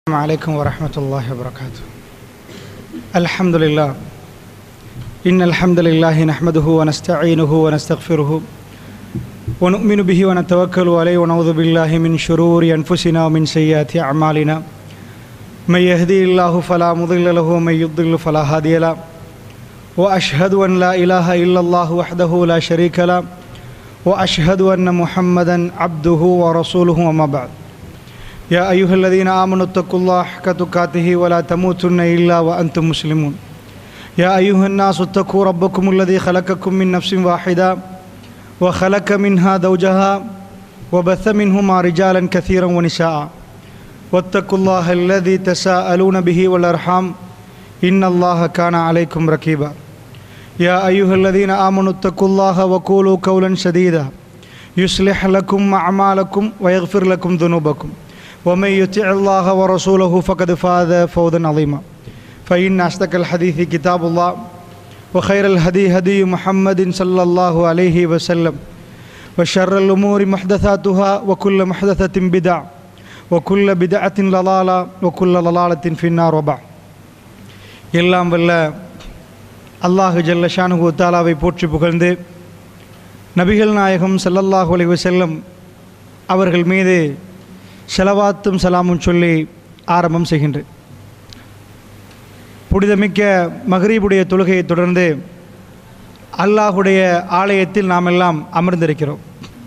السلام عليكم ورحمة الله وبركاته الحمد لله إن الحمد لله نحمده ونستعينه ونستغفره ونؤمن به ونتوكل عليه ونعوذ بالله من شرور أنفسنا ومن سيئات أعمالنا من يهدي الله فلا مضل له ومن يضل فلا هادي له وأشهد أن لا إله إلا الله وحده لا شريك له وأشهد أن محمدا عبده ورسوله وما بعد يا أيها الذين آمنوا اتقوا الله حق تقاته ولا تموتن إلا وأنتم مسلمون يا أيها الناس اتقوا ربكم الذي خلقكم من نفس واحدة وخلق منها زوجها وبث منهما رجالا كثيرا ونساء واتقوا الله الذي تساءلون به والأرحام إن الله كان عليكم رقيبا يا أيها الذين آمنوا اتقوا الله وقولوا قولا سديدا يصلح لكم أعمالكم ويغفر لكم ذنوبكم ومن يطع الله ورسوله فقد فاز فوزا عظيما فإن أصدق الحديث كتاب الله وخير الهدي هدي محمد صلى الله عليه وسلم وشر الأمور محدثاتها وكل محدثة بدع وكل بدعة ضلالة وكل ضلالة في النار وبعد எல்லாம் வல்ல அல்லாஹு ஜல்ல ஷானுகு தாலாவை போற்றி புகழ்ந்து நபிகள் நாயகம் ஸல்லல்லாஹு அலைஹி வஸல்லம் அவர்கள் மீது செலவாத்தும் சலாமும் சொல்லி ஆரம்பம் செய்கின்றேன் புனிதமிக்க மகரீபுடைய தொழுகையை தொடர்ந்து அல்லாஹுடைய ஆலயத்தில் நாம் எல்லாம் அமர்ந்திருக்கிறோம்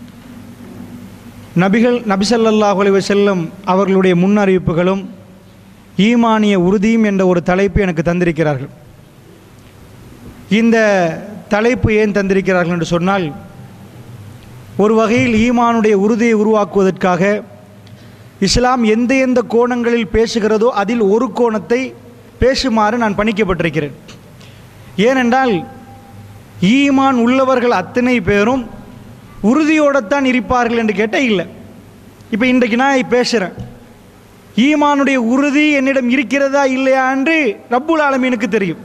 நபிகள் நபிசல்லாஹு அலைஹி வஸல்லம் அவர்களுடைய முன்னறிவிப்புகளும் ஈமானிய உறுதியும் என்ற ஒரு தலைப்பு எனக்கு தந்திருக்கிறார்கள் இந்த தலைப்பு ஏன் தந்திருக்கிறார்கள் என்று சொன்னால் ஒரு வகையில் ஈமானுடைய உறுதியை உருவாக்குவதற்காக இஸ்லாம் எந்த எந்த கோணங்களில் பேசுகிறதோ அதில் ஒரு கோணத்தை பேசுமாறு நான் பணிக்கப்பட்டிருக்கிறேன் ஏனென்றால் ஈமான் உள்ளவர்கள் அத்தனை பேரும் உறுதியோடத்தான் இருப்பார்கள் என்று கேட்டால் இல்லை இப்போ இன்றைக்கு நான் பேசுகிறேன் ஈமானுடைய உறுதி என்னிடம் இருக்கிறதா இல்லையா என்று ரப்புல் ஆலமீனுக்கு தெரியும்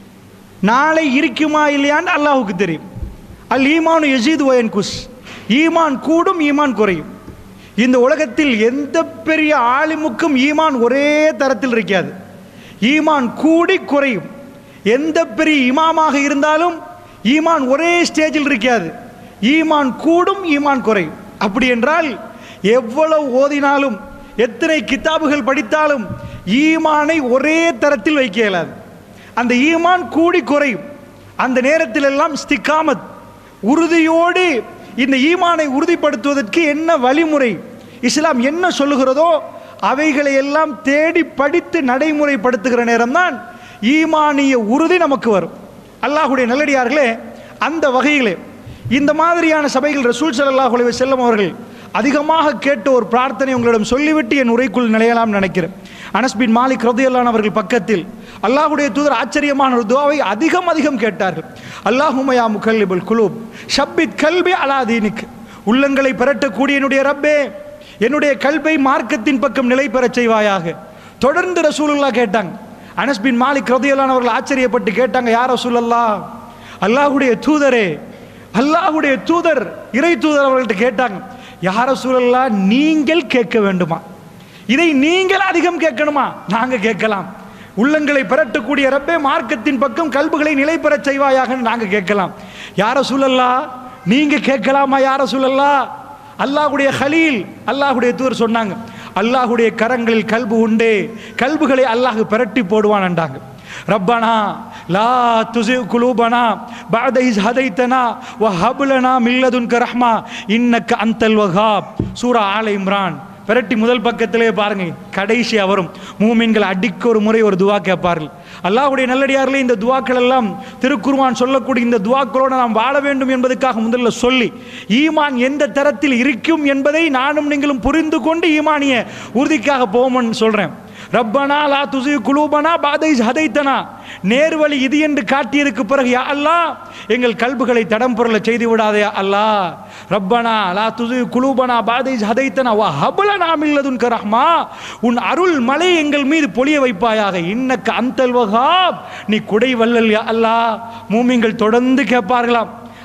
நாளை இருக்குமா இல்லையான்னு அல்லாஹுக்கு தெரியும் அல் ஈமானு எசீது ஒயன் குஸ் ஈமான் கூடும் ஈமான் குறையும் இந்த உலகத்தில் எந்த பெரிய ஆலிமுக்கும் ஈமான் ஒரே தரத்தில் இருக்காது ஈமான் கூடி குறையும் எந்த பெரிய இமாமாக இருந்தாலும் ஈமான் ஒரே ஸ்டேஜில் இருக்காது ஈமான் கூடும் ஈமான் குறையும் அப்படி என்றால் எவ்வளவு ஓதினாலும் எத்தனை கித்தாபுகள் படித்தாலும் ஈமானை ஒரே தரத்தில் வைக்க இயலாது அந்த ஈமான் கூடி குறையும் அந்த நேரத்தில் எல்லாம் ஸ்திகாமத் உறுதியோடு இந்த ஈமானை உறுதிப்படுத்துவதற்கு என்ன வழிமுறை இஸ்லாம் என்ன சொல்லுகிறதோ அவைகளை எல்லாம் தேடி படித்து நடைமுறைப்படுத்துகிற நேரம்தான் ஈமானிய உறுதி நமக்கு வரும் அல்லாஹுடைய நல்லடியார்களே அந்த வகையிலே இந்த மாதிரியான சபைகள் ரசூல் சல்லாஹ் அலைஹி செல்லம் அவர்கள் அதிகமாக கேட்ட ஒரு பிரார்த்தனை உங்களிடம் சொல்லிவிட்டு என் உரைக்குள் நிலையலாம் நினைக்கிறேன் அனஸ் பின் மாலிக் ரதியல்லான் அவர்கள் பக்கத்தில் அல்லாஹுடைய தூதர் ஆச்சரியமான ஒரு துவாவை அதிகம் அதிகம் கேட்டார்கள் அல்லாஹுமயா முகல்லிபுல் குலூப் ஷப்பித் கல்பி அலாதீனிக் உள்ளங்களை பெறட்டக்கூடிய என்னுடைய ரப்பே என்னுடைய கல்வை மார்க்கத்தின் பக்கம் நிலை பெறச் செய்வாயாக தொடர்ந்து ரசூலுல்லா கேட்டாங்க அனஸ் பின் மாலிக் ரதியல்லான் அவர்கள் ஆச்சரியப்பட்டு கேட்டாங்க யார் ரசூலல்லா அல்லாஹுடைய தூதரே அல்லாஹுடைய தூதர் இறை தூதர் அவர்கள்ட்ட கேட்டாங்க யார சூழல்லா நீங்கள் கேட்க வேண்டுமா இதை நீங்கள் அதிகம் கேட்கணுமா நாங்க கேட்கலாம் உள்ளங்களை பெறட்டக்கூடிய ரப்பே மார்க்கத்தின் பக்கம் கல்புகளை நிலை பெறச் செய்வாயாக நாங்க கேட்கலாம் யார சூழல்லா நீங்க கேட்கலாமா யார சூழல்லா அல்லாஹுடைய ஹலீல் அல்லாஹுடைய தூர் சொன்னாங்க அல்லாஹுடைய கரங்களில் கல்பு உண்டே கல்புகளை அல்லாஹ் பெரட்டி போடுவான்ண்டாங்க ரப்பனா லா துசி குலூபனா பாத இஸ் ஹதைத்தனா வ ஹபுலனா மில்லதுன்க ரஹ்மா இன்னக்க அந்தல் வஹாப் சூரா ஆல இம்ரான் பெரட்டி முதல் பக்கத்திலே பாருங்க கடைசியா வரும் மூமின்கள் அடிக்க ஒரு முறை ஒரு துவா கேட்பார்கள் அல்லாஹுடைய நல்லடியார்களே இந்த துவாக்கள் எல்லாம் திருக்குர்வான் சொல்லக்கூடிய இந்த துவாக்களோடு நாம் வாழ வேண்டும் என்பதற்காக முதல்ல சொல்லி ஈமான் எந்த தரத்தில் இருக்கும் என்பதை நானும் நீங்களும் புரிந்து கொண்டு ஈமானிய உறுதிக்காக போவோம்னு சொல்றேன் ரப்பனா லா துசி குலூபனா பாதை ஹதைத்தனா நேர்வழி இது என்று காட்டியதுக்கு பிறகு யா அல்லா எங்கள் கல்புகளை தடம் பொருள செய்து விடாதே அல்லா ரப்பனா லா துசி குலூபனா பாதை ஹதைத்தனா வா ஹபுலனா மில்லதுன் ரஹ்மா உன் அருள் மலை எங்கள் மீது பொழிய வைப்பாயாக இன்னக்க அந்தல் வகாப் நீ குடை வல்லல் யா அல்லா மூமிங்கள் தொடர்ந்து கேட்பார்களாம்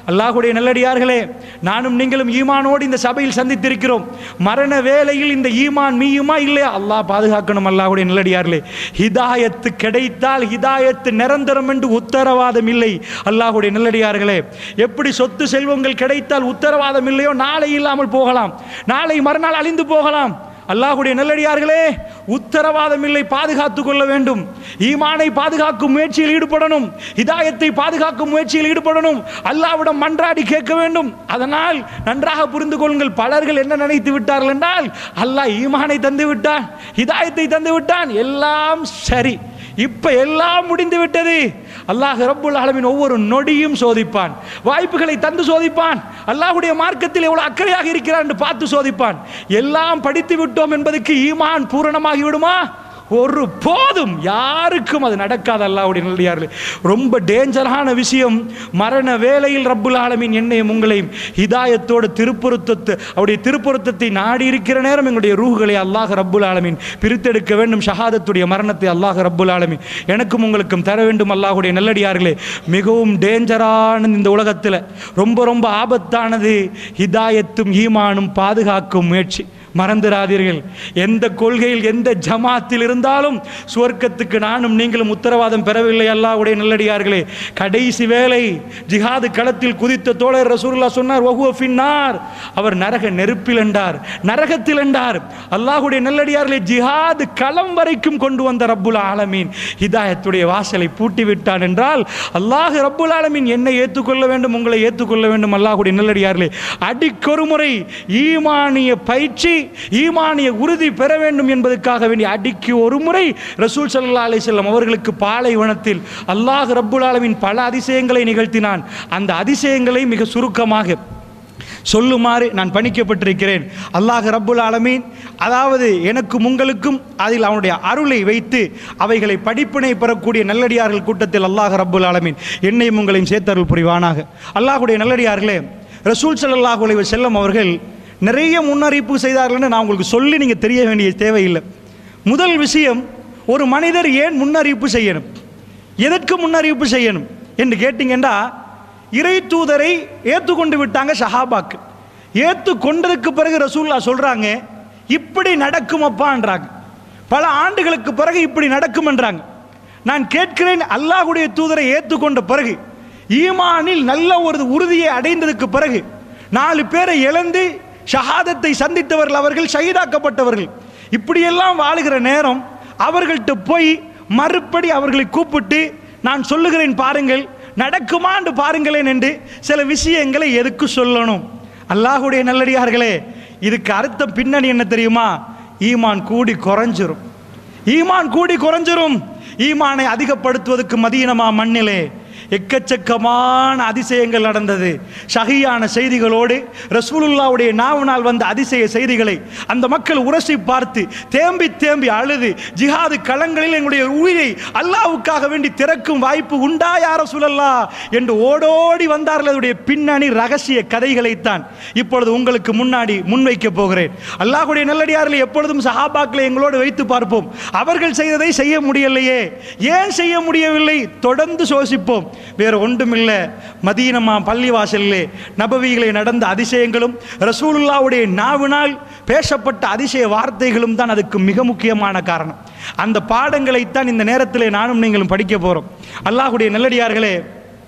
அல்லாஹுடைய நல்லடியார்களே நானும் நீங்களும் ஈமானோடு இந்த சபையில் சந்தித்திருக்கிறோம் மரண வேளையில் இந்த ஈமான் மீயுமா இல்லையா அல்லாஹ் பாதுகாக்கணும் அல்லாஹுடைய நல்லடியார்களே ஹிதாயத்து கிடைத்தால் ஹிதாயத்து நிரந்தரம் என்று உத்தரவாதம் இல்லை அல்லாஹுடைய நல்லடியார்களே எப்படி சொத்து செல்வங்கள் கிடைத்தால் உத்தரவாதம் இல்லையோ நாளை இல்லாமல் போகலாம் நாளை மறுநாள் அழிந்து போகலாம் அல்லாஹுடைய நல்லடியார்களே உத்தரவாதம் இல்லை பாதுகாத்துக் கொள்ள வேண்டும் ஈமானை பாதுகாக்கும் முயற்சியில் ஈடுபடணும் ஹிதாயத்தை பாதுகாக்கும் முயற்சியில் ஈடுபடணும் அல்லாவிடம் மன்றாடி கேட்க வேண்டும் அதனால் நன்றாக புரிந்து கொள்ளுங்கள் பலர்கள் என்ன நினைத்து விட்டார்கள் என்றால் அல்லாஹ் ஈமானை தந்து விட்டான் ஹிதாயத்தை தந்து விட்டான் எல்லாம் சரி இப்ப எல்லாம் முடிந்து விட்டது அல்லாஹ் ரப்புல் ஆலமீன் ஒவ்வொரு நொடியும் சோதிப்பான் வாய்ப்புகளை தந்து சோதிப்பான் அல்லாஹ்வுடைய மார்க்கத்தில் எவ்வளவு அக்கறையாக இருக்கிறான் என்று பார்த்து சோதிப்பான் எல்லாம் படித்து விட்டோம் என்பதற்கு ஈமான் பூரணமாகி விடுமா ஒரு போதும் யாருக்கும் அது நடக்காது அல்லாஹ்வுடைய நல்லடியார்களே ரொம்ப டேஞ்சரான விஷயம் மரண வேளையில் ரப்புல் ஆலமீன் என்னையும் உங்களையும் ஹிதாயத்தோடு திருப்பொருத்தத்தை அவருடைய திருப்பொருத்தத்தை நாடி இருக்கிற நேரம் எங்களுடைய ரூஹுகளை அல்லாஹ் ரப்புல் ஆலமீன் பிரித்தெடுக்க வேண்டும் ஷஹாதத்துடைய மரணத்தை அல்லாஹ் ரப்புல் ஆலமீன் எனக்கும் உங்களுக்கும் தர வேண்டும் அல்லாஹ்வுடைய நல்லடியார்களே மிகவும் டேஞ்சரானது இந்த உலகத்தில் ரொம்ப ரொம்ப ஆபத்தானது ஹிதாயத்தும் ஈமானும் பாதுகாக்கும் முயற்சி மறந்துடாதீர்கள் எந்த கொள்கையில் எந்த ஜமாத்தில் இருந்தாலும் சுவர்க்கத்துக்கு நானும் நீங்களும் உத்தரவாதம் பெறவில்லை அல்லாஹ்வுடைய நல்லடியார்களே கடைசி வேலை ஜிஹாது களத்தில் குதித்த தோழர் ரசூலுல்லாஹ் சொன்னார் வஹுவ ஃபின்னார் அவர் நரக நெருப்பில் என்றார் நரகத்தில் என்றார் அல்லாஹ்வுடைய நல்லடியார்களே ஜிஹாது களம் வரைக்கும் கொண்டு வந்த ரப்புல் ஆலமீன் ஹிதாயத்துடைய வாசலை பூட்டி விட்டான் என்றால் அல்லாஹ் ரப்புல் ஆலமீன் என்னை ஏற்றுக்கொள்ள வேண்டும் உங்களை ஏற்றுக்கொள்ள வேண்டும் அல்லாஹ்வுடைய நல்லடியார்களே அடிக்கொரு முறை ஈமானிய பயிற்சி ஈமானிய உறுதி பெற வேண்டும் என்பதற்காக வேண்டிய அடிக்கு ஒரு முறை ரசூல் ஸல்லல்லாஹு அலைஹி வஸல்லம் அவர்களுக்கு பாலைவனத்தில் அல்லாஹ் ரப்புல் ஆலமீன் பல அதிசயங்களை நிகழ்த்தினான் அந்த அதிசயங்களை மிக சுருக்கமாக சொல்லுமாறு நான் பணிக்கப்பட்டிருக்கிறேன் அல்லாஹ் ரப்புல் ஆலமீன் அதாவது எனக்கும் உங்களுக்கும் அதில் அவனுடைய அருளை வைத்து அவைகளை படிப்பினை பெறக்கூடிய நல்லடியார்கள் கூட்டத்தில் அல்லாஹ் ரப்புல் ஆலமீன் என்னையும் உங்களையும் சேர்த்தருள் புரிவானாக அல்லாஹ்வுடைய நல்லடியார்களே ரசூல் ஸல்லல்லாஹு அலைஹி வஸல்லம் அவர்கள் நிறைய முன்னறிவிப்பு செய்தார்கள்னு நான் உங்களுக்கு சொல்லி நீங்கள் தெரிய வேண்டிய தேவையில்லை முதல் விஷயம் ஒரு மனிதர் ஏன் முன்னறிவிப்பு செய்யணும் எதற்கு முன்னறிவிப்பு செய்யணும் என்று கேட்டிங்கன்னா இறை தூதரை ஏற்றுக்கொண்டு விட்டாங்க ஷஹாபாக்கு ஏற்று கொண்டதுக்கு பிறகு ரசூல்லா சொல்கிறாங்க இப்படி நடக்குமப்பான்றாங்க பல ஆண்டுகளுக்கு பிறகு இப்படி நடக்கும்ன்றாங்க நான் கேட்கிறேன் அல்லாஹ்வுடைய தூதரை ஏற்றுக்கொண்ட பிறகு ஈமானில் நல்ல ஒரு உறுதியை அடைந்ததுக்கு பிறகு நாலு பேரை இழந்து ஷஹாதத்தை சந்தித்தவர்கள் அவர்கள் ஷஹீதாக்கப்பட்டவர்கள் இப்படியெல்லாம் வாழுகிற நேரம் அவர்கள்ட்ட போய் மறுபடி அவர்களை கூப்பிட்டு நான் சொல்லுகிறேன் பாருங்கள் நடக்குமான்னு பாருங்களேன் என்று சில விஷயங்களை எதுக்கு சொல்லணும் அல்லாஹுடைய நல்லடியார்களே இதுக்கு அர்த்தம் பின்னணி என்ன தெரியுமா ஈமான் கூடி குறைஞ்சிரும் ஈமான் கூடி குறைஞ்சிரும் ஈமானை அதிகப்படுத்துவதற்கு மதீனமா மண்ணிலே எக்கச்சக்கமான அதிசயங்கள் நடந்தது ஷஹியான செய்திகளோடு ரசூலுல்லாவுடைய நாவனால் வந்த அதிசய செய்திகளை அந்த மக்கள் உரசி பார்த்து தேம்பி தேம்பி அழுது ஜிஹாது களங்களில் எங்களுடைய உயிரை அல்லாவுக்காக வேண்டி திறக்கும் வாய்ப்பு உண்டா யார சுழல்லா என்று ஓடோடி வந்தார்கள் அதனுடைய பின்னணி ரகசிய கதைகளைத்தான் இப்பொழுது உங்களுக்கு முன்னாடி முன்வைக்க போகிறேன் அல்லாஹுடைய நல்லடியார்களை எப்பொழுதும் சஹாபாக்களை எங்களோடு வைத்து பார்ப்போம் அவர்கள் செய்ததை செய்ய முடியலையே ஏன் செய்ய முடியவில்லை தொடர்ந்து சோசிப்போம் வேற ஒன்றுமில்ல மதீனமா பள்ளிவாசலிலே நபவிகளை நடந்த அதிசயங்களும் ரசூலுல்லாவுடைய நாவினால் பேசப்பட்ட அதிசய வார்த்தைகளும் தான் அதுக்கு மிக முக்கியமான காரணம் அந்த பாடங்களைத்தான் இந்த நேரத்திலே நானும் நீங்களும் படிக்க போகிறோம் அல்லாஹுடைய நல்லடியார்களே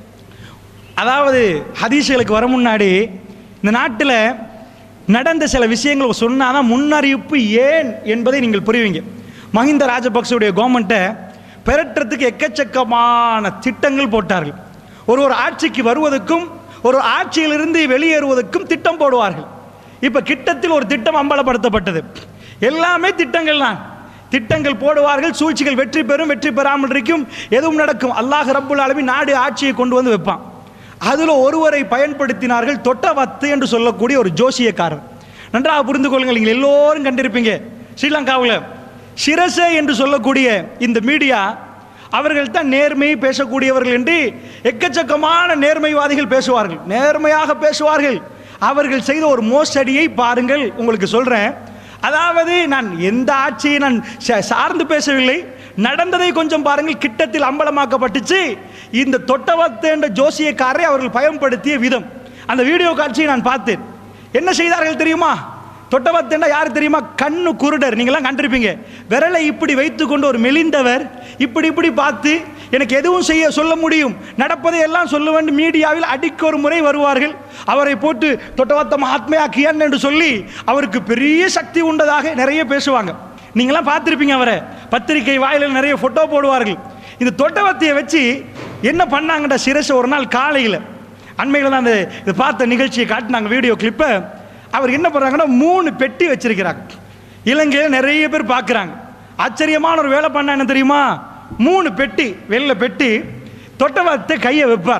அதாவது ஹதீஸ்களுக்கு வர முன்னாடி இந்த நாட்டில் நடந்த சில விஷயங்கள் சொன்னால் தான் முன்னறிவிப்பு ஏன் என்பதை நீங்கள் புரிவீங்க மஹிந்த ராஜபக்சவுடைய கவர்மெண்ட்டை பெறட்டுறதுக்கு எக்கச்சக்கமான திட்டங்கள் போட்டார்கள் ஒரு ஒரு ஆட்சிக்கு வருவதற்கும் ஒரு ஆட்சியிலிருந்து வெளியேறுவதற்கும் திட்டம் போடுவார்கள் இப்போ கிட்டத்தில் ஒரு திட்டம் அம்பலப்படுத்தப்பட்டது எல்லாமே திட்டங்கள் தான் திட்டங்கள் போடுவார்கள் சூழ்ச்சிகள் வெற்றி பெறும் வெற்றி பெறாமல் இருக்கும் எதுவும் நடக்கும் அல்லாஹ் ரப்புல் ஆலமீன் நாடு ஆட்சியை கொண்டு வந்து வைப்பான் அதில் ஒருவரை பயன்படுத்தினார்கள் தொட்டவத்து என்று சொல்லக்கூடிய ஒரு ஜோசியக்காரர் நன்றாக புரிந்து கொள்ளுங்கள் நீங்கள் எல்லோரும் கண்டிருப்பீங்க ஸ்ரீலங்காவில் சிரசே என்று சொல்லக்கூடிய இந்த மீடியா அவர்கள் தான் நேர்மை பேசக்கூடியவர்கள் என்று எக்கச்சக்கமான நேர்மைவாதிகள் பேசுவார்கள் நேர்மையாக பேசுவார்கள் அவர்கள் செய்த ஒரு மோசடியை பாருங்கள் உங்களுக்கு சொல்கிறேன் அதாவது நான் எந்த ஆட்சியை நான் சா- சார்ந்து பேசவில்லை நடந்ததை கொஞ்சம் பாருங்கள் கிட்டத்தில் அம்பலமாக்கப்பட்டுச்சு இந்த தொட்டவத்து என்ற ஜோசியக்காரரை அவர்கள் பயன்படுத்திய விதம் அந்த வீடியோ காட்சியை நான் பார்த்தேன் என்ன செய்தார்கள் தெரியுமா தொட்டவத்தேண்டா யார் தெரியுமா கண்ணு குருடர் நீங்களாம் கண்டிருப்பீங்க விரலை இப்படி வைத்துக்கொண்டு ஒரு மெலிந்தவர் இப்படி இப்படி பார்த்து எனக்கு எதுவும் செய்ய சொல்ல முடியும் நடப்பதை எல்லாம் சொல்ல வேண்டும் மீடியாவில் அடிக்க ஒரு முறை வருவார்கள் அவரை போட்டு தொட்டவத்த மகாத்மையா கியன் என்று சொல்லி அவருக்கு பெரிய சக்தி உண்டதாக நிறைய பேசுவாங்க நீங்களாம் பார்த்துருப்பீங்க அவரை பத்திரிகை வாயிலில் நிறைய ஃபோட்டோ போடுவார்கள் இந்த தொட்டவத்தையை வச்சு என்ன பண்ணாங்கடா சிரசை ஒரு நாள் காலையில் அண்மையில் தான் அந்த இதை பார்த்த நிகழ்ச்சியை காட்டினாங்க வீடியோ கிளிப்பை அவர் என்ன பண்ணுறாங்கன்னா மூணு பெட்டி வச்சிருக்கிறாங்க இலங்கையில் நிறைய பேர் பார்க்குறாங்க ஆச்சரியமான ஒரு வேலை பண்ண என்ன தெரியுமா மூணு பெட்டி வெள்ளை பெட்டி தொட்டவத்தை கையை வைப்பார்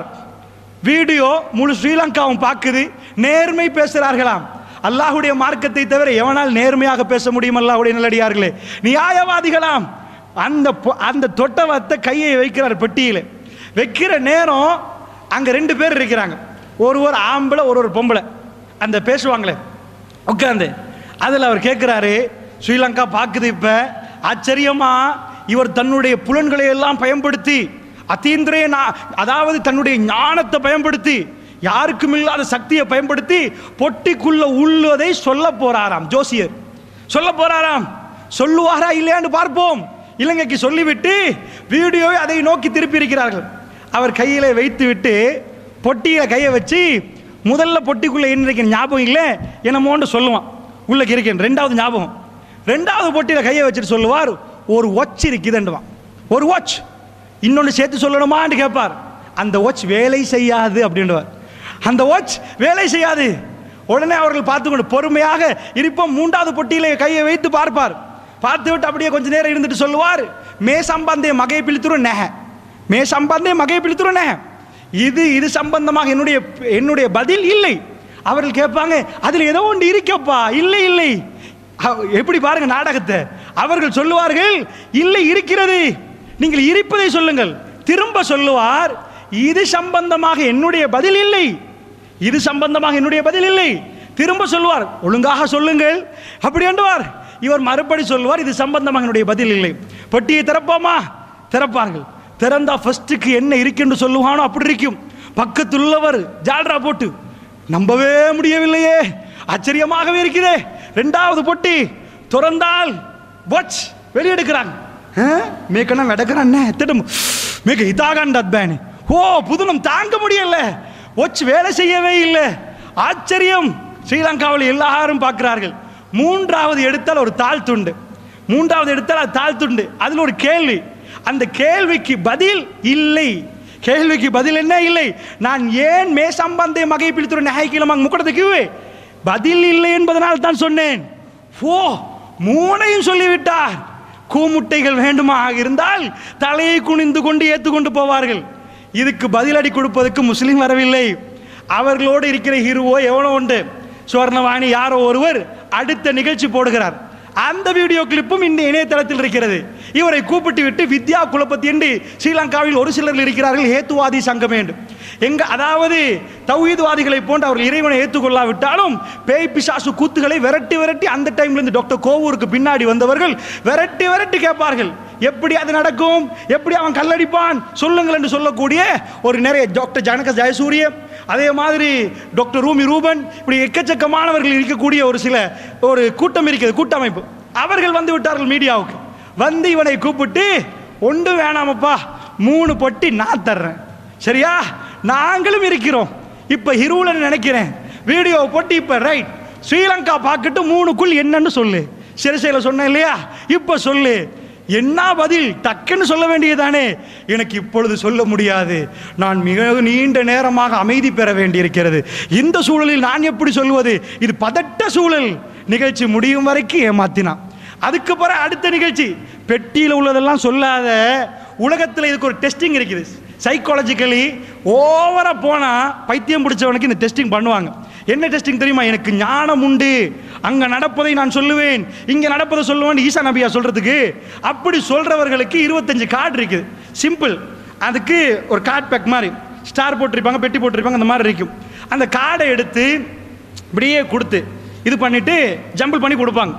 வீடியோ முழு ஸ்ரீலங்காவும் பார்க்குது நேர்மை பேசுகிறார்களாம் அல்லாஹுடைய மார்க்கத்தை தவிர எவனால் நேர்மையாக பேச முடியும் அல்லாஹுடைய நல்லடியார்களே நியாயவாதிகளாம் அந்த பொ- அந்த தொட்டவத்தை கையை வைக்கிறார் பெட்டியில் வைக்கிற நேரம் அங்கே ரெண்டு பேர் இருக்கிறாங்க ஒரு ஒரு ஆம்பளை ஒரு ஒரு பொம்பளை அந்த பேசுவாங்களே உட்காந்து அதில் அவர் கேட்குறாரு ஸ்ரீலங்கா பார்க்குது இப்போ ஆச்சரியமா இவர் தன்னுடைய புலன்களை எல்லாம் பயன்படுத்தி அத்தீந்திரிய நா- அதாவது தன்னுடைய ஞானத்தை பயன்படுத்தி யாருக்கும் இல்லாத சக்தியை பயன்படுத்தி பொட்டிக்குள்ள உள்ளதை சொல்ல போறாராம் ஜோசியர் சொல்ல போறாராம் சொல்லுவாரா இல்லையான்னு பார்ப்போம் இலங்கைக்கு சொல்லிவிட்டு வீடியோவை அதை நோக்கி திருப்பி இருக்கிறார்கள் அவர் கையில வைத்து விட்டு பொட்டியில கையை வச்சு முதல்ல பொட்டிக்குள்ள என்ன இருக்கிற ஞாபகம் இல்லை என்னமோன்னு சொல்லுவான் உள்ள இருக்கேன் ரெண்டாவது ஞாபகம் ரெண்டாவது பொட்டியில கையை வச்சுட்டு சொல்லுவார் ஒரு வாட்ச் இருக்குதுன்னுவான் ஒரு வாட்ச் இன்னொன்று சேர்த்து சொல்லணுமான்னு கேட்பார் அந்த வாட்ச் வேலை செய்யாது அப்படின்றவார் அந்த வாட்ச் வேலை செய்யாது உடனே அவர்கள் பார்த்துக்கொண்டு பொறுமையாக இருப்போம் மூன்றாவது பொட்டியிலே கையை வைத்து பார்ப்பார் பார்த்து விட்டு அப்படியே கொஞ்ச நேரம் இருந்துட்டு சொல்லுவார் மே சம்பந்தே மகை பிழித்துரும் நெக மே சம்பந்தே மகை பிழித்துரும் நெக இது இது சம்பந்தமாக என்னுடைய என்னுடைய பதில் இல்லை அவர்கள் கேட்பாங்க அதில் ஏதோ ஒன்று இருக்கப்பா இல்லை இல்லை அவ- எப்படி பாருங்க நாடகத்தை அவர்கள் சொல்லுவார்கள் இல்லை இருக்கிறது நீங்கள் இருப்பதை சொல்லுங்கள் திரும்ப சொல்லுவார் இது சம்பந்தமாக என்னுடைய பதில் இல்லை இது சம்பந்தமாக என்னுடைய பதில் இல்லை திரும்ப சொல்லுவார் ஒழுங்காக சொல்லுங்கள் அப்படி என்றுவார் இவர் மறுபடி சொல்லுவார் இது சம்பந்தமாக என்னுடைய பதில் இல்லை பொட்டியை திறப்போமா திறப்பார்கள் திறந்தா ஃபர்ஸ்ட்டுக்கு என்ன இருக்குன்னு சொல்லுவானோ அப்படி இருக்கும் பக்கத்துள்ளவர் ஜால்ரா போட்டு நம்பவே முடியவில்லையே ஆச்சரியமாகவே இருக்குதே ரெண்டாவது பொட்டி திறந்தால் வாட்ச் வெளியெடுக்கிறாங்க மேக்கனா வெடக்கிறான் திட்டம் மேக்க இதாகாண்டத் பேன் ஓ புதுனம் தாங்க முடியல வாட்ச் வேலை செய்யவே இல்லை ஆச்சரியம் ஸ்ரீலங்காவில் எல்லாரும் பார்க்கிறார்கள் மூன்றாவது எடுத்தால் ஒரு தாழ் துண்டு மூன்றாவது எடுத்தால் அது தாழ் துண்டு அதில் ஒரு கேள்வி அந்த கேள்விக்கு பதில் இல்லை கேள்விக்கு பதில் என்ன இல்லை நான் ஏன் மே சம்பந்தே மகை பிடித்துற நகைக்கிழமை முக்கடத்துக்கு பதில் இல்லை என்பதனால் தான் சொன்னேன் ஓ மூணையும் சொல்லிவிட்டார் கூமுட்டைகள் வேண்டுமா இருந்தால் தலையை குனிந்து கொண்டு ஏற்றுக்கொண்டு போவார்கள் இதுக்கு பதிலடி கொடுப்பதற்கு முஸ்லீம் வரவில்லை அவர்களோடு இருக்கிற ஹீரோவோ எவனோ உண்டு சுவர்ணவாணி யாரோ ஒருவர் அடுத்த நிகழ்ச்சி போடுகிறார் அந்த வீடியோ கிளிப்பும் இந்த இணையதளத்தில் இருக்கிறது இவரை கூப்பிட்டு விட்டு வித்யா குலபதி என்று ஸ்ரீலங்காவில் ஒரு சிலர் இருக்கிறார்கள் ஹேத்துவாதி சங்கம் என்று எங்க அதாவது தௌஹீத்வாதிகளை போன்று அவர்கள் இறைவனை ஏற்றுக்கொள்ளாவிட்டாலும் பேய் பிசாசு கூத்துகளை விரட்டி விரட்டி அந்த டைம்ல இருந்து டாக்டர் கோவூருக்கு பின்னாடி வந்தவர்கள் விரட்டி விரட்டி கேட்பார்கள் எப்படி அது நடக்கும் எப்படி அவன் கல்லடிப்பான் சொல்லுங்கள் என்று சொல்லக்கூடிய ஒரு நிறைய டாக்டர் ஜனக ஜெயசூரிய அதே மாதிரி டாக்டர் ரூமி ரூபன் இப்படி எக்கச்சக்கமானவர்கள் இருக்கக்கூடிய ஒரு சில ஒரு கூட்டம் இருக்கிறது கூட்டமைப்பு அவர்கள் வந்து விட்டார்கள் மீடியாவுக்கு வந்து இவனை கூப்பிட்டு ஒன்று வேணாமப்பா மூணு பொட்டி நான் தர்றேன் சரியா நாங்களும் இருக்கிறோம் இப்போ ஹிருவில் நினைக்கிறேன் வீடியோ போட்டு இப்போ ரைட் ஸ்ரீலங்கா பார்க்கட்டு மூணுக்குள் என்னன்னு சொல்லு சிறுசையில் சொன்னேன் இல்லையா இப்போ சொல்லு என்ன பதில் டக்குன்னு சொல்ல வேண்டியதானே எனக்கு இப்பொழுது சொல்ல முடியாது நான் மிக நீண்ட நேரமாக அமைதி பெற வேண்டியிருக்கிறது இந்த சூழலில் நான் எப்படி சொல்வது இது பதட்ட சூழல் நிகழ்ச்சி முடியும் வரைக்கும் ஏமாத்தினான் அதுக்கு பிறகு அடுத்த நிகழ்ச்சி பெட்டியில் உள்ளதெல்லாம் சொல்லாத உலகத்தில் இதுக்கு ஒரு டெஸ்டிங் இருக்குது சைக்காலஜிக்கலி ஓவராக போனால் பைத்தியம் பிடிச்சவனுக்கு இந்த டெஸ்டிங் பண்ணுவாங்க என்ன டெஸ்டிங் தெரியுமா எனக்கு ஞானம் உண்டு அங்கே நடப்பதை நான் சொல்லுவேன் இங்கே நடப்பதை சொல்லுவேன் ஈசா நபியா சொல்கிறதுக்கு அப்படி சொல்கிறவர்களுக்கு இருபத்தஞ்சு கார்டு இருக்குது சிம்பிள் அதுக்கு ஒரு கார்டு பேக் மாதிரி ஸ்டார் போட்டிருப்பாங்க பெட்டி போட்டிருப்பாங்க அந்த மாதிரி இருக்கும் அந்த கார்டை எடுத்து இப்படியே கொடுத்து இது பண்ணிட்டு ஜம்பிள் பண்ணி கொடுப்பாங்க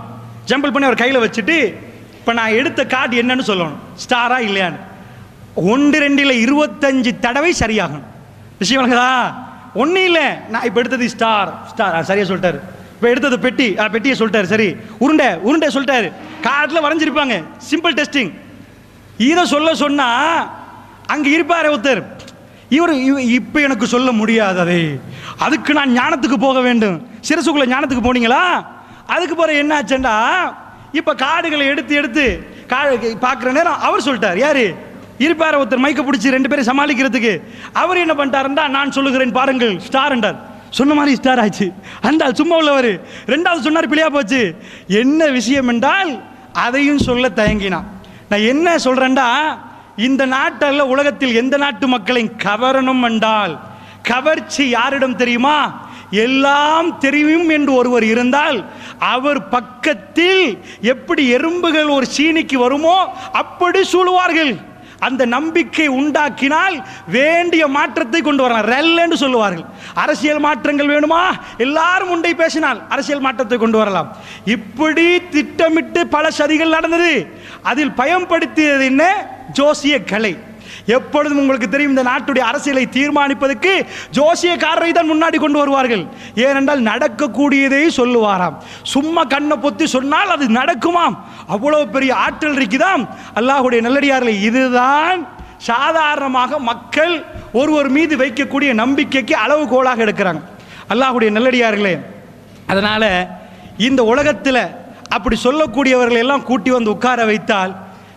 ஜம்பிள் பண்ணி அவர் கையில் வச்சுட்டு இப்போ நான் எடுத்த கார்டு என்னன்னு சொல்லணும் ஸ்டாரா இல்லையான்னு ஒன்று ரெண்டில் இருபத்தஞ்சு தடவை சரியாகணும் விஷயம் வழங்குதா ஒன்றும் இல்லை நான் இப்போ எடுத்தது ஸ்டார் ஸ்டார் சரியாக சொல்லிட்டாரு இப்போ எடுத்தது பெட்டி ஆ, பெட்டியை சொல்லிட்டாரு சரி உருண்டை உருண்டை சொல்லிட்டாரு கார்டில் வரைஞ்சிருப்பாங்க சிம்பிள் டெஸ்டிங் இதை சொல்ல சொன்னா அங்க இருப்பாரு ஒருத்தர் இவர் இப்போ எனக்கு சொல்ல முடியாது அதை அதுக்கு நான் ஞானத்துக்கு போக வேண்டும் சிரசுக்குள்ள ஞானத்துக்கு போனீங்களா அதுக்கு பிறகு என்ன ஆச்சுண்டா இப்போ காடுகளை எடுத்து எடுத்து கா பார்க்குற நேரம் அவர் சொல்லிட்டார் யாரு இருப்பார் ஒருத்தர் மைக்க பிடிச்சி ரெண்டு பேரும் சமாளிக்கிறதுக்கு அவர் என்ன பண்ணிட்டாருண்டா நான் சொல்லுகிறேன் பாருங்கள் ஸ்டார் என்றார் சொன்ன மாதிரி ஸ்டார் ஆச்சு அந்த ஆள் சும்மா உள்ளவர் ரெண்டாவது சொன்னார் பிள்ளையா போச்சு என்ன விஷயம் என்றால் அதையும் சொல்ல தயங்கினான் நான் என்ன சொல்றேன்டா இந்த நாட்டல்ல உலகத்தில் எந்த நாட்டு மக்களையும் கவரணும் என்றால் கவர்ச்சி யாரிடம் தெரியுமா எல்லாம் தெரியும் என்று ஒருவர் இருந்தால் அவர் பக்கத்தில் எப்படி எறும்புகள் ஒரு சீனிக்கு வருமோ அப்படி சூழுவார்கள் அந்த நம்பிக்கை உண்டாக்கினால் வேண்டிய மாற்றத்தை கொண்டு வரலாம் ரெல்லன்னு சொல்லுவார்கள் அரசியல் மாற்றங்கள் வேணுமா எல்லாரும் உண்டை பேசினால் அரசியல் மாற்றத்தை கொண்டு வரலாம் இப்படி திட்டமிட்டு பல சதிகள் நடந்தது அதில் பயன்படுத்தியது என்ன ஜோசிய கலை எப்பொழுதும் உங்களுக்கு தெரியும் இந்த நாட்டுடைய அரசியலை தீர்மானிப்பதற்கு ஜோசியக்காரரை தான் முன்னாடி கொண்டு வருவார்கள் ஏனென்றால் நடக்கக்கூடியதை சொல்லுவாராம் சும்மா கண்ணை பொத்தி சொன்னால் அது நடக்குமாம் அவ்வளவு பெரிய ஆற்றல் இருக்குதாம் அல்லாஹுடைய நல்லடியார்களே இதுதான் சாதாரணமாக மக்கள் ஒருவர் மீது வைக்கக்கூடிய நம்பிக்கைக்கு அளவுகோலாக எடுக்கிறாங்க அல்லாஹுடைய நல்லடியார்களே அதனால இந்த உலகத்தில் அப்படி சொல்லக்கூடியவர்களை எல்லாம் கூட்டி வந்து உட்கார வைத்தால்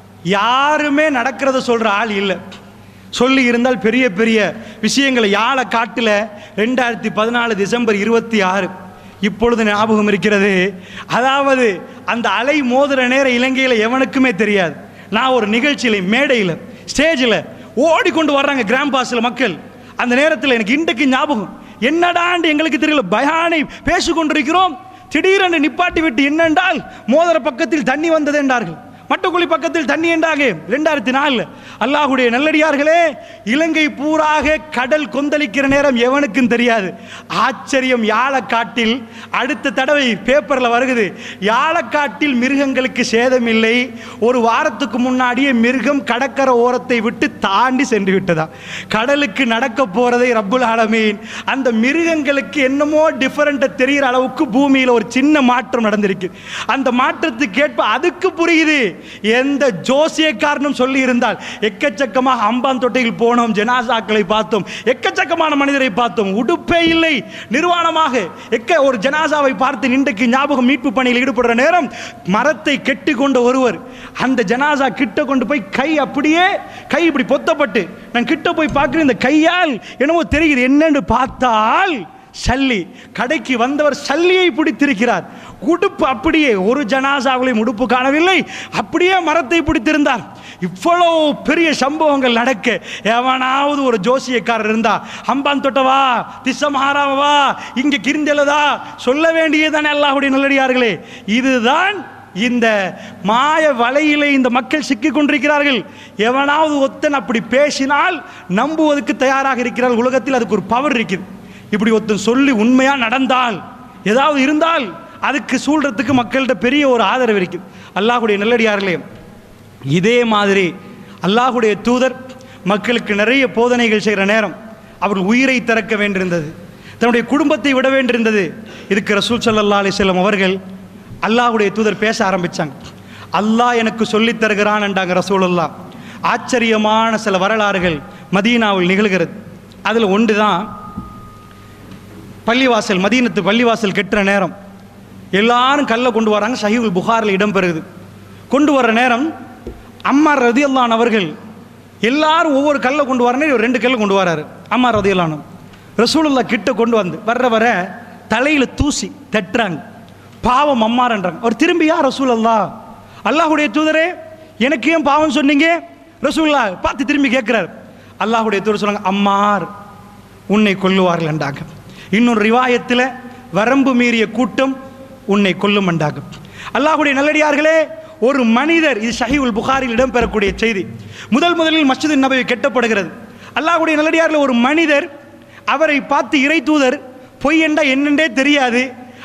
யாருமே நடக்கிறத சொல்ற ஆள் இல்லை சொல்லி இருந்தால் பெரிய பெரிய விஷயங்களை யாழை காட்டில் ரெண்டாயிரத்தி பதினாலு டிசம்பர் இருபத்தி ஆறு இப்பொழுது ஞாபகம் இருக்கிறது அதாவது அந்த அலை மோதுற நேரம் இலங்கையில் எவனுக்குமே தெரியாது நான் ஒரு நிகழ்ச்சியில் மேடையில் ஸ்டேஜில் ஓடிக்கொண்டு வர்றாங்க கிராம் பாஸில் மக்கள் அந்த நேரத்தில் எனக்கு இன்றைக்கு ஞாபகம் என்னடாண்டு எங்களுக்கு தெரியல பயானை பேசிக்கொண்டிருக்கிறோம் திடீரென்று நிப்பாட்டி விட்டு என்னென்றால் மோதிர பக்கத்தில் தண்ணி வந்தது என்றார்கள் மட்டக்குழி பக்கத்தில் தண்ணி என்றாக ரெண்டாயிரத்தி நாலு அல்லாஹுடைய நல்லடியார்களே இலங்கை பூராக கடல் கொந்தளிக்கிற நேரம் எவனுக்கும் தெரியாது ஆச்சரியம் யாழக்காட்டில் அடுத்த தடவை பேப்பரில் வருகுது யாழக்காட்டில் மிருகங்களுக்கு சேதம் இல்லை ஒரு வாரத்துக்கு முன்னாடியே மிருகம் கடற்கரை ஓரத்தை விட்டு தாண்டி சென்று விட்டதா கடலுக்கு நடக்க போறதை ரப்புல் ஆலமீன் அந்த மிருகங்களுக்கு என்னமோ டிஃபரெண்ட்டாக தெரிகிற அளவுக்கு பூமியில் ஒரு சின்ன மாற்றம் நடந்திருக்கு அந்த மாற்றத்துக்கு ஏற்ப அதுக்கு புரியுது எந்த ஜோசியக்காரனும் சொல்லி இருந்தால் எக்கச்சக்கமாக அம்பான் தொட்டையில் போனோம் ஜனாசாக்களை பார்த்தோம் எக்கச்சக்கமான மனிதரை பார்த்தோம் உடுப்பே இல்லை நிர்வாணமாக எக்க ஒரு ஜனாசாவை பார்த்து இன்றைக்கு ஞாபகம் மீட்பு பணியில் ஈடுபடுற நேரம் மரத்தை கெட்டி கொண்ட ஒருவர் அந்த ஜனாசா கிட்ட கொண்டு போய் கை அப்படியே கை இப்படி பொத்தப்பட்டு நான் கிட்ட போய் பார்க்குறேன் இந்த கையால் என்னமோ தெரியுது என்னன்னு பார்த்தால் சல்லி கடைக்கு வந்தவர் சல்லியை பிடித்திருக்கிறார் உடுப்பு அப்படியே ஒரு ஜனாசாவிலையும் உடுப்பு காணவில்லை அப்படியே மரத்தை பிடித்திருந்தார் இவ்வளோ பெரிய சம்பவங்கள் நடக்க எவனாவது ஒரு ஜோசியக்காரர் இருந்தா அம்பான் தொட்டவா திசமஹாராவா இங்க கிரிந்தலதா சொல்ல வேண்டியதுதானே அல்லாஹுடைய நல்லடியார்களே இதுதான் இந்த மாய வலையிலே இந்த மக்கள் சிக்கிக் கொண்டிருக்கிறார்கள் எவனாவது ஒத்தன் அப்படி பேசினால் நம்புவதற்கு தயாராக இருக்கிறார்கள் உலகத்தில் அதுக்கு ஒரு பவர் இருக்குது இப்படி ஒருத்தன் சொல்லி உண்மையா நடந்தால் ஏதாவது இருந்தால் அதுக்கு சூழ்றதுக்கு மக்கள்கிட்ட பெரிய ஒரு ஆதரவு இருக்குது அல்லாஹுடைய நல்லடியார்களே இதே மாதிரி அல்லாஹுடைய தூதர் மக்களுக்கு நிறைய போதனைகள் செய்கிற நேரம் அவர்கள் உயிரை திறக்க வேண்டியிருந்தது தன்னுடைய குடும்பத்தை விட வேண்டியிருந்தது இதுக்கு ரசூல் ஸல்லல்லாஹு அலைஹி வஸல்லம் அவர்கள் அல்லாஹுடைய தூதர் பேச ஆரம்பிச்சாங்க அல்லாஹ் எனக்கு சொல்லித் தருகிறான் என்றாங்க ரசூலுல்லா ஆச்சரியமான சில வரலாறுகள் மதீனாவில் நிகழ்கிறது அதில் ஒன்று தான் பள்ளிவாசல் மதீனத்து பள்ளிவாசல் கெட்டுற நேரம் எல்லாரும் கல்லை கொண்டு வராங்க சஹீவுல் புகாரில் இடம்பெறுது கொண்டு வர நேரம் அம்மா ரதியல்லான் அவர்கள் எல்லாரும் ஒவ்வொரு கல்லை கொண்டு வரனே இவர் ரெண்டு கல்லை கொண்டு வராரு அம்மா ரதியல்லானும் ரசூலுல்லா கிட்ட கொண்டு வந்து வர்ற வர தலையில் தூசி தட்டுறாங்க பாவம் அம்மாறன்றாங்க அவர் திரும்பி யார் ரசூலல்லா அல்லாஹுடைய தூதரே எனக்கு ஏன் பாவம் சொன்னீங்க ரசூல்லா பார்த்து திரும்பி கேட்குறாரு அல்லாஹுடைய தூதர் சொன்னாங்க அம்மார் உன்னை கொல்லுவார்கள் என்றாங்க இன்னொரு ரிவாயத்தில் வரம்பு மீறிய கூட்டம் உன்னை கொல்லும் என்றாங்க அல்லாஹுடைய நல்லடியார்களே ஒரு மனிதர் இது ஷஹீவுல் புகாரில் இடம்பெறக்கூடிய செய்தி முதல் முதலில் மஸ்ஜிது நபவி கெட்டப்படுகிறது அல்லாஹுடைய நல்லடியாரில் ஒரு மனிதர் அவரை பார்த்து இறை தூதர் பொய் என்றா என்னென்றே தெரியாது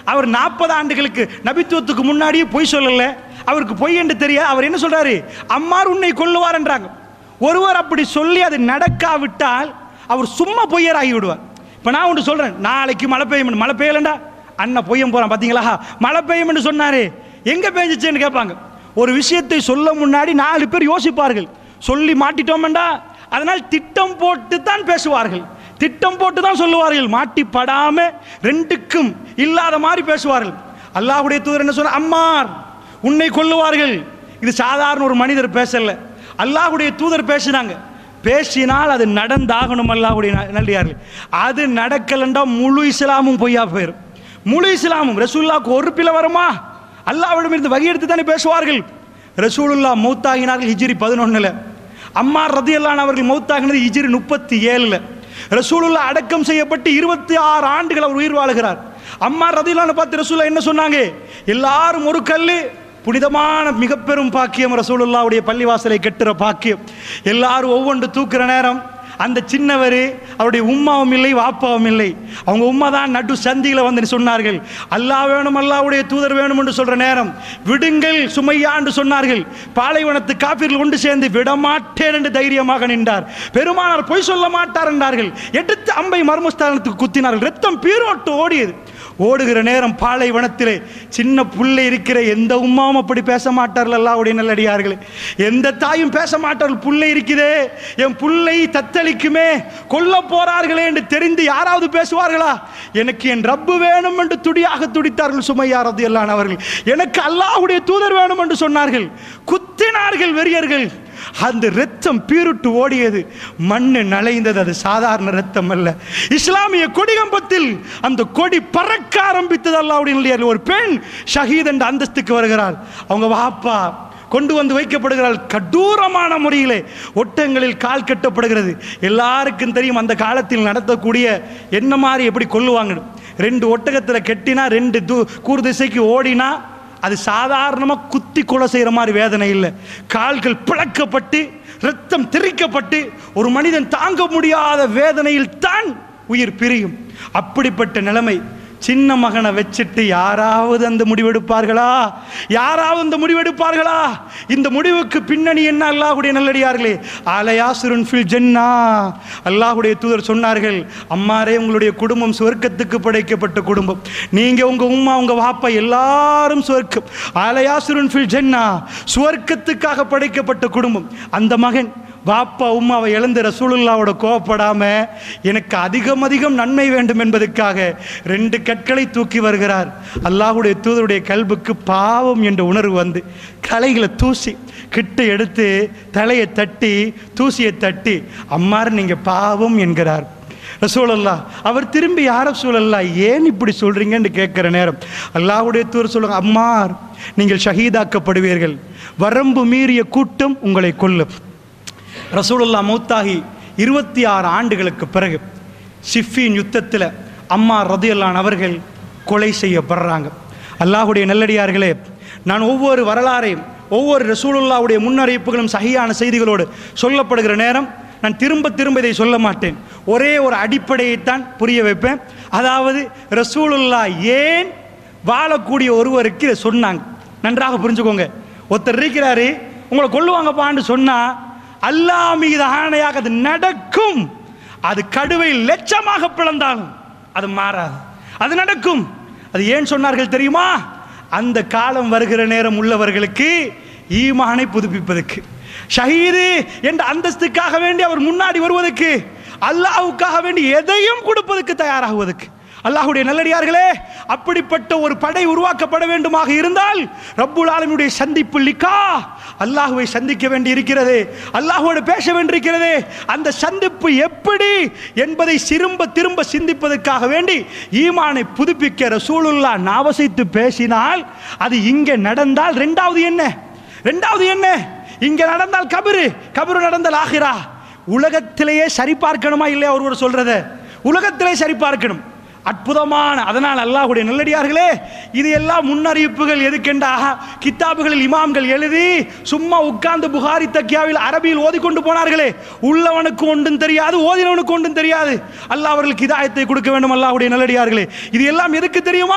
அவர் நாற்பது ஆண்டுகளுக்கு நபித்துவத்துக்கு முன்னாடியே பொய் சொல்லல அவருக்கு பொய் என்று தெரிய அவர் என்ன சொல்றாரு அம்மார் உன்னை கொல்லுவார் என்றாங்க ஒருவர் அப்படி சொல்லி அது நடக்காவிட்டால் அவர் சும்மா பொய்யராகி விடுவார் இப்போ நான் ஒன்று சொல்றேன் நாளைக்கு மழை பெய்யும் மழை பெய்யலண்டா அண்ணன் பொய்யம் போறான் பார்த்தீங்களா மழை பெய்யும்னு சொன்னாரு எங்க பெஞ்சிச்சுன்னு கேட்பாங்க ஒரு விஷயத்தை சொல்ல முன்னாடி நாலு பேர் யோசிப்பார்கள் சொல்லி மாட்டிட்டோம்டா அதனால் திட்டம் போட்டு தான் பேசுவார்கள் திட்டம் போட்டு தான் சொல்லுவார்கள் மாட்டி படாம ரெண்டுக்கும் இல்லாத மாதிரி பேசுவார்கள் அல்லாஹ்வுடைய தூதர் என்ன சொல்ற அம்மார் உன்னை கொல்லுவார்கள் இது சாதாரண ஒரு மனிதர் பேசல அல்லாஹ்வுடைய தூதர் பேசினாங்க பேசினால் அது நடந்தாகணும் அல்லாஹ்வுடைய ந- நல்லடியார்கள் அது நடக்கலண்டா முழு இஸ்லாமும் பொய்யா போயிடும் முழு இஸ்லாமும் ரசூலுல்லாவுக்கு ஒரு பிள்ளை வருமா அல்லாஹ்விடமிருந்து வகை எடுத்து தானே பேசுவார்கள் ரசூலுல்லா மௌத்தாகினார்கள் ஹிஜ்ரி பதினொன்னுல அம்மா ரதியல்லான் அவர்கள் மௌத்தாகினது ஹிஜ்ரி முப்பத்தி ஏழுல ரசூலுல்லா அடக்கம் செய்யப்பட்டு இருபத்தி ஆறு ஆண்டுகள் அவர் உயிர் வாழுகிறார் அம்மா ரதியல்லான பார்த்து ரசூலுல்லா என்ன சொன்னாங்க எல்லாரும் ஒரு கல்லு புனிதமான மிக பெரும் பாக்கியம் ரசூலுல்லாவுடைய பள்ளிவாசலை கட்டுற பாக்கியம் எல்லாரும் ஒவ்வொன்று தூக்குற நேரம் அந்த சின்னவர் அவருடைய உம்மாவும் இல்லை வாப்பாவும் இல்லை அவங்க உம்மா தான் நடு சந்தியில் வந்து சொன்னார்கள் அல்லாஹ் வேணும் அல்லாஹ்வுடைய தூதர் வேணும் என்று சொல்ற நேரம் விடுங்கள் சுமையா என்று சொன்னார்கள் பாலைவனத்து காப்பீர்கள் கொண்டு சேர்ந்து விடமாட்டேன் என்று தைரியமாக நின்றார் பெருமானார் பொய் சொல்ல மாட்டார் என்றார்கள் எடுத்து அம்பை மர்மஸ்தானத்துக்கு குத்தினார்கள் ரத்தம் பீரோட்டு ஓடியது ஓடுகிற நேரம் பாலைவனத்திலே சின்ன புள்ளை இருக்கிற எந்த உம்மாவும் அப்படி பேச மாட்டார்கள் அல்லாவுடைய நல்லடியார்களே எந்த தாயும் பேச மாட்டார்கள் புள்ளை இருக்குதே என் புள்ளை தத்தளிக்குமே கொல்ல போறார்களே என்று தெரிந்து யாராவது பேசுவார்களா எனக்கு என் ரப்பு வேணும் என்று துடியாக துடித்தார்கள் சுமையாரது எல்லாம் அவர்கள் எனக்கு அல்லாஹ்வுடைய தூதர் வேணும் என்று சொன்னார்கள் குத்தினார்கள் வெறியர்கள் அந்த ரத்தம் பீருட்டு ஓடியது மண்ணு நலைந்தது அது சாதாரண ரத்தம் அல்ல இஸ்லாமிய கொடிகம்பத்தில் அந்த கொடி பறக்க ஆரம்பித்தது அல்லாவுடைய ஒரு பெண் ஷஹீத் என்ற அந்தஸ்துக்கு வருகிறாள் அவங்க வாப்பா கொண்டு வந்து வைக்கப்படுகிறாள் கடூரமான முறையிலே ஒட்டங்களில் கால் கட்டப்படுகிறது எல்லாருக்கும் தெரியும் அந்த காலத்தில் நடத்தக்கூடிய என்ன மாதிரி எப்படி கொல்லுவாங்க ரெண்டு ஒட்டகத்தில் கெட்டினா ரெண்டு தூ கூர் திசைக்கு ஓடினா அது சாதாரணமாக குத்தி கொலை செய்கிற மாதிரி வேதனை இல்லை கால்கள் பிளக்கப்பட்டு ரத்தம் திரிக்கப்பட்டு ஒரு மனிதன் தாங்க முடியாத வேதனையில் தான் உயிர் பிரியும் அப்படிப்பட்ட நிலைமை சின்ன மகனை வச்சுட்டு யாராவது அந்த முடிவெடுப்பார்களா யாராவது அந்த முடிவெடுப்பார்களா இந்த முடிவுக்கு பின்னணி என்ன அல்லாஹ்வுடைய நல்லடியார்களே ஆலயாசுரன் ஃபில் ஜென்னா அல்லாஹ்வுடைய தூதர் சொன்னார்கள் அம்மாரே உங்களுடைய குடும்பம் சுவர்க்கத்துக்கு படைக்கப்பட்ட குடும்பம் நீங்க உங்க உம்மா உங்க வாப்பா எல்லாரும் சுவர்க்கம் ஆலயாசுரன் ஃபில் ஜென்னா சுவர்க்கத்துக்காக படைக்கப்பட்ட குடும்பம் அந்த மகன் வாப்பா உம்மாவை இழந்து ரசூலுல்லாவோட கோவப்படாம எனக்கு அதிகம் அதிகம் நன்மை வேண்டும் என்பதற்காக ரெண்டு கற்களை தூக்கி வருகிறார் அல்லாஹ்வுடைய தூதருடைய கல்புக்கு பாவம் என்ற உணர்வு வந்து கலைகளை தூசி கிட்ட எடுத்து தலையை தட்டி தூசியை தட்டி அம்மார் நீங்க பாவம் என்கிறார் ரசூலல்லா அவர் திரும்பி யார சூழல்லா ஏன் இப்படி சொல்றீங்கன்னு கேட்கிற நேரம் அல்லாஹ்வுடைய தூர் சொல்லுங்க அம்மார் நீங்கள் ஷஹீதாக்கப்படுவீர்கள் வரம்பு மீறிய கூட்டம் உங்களை கொல்லும் ரசூலுல்லா மௌத்தாகி இருபத்தி ஆறு ஆண்டுகளுக்கு பிறகு சிஃபின் யுத்தத்தில் அம்மா ரதியல்லான் அவர்கள் கொலை செய்யப்படுறாங்க அல்லாஹுடைய நல்லடியார்களே நான் ஒவ்வொரு வரலாறையும் ஒவ்வொரு ரசூலுல்லாவுடைய முன்னறிவிப்புகளும் சகியான செய்திகளோடு சொல்லப்படுகிற நேரம் நான் திரும்ப திரும்ப இதை சொல்ல மாட்டேன் ஒரே ஒரு அடிப்படையைத்தான் புரிய வைப்பேன் அதாவது ரசூலுல்லா ஏன் வாழக்கூடிய ஒருவருக்கு இதை சொன்னாங்க நன்றாக புரிஞ்சுக்கோங்க ஒருத்தர் இருக்கிறாரு உங்களை கொல்லுவாங்கப்பான்னு சொன்னா அல்லாஹ் மீது ஆணையாக அது நடக்கும் அது கடுவை லட்சமாக பிளந்தாலும் அது மாறாது அது நடக்கும் அது ஏன் சொன்னார்கள் தெரியுமா அந்த காலம் வருகிற நேரம் உள்ளவர்களுக்கு ஈமானை புதுப்பிப்பதற்கு ஷஹீது என்ற அந்தஸ்துக்காக வேண்டி அவர் முன்னாடி வருவதற்கு அல்லாஹ்வுக்காக வேண்டி எதையும் கொடுப்பதற்கு தயாராகுவதற்கு அல்லாஹ்வுடைய நல்லடியார்களே அப்படிப்பட்ட ஒரு படை உருவாக்கப்பட வேண்டுமாக இருந்தால் ரப்புல் ஆலமியுடைய சந்திப்பு லிக்கா அல்லாஹுவை சந்திக்க வேண்டி இருக்கிறது அல்லாஹுவோடு பேச வேண்டியிருக்கிறது அந்த சந்திப்பு எப்படி என்பதை திரும்ப திரும்ப சிந்திப்பதற்காக வேண்டி ஈமானை புதுப்பிக்க ரசூலுல்லா நாவசைத்து பேசினால் அது இங்கே நடந்தால் ரெண்டாவது என்ன ரெண்டாவது என்ன இங்க நடந்தால் கபரு கபரு நடந்தால் ஆகிறா உலகத்திலேயே சரி பார்க்கணுமா இல்லையா ஒருவர் சொல்றத உலகத்திலே சரி பார்க்கணும் அற்புதமான அதனால் அல்லாஹ்வுடைய நல்லடியார்களே இது எல்லாம் முன்னறிவிப்புகள் எதுக்கெண்டா கித்தாபுகளில் இமாம்கள் எழுதி சும்மா உட்கார்ந்து புகாரி தக்கியாவில் அரபியில் ஓதிக்கொண்டு போனார்களே உள்ளவனுக்கு ஒன்றும் தெரியாது ஓதினவனுக்கு ஒன்றும் தெரியாது அல்லாஹ் அவர்களுக்கு இதாயத்தை கொடுக்க வேண்டும் அல்லாஹ்வுடைய நல்லடியார்களே இது எல்லாம் எதுக்கு தெரியுமா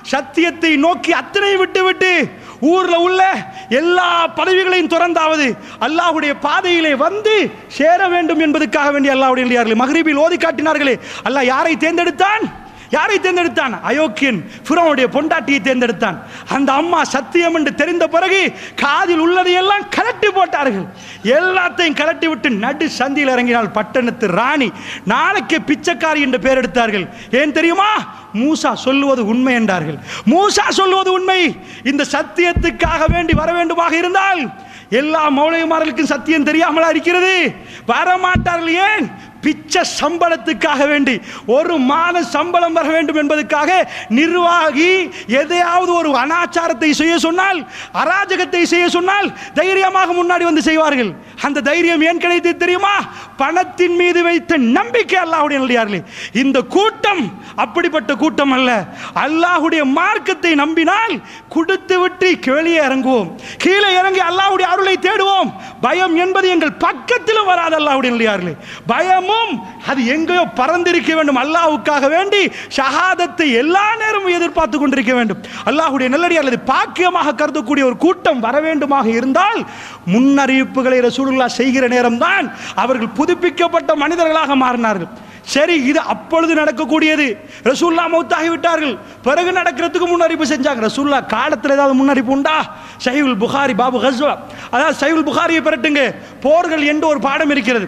சத்தியத்தை நோக்கி அத்தனை விட்டு விட்டு ஊர்ல உள்ள எல்லா பதவிகளையும் துறந்தாவது அல்லாஹ்வுடைய பாதையிலே வந்து சேர வேண்டும் என்பதற்காக வேண்டிய அல்லாஹ்வுடைய இல்லையார்களே மகரிபில் ஓதி காட்டினார்களே அல்லாஹ் யாரை தேர்ந்தெடுத்தான் யாரை தேர்ந்தெடுத்தான் அயோக்கியன் ஃபிரௌனுடைய பொண்டாட்டியை தேர்ந்தெடுத்தான் அந்த அம்மா சத்தியம் என்று தெரிந்த பிறகு காதில் உள்ளதையெல்லாம் கலட்டி போட்டார்கள் எல்லாத்தையும் கலட்டி விட்டு நடு சந்தியில் இறங்கினால் பட்டணத்து ராணி நாளைக்கு பிச்சைக்காரி என்று பெயர் எடுத்தார்கள் ஏன் தெரியுமா மூசா சொல்லுவது உண்மை என்றார்கள் மூசா சொல்லுவது உண்மை இந்த சத்தியத்துக்காக வேண்டி வர வேண்டுமாக இருந்தால் எல்லா மௌலிகமார்களுக்கும் சத்தியம் தெரியாமலா இருக்கிறது வரமாட்டார்கள் ஏன் பிச்சை சம்பளத்துக்காக வேண்டி ஒரு மாத சம்பளம் வர வேண்டும் என்பதற்காக நிர்வாகி எதையாவது ஒரு அனாச்சாரத்தை செய்ய சொன்னால் அராஜகத்தை செய்ய சொன்னால் தைரியமாக முன்னாடி வந்து செய்வார்கள் அந்த தைரியம் ஏன் கிடைத்தது தெரியுமா பணத்தின் மீது வைத்த நம்பிக்கை அல்லாஹ்வுடைய நல்லடியார்களே இந்த கூட்டம் அப்படிப்பட்ட கூட்டம் அல்ல அல்லாஹ்வுடைய மார்க்கத்தை நம்பினால் கொடுத்து விட்டு வெளியே இறங்குவோம் கீழே இறங்கி அல்லாஹ்வுடைய அருளை தேடுவோம் பயம் என்பது எங்கள் பக்கத்திலும் வராது அல்லாஹ்வுடைய நல்லடியார்களே பயமும் அது எங்கேயோ பறந்திருக்க வேண்டும் அல்லாஹ்வுக்காக வேண்டி ஷஹாதத்தை எல்லா நேரமும் எதிர்பார்த்து கொண்டிருக்க வேண்டும் அல்லாஹ்வுடைய நல்லடியார் அது பாக்கியமாக கருதக்கூடிய ஒரு கூட்டம் வர வேண்டுமாக இருந்தால் முன்னறிவிப்புகளை ரசூலுல்லா செய்கிற நேரம்தான் அவர்கள் புதுப்பிக்கப்பட்ட மனிதர்களாக மாறினார்கள் சரி இது அப்பொழுது நடக்கக்கூடியது ரசூல்லா மௌத்தாகி விட்டார்கள் பிறகு நடக்கிறதுக்கு முன்னறிப்பு செஞ்சாங்க ரசூல்லா காலத்தில் ஏதாவது முன்னறிப்பு உண்டா சைவுல் புகாரி பாபு ஹஸ்வா அதாவது சைவுல் புகாரியை பெறட்டுங்க போர்கள் என்று ஒரு பாடம் இருக்கிறது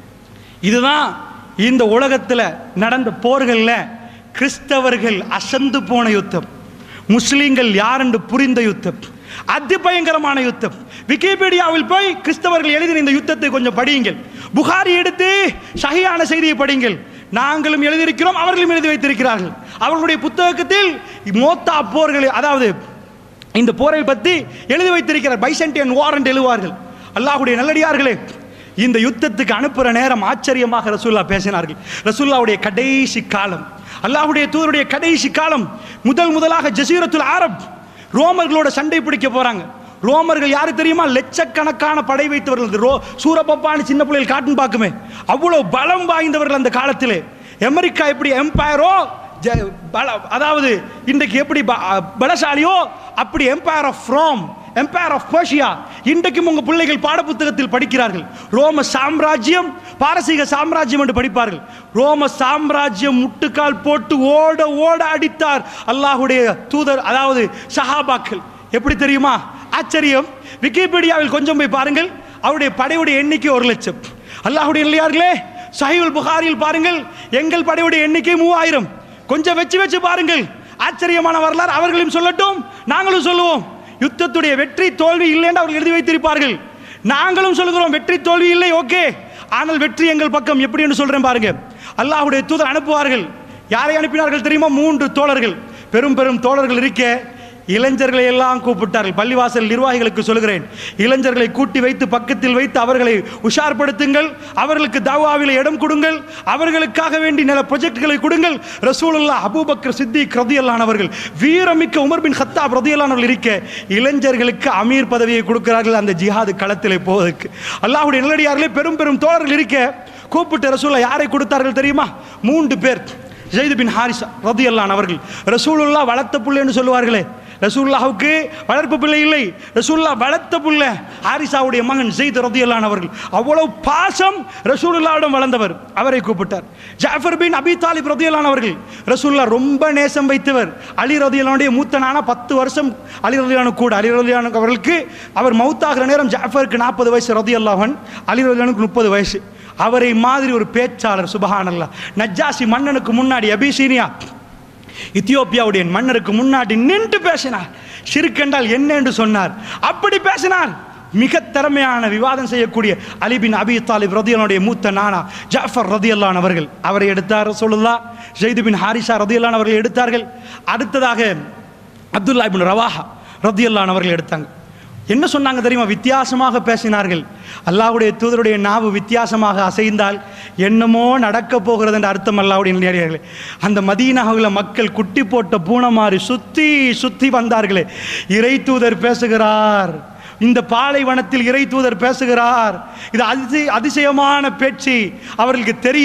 இதுதான் இந்த உலகத்தில் நடந்த போர்களில் கிறிஸ்தவர்கள் அசந்து போன யுத்தம் முஸ்லீம்கள் யார் என்று புரிந்த யுத்தம் அதி பயங்கரமான யுத்தம் விக்கிபீடியாவில் போய் கிறிஸ்தவர்கள் எழுதின இந்த யுத்தத்தை கொஞ்சம் படியுங்கள் புகாரி எடுத்து சகியான செய்தியை படியுங்கள் நாங்களும் எழுதியிருக்கிறோம் அவர்களும் எழுதி வைத்திருக்கிறார்கள் அவர்களுடைய புத்தகத்தில் மோத்தா போர்கள் அதாவது இந்த போரை பற்றி எழுதி வைத்திருக்கிறார் பைசன்டியன் வாரண்ட் எழுதுவார்கள் அல்லாஹ்வுடைய நல்லடியார்களே இந்த யுத்தத்துக்கு அனுப்புகிற நேரம் ஆச்சரியமாக ரசூல்லா பேசினார்கள் ரசூல்லாவுடைய கடைசி காலம் அல்லாஹ்வுடைய தூதருடைய கடைசி காலம் முதல் முதலாக ஜசீரத்துல் அரப் ரோமர்களோட சண்டை பிடிக்க போறாங்க ரோமர்கள் யாரு தெரியுமா லட்சக்கணக்கான படை வைத்தவர்கள் இந்த ரோ சூரப்பப்பான்னு சின்ன பிள்ளைகள் காட்டுன்னு பார்க்குமே அவ்வளவு பலம் வாய்ந்தவர்கள் அந்த காலத்திலே அமெரிக்கா எப்படி எம்பையரோ ஜ- பல அதாவது இன்றைக்கு எப்படி ப- பலசாலியோ அப்படி empire of Rome empire of Persia இன்றைக்கும் உங்க பிள்ளைகள் பாடப்புத்தகத்தில் படிக்கிறார்கள் ரோம சாம்ராஜ்யம் பாரசீக சாம்ராஜ்யம் என்று படிப்பார்கள் ரோம சாம்ராஜ்யம் முட்டுக்கால் போட்டு ஓட ஓட அடித்தார் அல்லாஹ்வுடைய தூதர் அதாவது சஹாபாக்கள் எப்படி தெரியுமா ஆச்சரியம் விக்கிபீடியாவில் கொஞ்சம் போய் பாருங்கள் அவருடைய படையுடைய எண்ணிக்கை ஒரு லட்சம் அல்லாஹ்வுடைய இல்லையார்களே சஹீல் புகாரியில் பாருங்கள் எங்கள் படையுடைய எண்ணிக்கை மூவாயிரம் கொஞ்சம் வச்சு வச்சு பாருங்கள் ஆச்சரியமான வரலாறு அவர்களையும் சொல்லட்டும் நாங்களும் சொல்லுவோம் யுத்தத்துடைய வெற்றி தோல்வி இல்லை என்று அவர்கள் எழுதி வைத்திருப்பார்கள் நாங்களும் சொல்லுகிறோம் வெற்றி தோல்வி இல்லை ஓகே ஆனால் வெற்றி எங்கள் பக்கம் எப்படி என்று சொல்றேன் பாருங்க அல்லாஹ்வுடைய தூதர் அனுப்புவார்கள் யாரை அனுப்பினார்கள் தெரியுமா மூன்று தோழர்கள் பெரும் பெரும் தோழர்கள் இருக்க இளைஞர்களை எல்லாம் கூப்பிட்டார்கள் பள்ளிவாசல் நிர்வாகிகளுக்கு சொல்கிறேன் இளைஞர்களை கூட்டி வைத்து பக்கத்தில் வைத்து அவர்களை உஷார்படுத்துங்கள் அவர்களுக்கு தாவாவில் இடம் கொடுங்கள் அவர்களுக்காக வேண்டி நில ப்ரொஜெக்ட்களை கொடுங்கள் ரசூலுல்லா அபூபக்கர் சித்திக் ரதியல்லானவர்கள் வீரமிக்க உமர் பின் ஹத்தாப் ரதியல்லானவர்கள் இருக்க இளைஞர்களுக்கு அமீர் பதவியை கொடுக்கிறார்கள் அந்த ஜிஹாது களத்திலே போவதற்கு அல்லாஹ்வுடைய நல்லடியார்களே பெரும் பெரும் தோழர்கள் இருக்க கூப்பிட்டு ரசூல்லா யாரை கொடுத்தார்கள் தெரியுமா மூன்று பேர் ஜெயித் பின் ஹாரிசா ரதியல்லான் அவர்கள் ரசூலுல்லா வளர்த்த புள்ளைன்னு சொல்லுவார்களே ரசூல்லாவுக்கு வளர்ப்பு பிள்ளை இல்லை ரசூல்லா வளர்த்த புள்ள ஹாரிசாவுடைய மகன் ஜெயித் ரதியல்லான் அவர்கள் அவ்வளவு பாசம் ரசூலுல்லாவிடம் வளர்ந்தவர் அவரை கூப்பிட்டார் ஜாஃபர் பின் அபி தாலிப் ரதியல்லான் அவர்கள் ரசூல்லா ரொம்ப நேசம் வைத்தவர் அலி ரதியல்லானுடைய மூத்தனான பத்து வருஷம் அலி ரதியல்லானு கூட அலி ரதியல்லானு அவர்களுக்கு அவர் மௌத்தாகிற நேரம் ஜாஃபருக்கு நாற்பது வயசு ரதியல்லாஹன் அலி ரதியல்லானுக்கு முப்பது வயசு அவரை மாதிரி ஒரு பேச்சாளர் சுபஹானல்லா நஜ்ஜாசி மன்னனுக்கு முன்னாடி அபிசீனியா இத்தியோப்பியாவுடைய மன்னருக்கு முன்னாடி நின்று பேசினார் சிறுக்கென்றால் என்ன என்று சொன்னார் அப்படி பேசினார் மிக திறமையான விவாதம் செய்யக்கூடிய அலிபின் அபி தாலிப் ரதியனுடைய மூத்த நானா ஜாஃபர் ரதியல்லான் அவர்கள் அவரை எடுத்தார் சொல்லுல்லா ஜெய்து பின் ஹாரிஷா ரதியல்லான் அவர்கள் எடுத்தார்கள் அடுத்ததாக அப்துல்லா இபின் ரவாஹா ரதியல்லான் அவர்கள் எடுத்தாங்க என்ன சொன்னாங்க தெரியுமா வித்தியாசமாக பேசினார்கள் அல்லாஹ்வுடைய தூதருடைய நாவு வித்தியாசமாக அசைந்தால் என்னமோ நடக்க போகிறது என்ற அர்த்தம் அல்லாஹ்வுடைய நேரியர்களே அந்த மதீனாவில் மக்கள் குட்டி போட்ட பூனை மாதிரி சுத்தி சுத்தி வந்தார்களே இறை தூதர் பேசுகிறார் இந்த பாலைவனத்தில் இறை தூதர் பேசுகிறார் இது அதிசய அதிசயமான பேச்சு அவர்களுக்கு தெரியும்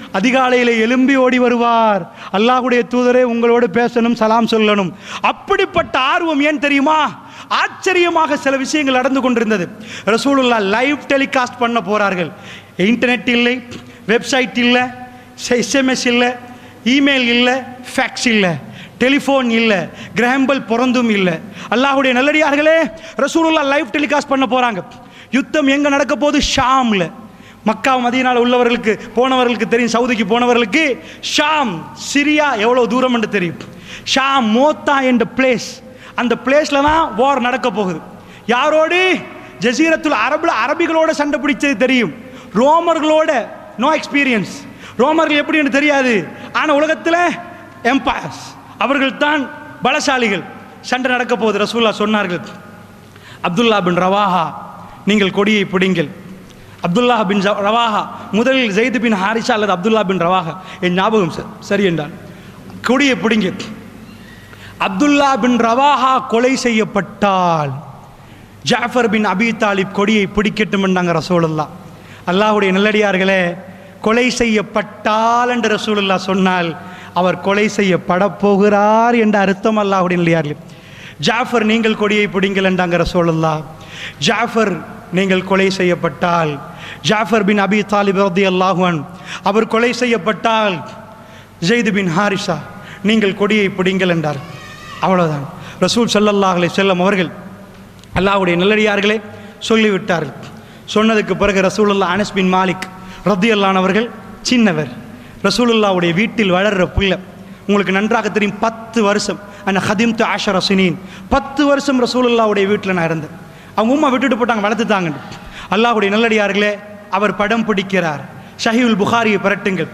அதிகாலையில் எழும்பி ஓடி வருவார் அல்லாஹ்வுடைய தூதரே உங்களோடு பேசணும் சலாம் சொல்லணும் அப்படிப்பட்ட ஆர்வம் ஏன் தெரியுமா ஆச்சரியமாக சில விஷயங்கள் நடந்து கொண்டிருந்தது ரசூலுல்லா லைவ் டெலிகாஸ்ட் பண்ண போறார்கள் இன்டர்நெட் இல்லை வெப்சைட் இல்லை எஸ்எம்எஸ் இல்லை இமெயில் இல்லை ஃபேக்ஸ் இல்லை டெலிஃபோன் இல்லை கிரஹம்பல் பிறந்தும் இல்லை அல்லாஹ்வுடைய நல்லடியார்களே ரசூலுல்லா லைவ் டெலிகாஸ்ட் பண்ண போறாங்க யுத்தம் எங்க நடக்க போகுது ஷாம்ல மக்கா மதியனால உள்ளவர்களுக்கு போனவர்களுக்கு தெரியும் சவுதிக்கு போனவர்களுக்கு ஷாம் சிரியா எவ்வளவு தூரம் என்று தெரியும் ஷாம் மோத்தா என்ற பிளேஸ் அந்த பிளேஸ்ல தான் வார் நடக்க போகுது யாரோடு ஜசீரத்துல் அரபுல அரபிகளோட சண்டை பிடிச்சது தெரியும் ரோமர்களோட நோ எக்ஸ்பீரியன்ஸ் ரோமர்கள் எப்படின்னு தெரியாது ஆனா உலகத்தில் எம்பயர்ஸ் அவர்கள் தான் பலசாலிகள் சண்டை நடக்க போகுது ரசூல்லா சொன்னார்கள் அப்துல்லா பின் ரவாஹா நீங்கள் கொடியை பிடிங்கள் அப்துல்லா பின் ஜ- ரவாஹா முதலில் ஜெயித் பின் ஹாரிஷா அல்லது அப்துல்லா பின் ரவாஹா என் ஞாபகம் ச- சரி என்றான் கொடியை பிடிங்க அப்துல்லா பின் ரவாஹா கொலை செய்யப்பட்டால் ஜாஃபர் பின் அபி தாலிப் கொடியை பிடிக்கட்டும் என்றாங்க ரசூலுல்லா அல்லாஹ்வுடைய நல்லடியார்களே கொலை செய்யப்பட்டால் என்று ரசூலுல்லா சொன்னால் அவர் கொலை செய்யப்பட போகிறார் என்ற அர்த்தம் அல்லாஹ்வுடைய நல்லடியார்களே ஜாஃபர் நீங்கள் கொடியை பிடிங்கள் என்றாங்க ரசூலுல்லா ஜாஃபர் நீங்கள் கொலை செய்யப்பட்டால் ஜாஃபர் பின் அபி தாலிப் ரதி அல்லாஹுவன் அவர் கொலை செய்யப்பட்டால் ஜெயிது பின் ஹாரிஷா நீங்கள் கொடியை பிடிங்கள் என்றார் அவ்வளவுதான் ரசூல் ஸல்லல்லாஹு அலைஹி செல்லம் அவர்கள் அல்லாஹ்வுடைய நல்லடியார்களே சொல்லிவிட்டார்கள் சொன்னதுக்கு பிறகு ரசூலுல்லா அனஸ் பின் மாலிக் ரத்தியல்லான் அவர்கள் சின்னவர் ரசூலுல்லாவுடைய வீட்டில் வளர்ற பிள்ளை உங்களுக்கு நன்றாக தெரியும் பத்து வருஷம் அந்த ஹதிம் து ஆஷர சினீன் பத்து வருஷம் ரசூலுல்லாவுடைய வீட்டில் நான் இருந்தேன் அவங்க உம்மா விட்டுட்டு போட்டாங்க வளர்த்துட்டாங்க அல்லாஹ்வுடைய நல்லடியார்களே அவர் படம் பிடிக்கிறார் ஷஹீல் புகாரியை பிரட்டுங்கள்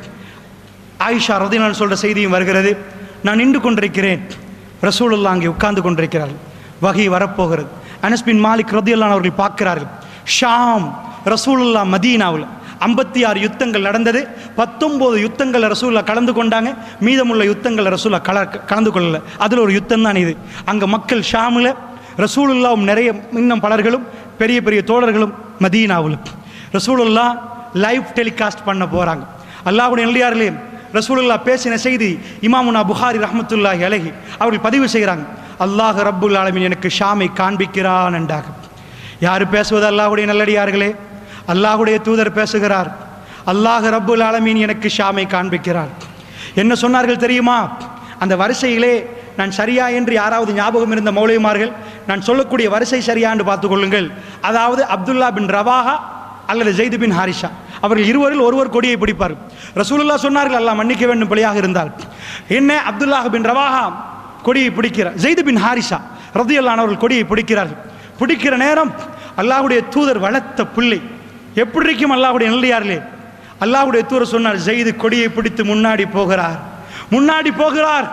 ஆயிஷா ரதினான் சொல்ற செய்தியும் வருகிறது நான் நின்று கொண்டிருக்கிறேன் ரசூலுல்லா அங்கே உட்கார்ந்து கொண்டிருக்கிறார்கள் வகை வரப்போகிறது அனஸ் பின் மாலிக் ரதியல்லான் அவர்கள் பார்க்கிறார்கள் ஷாம் ரசூலுல்லா மதீனாவில் ஐம்பத்தி ஆறு யுத்தங்கள் நடந்தது பத்தொம்போது யுத்தங்கள் ரசூல்லா கலந்து கொண்டாங்க மீதமுள்ள யுத்தங்கள் ரசூல்லா கல கலந்து கொள்ளல அதில் ஒரு யுத்தம் தான் இது அங்கே மக்கள் ஷாமில் ரசூலுல்லாவும் நிறைய இன்னும் பலர்களும் பெரிய பெரிய தோழர்களும் மதீனாவில் ரசூலுல்லா லைவ் டெலிகாஸ்ட் பண்ண போகிறாங்க அல்லாஹ்வுடைய நல்லியார்களே ரசூலுல்லா பேசின செய்தி இமாமுனா புகாரி ரஹ்மத்துல்லாஹி அலைஹி அவர்கள் பதிவு செய்கிறாங்க அல்லாஹ் ரப்புல் ஆலமீன் எனக்கு ஷாமை காண்பிக்கிறான் என்றாக யார் பேசுவது அல்லாஹ்வுடைய நல்லடியார்களே அல்லாஹ்வுடைய தூதர் பேசுகிறார் அல்லாஹ் ரப்புல் ஆலமீன் எனக்கு ஷாமை காண்பிக்கிறார் என்ன சொன்னார்கள் தெரியுமா அந்த வரிசையிலே நான் சரியா என்று யாராவது ஞாபகம் இருந்த மௌலியமார்கள் நான் சொல்லக்கூடிய வரிசை சரியா என்று பார்த்துக் கொள்ளுங்கள் அதாவது அப்துல்லா பின் ரவாஹா அல்லது ஜெயிது பின் ஹாரிஷா அவர்கள் இருவரில் ஒருவர் கொடியை பிடிப்பார் ரசூலுல்லா சொன்னார்கள் அல்லாஹ் மன்னிக்க வேண்டும் பிழையாக இருந்தால் என்ன அப்துல்லாஹ் பின் ரவாஹா கொடியை பிடிக்கிறார் ஜெயிது பின் ஹாரிஷா ரதியல்லானவர்கள் கொடியை பிடிக்கிறார்கள் பிடிக்கிற நேரம் அல்லாஹ்வுடைய தூதர் வளர்த்த பிள்ளை எப்படி இருக்கும் அல்லாஹ்வுடைய நல்லியார்களே அல்லாஹ்வுடைய தூதர் சொன்னார் ஜெயிது கொடியை பிடித்து முன்னாடி போகிறார் முன்னாடி போகிறார்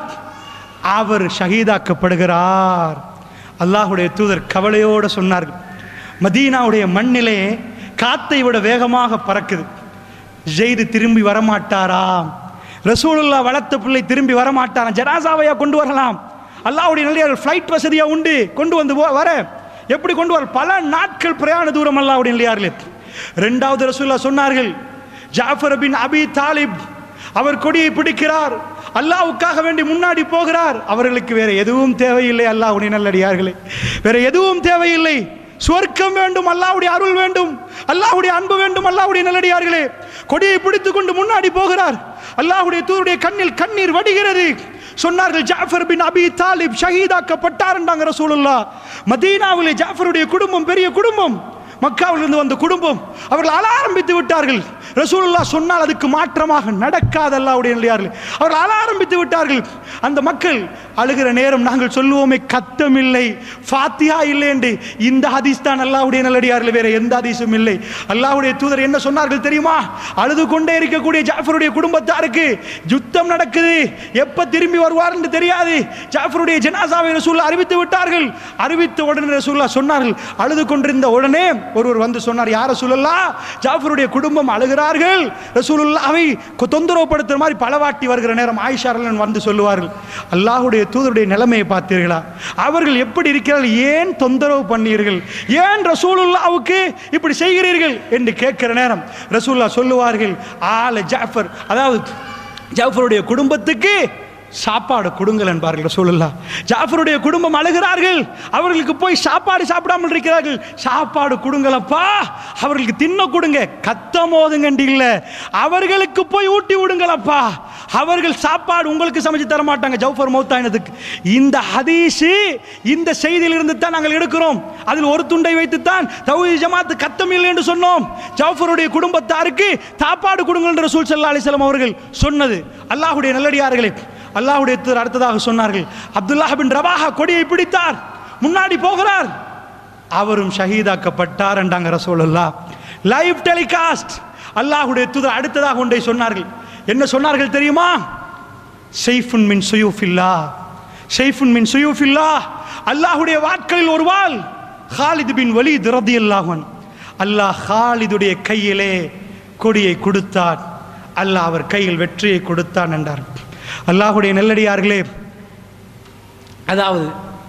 அவர் ஷஹீதாக்கப்படுகிறார் அல்லாஹ்வுடைய தூதர் கவலையோடு சொன்னார்கள் மதீனாவுடைய மண்ணிலே காத்தை விட வேகமாக பறக்குது ஜெயிது திரும்பி வரமாட்டாராம் ரசூலுல்லா வளர்த்த பிள்ளை திரும்பி வரமாட்டாராம் ஜனாசாவையா கொண்டு வரலாம் அல்லாஹ்வுடைய நல்லியார்கள் ஃப்ளைட் வசதியா உண்டு கொண்டு வந்து போ- வர எப்படி கொண்டு வர பல நாட்கள் பிரயாண தூரம் அல்லாஹ்வுடைய நல்லியார்களே ரெண்டாவது ரசூல்லா சொன்னார்கள் ஜாஃபர் பின் அபி தாலிப் அவர் கொடியை பிடிக்கிறார் அல்லாஹ்வுக்காக வேண்டி முன்னாடி போகிறார் அவர்களுக்கு வேற எதுவும் தேவையில்லை அல்லாஹ்வுடைய நல்லடியார்களே வேற எதுவும் தேவையில்லை சுவர்க்கம் வேண்டும் அல்லாஹ்வுடைய அருள் வேண்டும் அல்லாஹ்வுடைய அன்பு வேண்டும் அல்லாஹ்வுடைய நல்லடியார்களே கொடியை பிடித்துக் கொண்டு முன்னாடி போகிறார் அல்லாஹ்வுடைய தூருடைய கண்ணில் கண்ணீர் வடிகிறது சொன்னார்கள் ஜாஃபர் பின் அபி தாலிப் ஷஹீதாக்கப்பட்டார் என்றாங்க ரசூலுல்லாஹ் மதீனாவிலே ஜாஃபருடைய குடும்பம் பெரிய குடும்பம் மக்காவிலிருந்து வந்த குடும்பம் அவர்கள் அழ ஆரம்பித்து விட்டார்கள் ரசூலுல்லாஹ் சொன்னால் அதுக்கு மாற்றமாக நடக்காத அல்லாஹ்வுடைய நல்லடியார்களே அவர்கள் அழ ஆரம்பித்து விட்டார்கள் அந்த மக்கள் அழுகிற நேரம் நாங்கள் சொல்லுவோமே கத்தம் இல்லை ஃபாத்தியா இல்லை என்று இந்த ஹதீஸ் தான் அல்லாஹ்வுடைய நல்லடியார்கள் வேற எந்த ஹதீஸும் இல்லை அல்லாஹ்வுடைய தூதர் என்ன சொன்னார்கள் தெரியுமா அழுது கொண்டே இருக்கக்கூடிய ஜாஃபருடைய குடும்பத்தாருக்கு யுத்தம் நடக்குது எப்ப திரும்பி வருவார் என்று தெரியாது ஜாஃபருடைய ஜனாசாவை ரசூல்லா அறிவித்து விட்டார்கள் அறிவித்த உடனே ரசூல்லா சொன்னார்கள் அழுது கொண்டிருந்த உடனே ஒருவர் வந்து சொன்னார் யார சொல்லலா ஜாஃபருடைய குடும்பம் அழுகிறார் வருகிறார்கள் ரசூலுல்லாவை கொ- தொந்தரவுப்படுத்துற மாதிரி பலவாட்டி வருகிற நேரம் ஆயிஷா ரலியல்லாஹு வந்து சொல்லுவார்கள் அல்லாஹ்வுடைய தூதருடைய நிலைமையை பார்த்தீர்களா அவர்கள் எப்படி இருக்கிறார்கள் ஏன் தொந்தரவு பண்ணீர்கள் ஏன் ரசூலுல்லாவுக்கு இப்படி செய்கிறீர்கள் என்று கேட்கிற நேரம் ரசூலுல்லா சொல்லுவார்கள் ஆல ஜாஃபர் அதாவது ஜாஃபருடைய குடும்பத்துக்கு சாப்பாடு கொடுங்கள் என்பார்கள் ரசூலுல்லா ஜாஃபருடைய குடும்பம் அழுகிறார்கள் அவர்களுக்கு போய் சாப்பாடு சாப்பிடாமல் இருக்கிறார்கள் சாப்பாடு கொடுங்களப்பா அவர்களுக்கு தின்ன கொடுங்க கத்தம் ஓதுங்கண்டி இல்ல அவர்களுக்கு போய் ஊட்டி விடுங்களப்பா அவர்கள் சாப்பாடு உங்களுக்கு சமைச்சு தர மாட்டாங்க ஜவுஃபர் மௌத்தாயினதுக்கு இந்த ஹதீஸு இந்த செய்தியிலிருந்து தான் நாங்கள் எடுக்கிறோம் அதில் ஒரு துண்டை வைத்துத்தான் தௌஹீத் ஜமாத்து கத்தம் இல்லை என்று சொன்னோம் ஜவுஃபருடைய குடும்பத்தாருக்கு சாப்பாடு கொடுங்கள் என்று ரசூல் ஸல்லல்லாஹு அலைஹி வஸல்லம் அவர்கள் சொன்னது அல்லாஹ்வுடைய நல்லடியார்களே அல்லாஹ்வுடைய தூதர் அடுத்ததாக சொன்னார்கள் அப்துல்லாஹ் பின் ரவாஹா கொடியை பிடித்தார் முன்னாடி போகிறார் அவரும் ஷஹீதாக்கப்பட்டார் என்றாங்க ரசூலுல்லா லைவ் டெலிகாஸ்ட் அல்லாஹ்வுடைய தூதர் அடுத்ததாக ஒன்றை சொன்னார்கள் என்ன சொன்னார்கள் தெரியுமா செய்ஃபுன் மின் சுயூஃபில்லா செய்ஃபுன் மின் சுயூஃபில்லா அல்லாஹ்வுடைய வாட்களில் ஒரு வாள் ஹாலித் பின் வலீத் ரதியல்லாஹன் அல்லாஹ் ஹாலிதுடைய கையிலே கொடியை கொடுத்தார் அல்லாஹ் அவர் கையில் வெற்றியை கொடுத்தான் என்றார் அல்லாஹ்வுடைய நெல்லடியார்களே அதாவது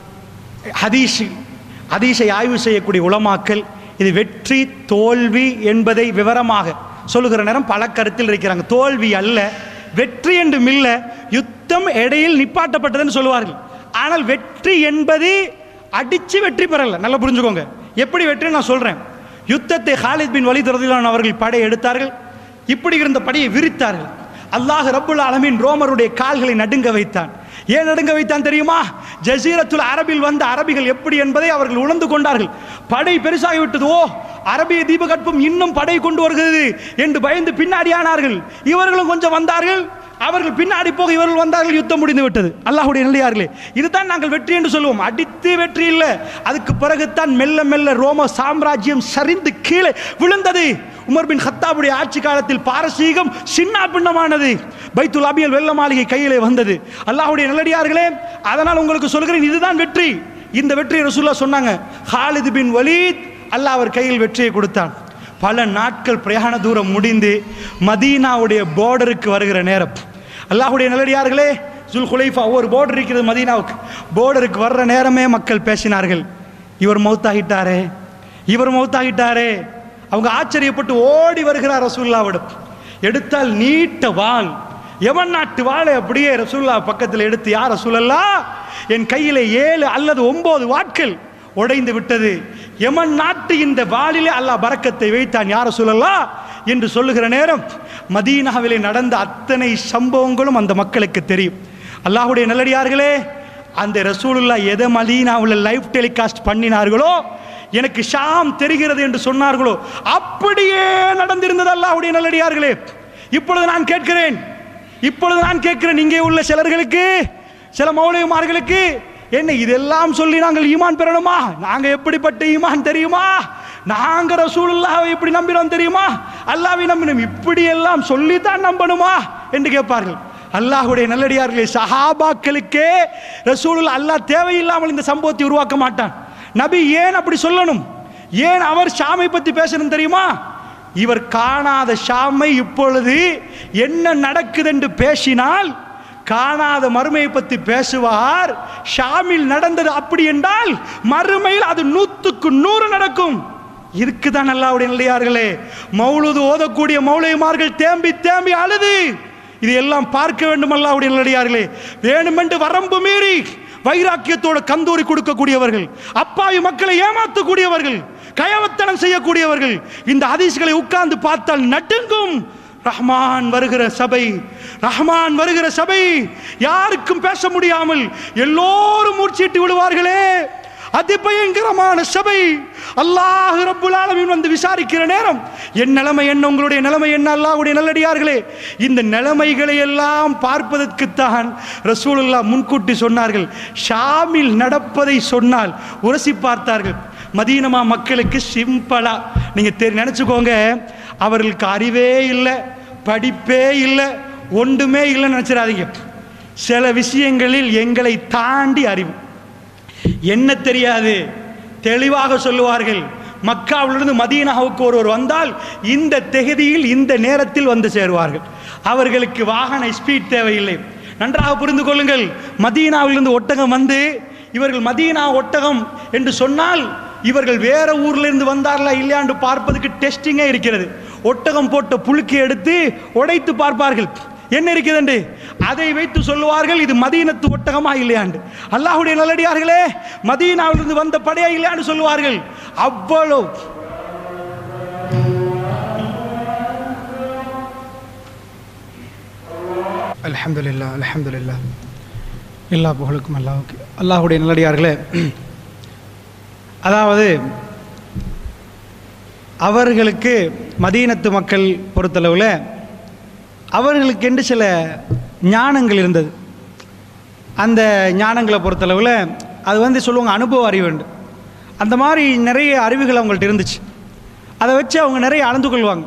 ஹதீஸ் ஹதீஸை ஆய்வு செய்யக்கூடிய உலமாக்கள் இது வெற்றி தோல்வி என்பதை விவரமாக சொல்லுகிற நேரம் பல கருத்தில் இருக்கிறாங்க தோல்வி அல்ல வெற்றி என்றும் இல்ல யுத்தம் இடையில் நிப்பாட்டப்பட்டதுன்னு சொல்லுவார்கள் ஆனால் வெற்றி என்பது அடிச்சு வெற்றி பெறல நல்லா புரிஞ்சுக்கோங்க எப்படி வெற்றி நான் சொல்றேன் யுத்தத்தை ஹாலித் பின் வலி அவர்கள் படை எடுத்தார்கள் இப்படி இருந்த படையை விரித்தார்கள் அல்லாஹ் ரப்புல் ஆலமீன் ரோமருடைய கால்களை நடுங்க வைத்தான் ஏன் நடுங்க வைத்தான் தெரியுமா ஜசீரத்துல் அரபில் வந்த அரபிகள் எப்படி என்பதை அவர்கள் உணர்ந்து கொண்டார்கள் படை பெருசாகிவிட்டது ஓ அரபிய தீபகற்பம் இன்னும் படை கொண்டு வருகிறது என்று பயந்து பின்னாடி ஆனார்கள் இவர்களும் கொஞ்சம் வந்தார்கள் அவர்கள் பின்னாடி போக இவர்கள் வந்தார்கள் யுத்தம் முடிந்து விட்டது அல்லாஹ்வுடைய நல்லியார்களே இதுதான் நாங்கள் வெற்றி என்று சொல்லுவோம் அடித்து வெற்றி இல்லை அதுக்கு பிறகுதான் மெல்ல மெல்ல ரோம சாம்ராஜ்யம் சரிந்து கீழே விழுந்தது உமர் பின் ஹத்தாபுடைய ஆட்சி காலத்தில் பாரசீகம் சின்ன பின்னமானது பைத்துல் அபியல் வெள்ள மாளிகை கையிலே வந்தது அல்லாஹ்வுடைய நல்லடியார்களே அதனால் உங்களுக்கு சொல்கிறேன் இதுதான் வெற்றி இந்த வெற்றியை ரசூல்லா சொன்னாங்க ஹாலித் பின் வலீத் அல்லாஹ் அவர் கையில் வெற்றியை கொடுத்தான் பல நாட்கள் பிரயாண தூரம் முடிந்து மதீனாவுடைய பார்டருக்கு வருகிற நேரம் அல்லாஹ்வுடைய நல்லடியார்களே ஜுல் குலைஃபா ஒரு பார்டர் இருக்கிறது மதீனாவுக்கு பார்டருக்கு வர்ற நேரமே மக்கள் பேசினார்கள் இவர் மௌத்தாகிட்டாரே இவர் மௌத்தாகிட்டாரே அவங்க ஆச்சரியப்பட்டு ஓடி வருகிறார் ரசூல்லாவிடம் எடுத்தால் நீட்ட வாள் எவன் நாட்டு வாளை அப்படியே ரசூல்லா பக்கத்தில் எடுத்து யார் ரசூலல்லா என் கையிலே ஏழு அல்லது ஒன்பது வாட்கள் உடைந்து விட்டது எமன் நாட்டு இந்த வாளிலே அல்லாஹ் பரக்கத்தை வைத்தான் யார சொல்லலா என்று சொல்லுகிற நேரம் மதீனாவிலே நடந்த அத்தனை சம்பவங்களும் அந்த மக்களுக்கு தெரியும் அல்லாஹ்வுடைய நல்லடியார்களே அந்த ரசூலுல்லா எதை மதீனாவில் லைவ் டெலிகாஸ்ட் பண்ணினார்களோ எனக்கு ஷாம் தெரிகிறது என்று சொன்னார்களோ அப்படியே நடந்திருந்தது அல்லாஹ்வுடைய நல்லடியார்களே இப்பொழுது நான் கேட்கிறேன் இப்பொழுது நான் கேட்கிறேன் இங்கே உள்ள சிலர்களுக்கு சில மௌலிகமார்களுக்கு என்ன இதெல்லாம் சொல்லி நாங்கள் ஈமான் பெறணுமா நாங்க எப்படிப்பட்ட ஈமான் தெரியுமா நாங்க ரசூலுல்லாவை எப்படி நம்பினோம் தெரியுமா அல்லாவை நம்பினோம் இப்படி எல்லாம் சொல்லித்தான் நம்பணுமா என்று கேட்பார்கள் அல்லாஹ்வுடைய நல்லடியார்களே சஹாபாக்களுக்கே ரசூலுல்லா அல்லாஹ் தேவையில்லாமல் இந்த சம்பவத்தை உருவாக்க மாட்டான் நபி ஏன் அப்படி சொல்லணும் ஏன் அவர் ஷாமை பத்தி பேசணும் தெரியுமா இவர் காணாத ஷாமை இப்பொழுது என்ன நடக்குது என்று பேசினால் காணாத மறுமையை பற்றி பேசுவார் ஷாமில் நடந்தது அப்படி என்றால் மறுமையில் அது நூத்துக்கு நூறு நடக்கும் இதுக்கு தான் அல்லாவுடைய நல்லையார்களே மௌலுது ஓதக்கூடிய மௌலைமார்கள் தேம்பி தேம்பி அழுது இது எல்லாம் பார்க்க வேண்டும் அல்லாவுடைய நல்லடியார்களே வேணுமென்று வரம்பு மீறி வைராக்கியத்தோட கந்தூரி கொடுக்கக்கூடியவர்கள் அப்பாவி மக்களை ஏமாற்றக்கூடியவர்கள் கயவத்தனம் செய்யக்கூடியவர்கள் இந்த ஹதீஸ்களை உட்கார்ந்து பார்த்தால் நட்டுங்கும் ரஹ்மான் வருகிற சபை ரஹ்மான் வருகிற சபை யாருக்கும் பேச முடியாமல் எல்லோரும் மூர்ச்சிட்டு விடுவார்களே அதிபயங்கரமான சபை அல்லாஹ் ரப்புல் ஆலமீன் வந்து விசாரிக்கிற நேரம் என் நிலைமை என்ன உங்களுடைய நிலைமை என்ன அல்லாஹ்வுடைய நல்லடியார்களே இந்த நிலைமைகளை எல்லாம் பார்ப்பதற்குத்தான் ரசூலுல்லாஹ் முன்கூட்டி சொன்னார்கள் ஷாமில் நடப்பதை சொன்னால் உரசி பார்த்தார்கள் மதீனமா மக்களுக்கு சிம்பிளா நீங்க தெரி நினைச்சுக்கோங்க அவர்களுக்கு அறிவே இல்லை படிப்பே இல்லை ஒன்றுமே இல்லைன்னு நினைச்சிடாதீங்க சில விஷயங்களில் எங்களை தாண்டி அறிவு என்ன தெரியாது தெளிவாக சொல்லுவார்கள் மக்காவிலிருந்து மதீனாவுக்கு ஒருவர் வந்தால் இந்த தெகுதியில் இந்த நேரத்தில் வந்து சேருவார்கள் அவர்களுக்கு வாகன ஸ்பீட் தேவையில்லை நன்றாக புரிந்து கொள்ளுங்கள் மதீனாவிலிருந்து ஒட்டகம் வந்து இவர்கள் மதீனா ஒட்டகம் என்று சொன்னால் இவர்கள் வேற ஊர்ல இருந்து வந்தார்களா இல்லையாண்டு பார்ப்பதுக்கு டெஸ்டிங்கே இருக்கிறது ஒட்டகம் போட்ட புழுக்கை எடுத்து உடைத்து பார்ப்பார்கள் என்ன இருக்கிறது அதை வைத்து சொல்லுவார்கள் இது மதீனத்து ஒட்டகமா இல்லையாண்டு அல்லாஹ்வுடைய நல்லடியார்களே மதீனாவிலிருந்து வந்த படையா இல்லையாண்டு சொல்லுவார்கள் அவ்வளவு அல்ஹம்துலில்லா அல்ஹம்துலில்லா எல்லா புகழுக்கும் அல்லாஹ்வுக்கு அல்லாஹ்வுடைய நல்லடியார்களே அதாவது அவர்களுக்கு மதீனத்து மக்கள் பொறுத்தளவில் அவர்களுக்கென்று சில ஞானங்கள் இருந்தது அந்த ஞானங்களை பொறுத்தளவில் அது வந்து சொல்லுவாங்க அனுபவ அறிவு உண்டு அந்த மாதிரி நிறைய அறிவுகள் அவங்கள்ட்ட இருந்துச்சு அதை வச்சு அவங்க நிறைய அளந்து கொள்வாங்க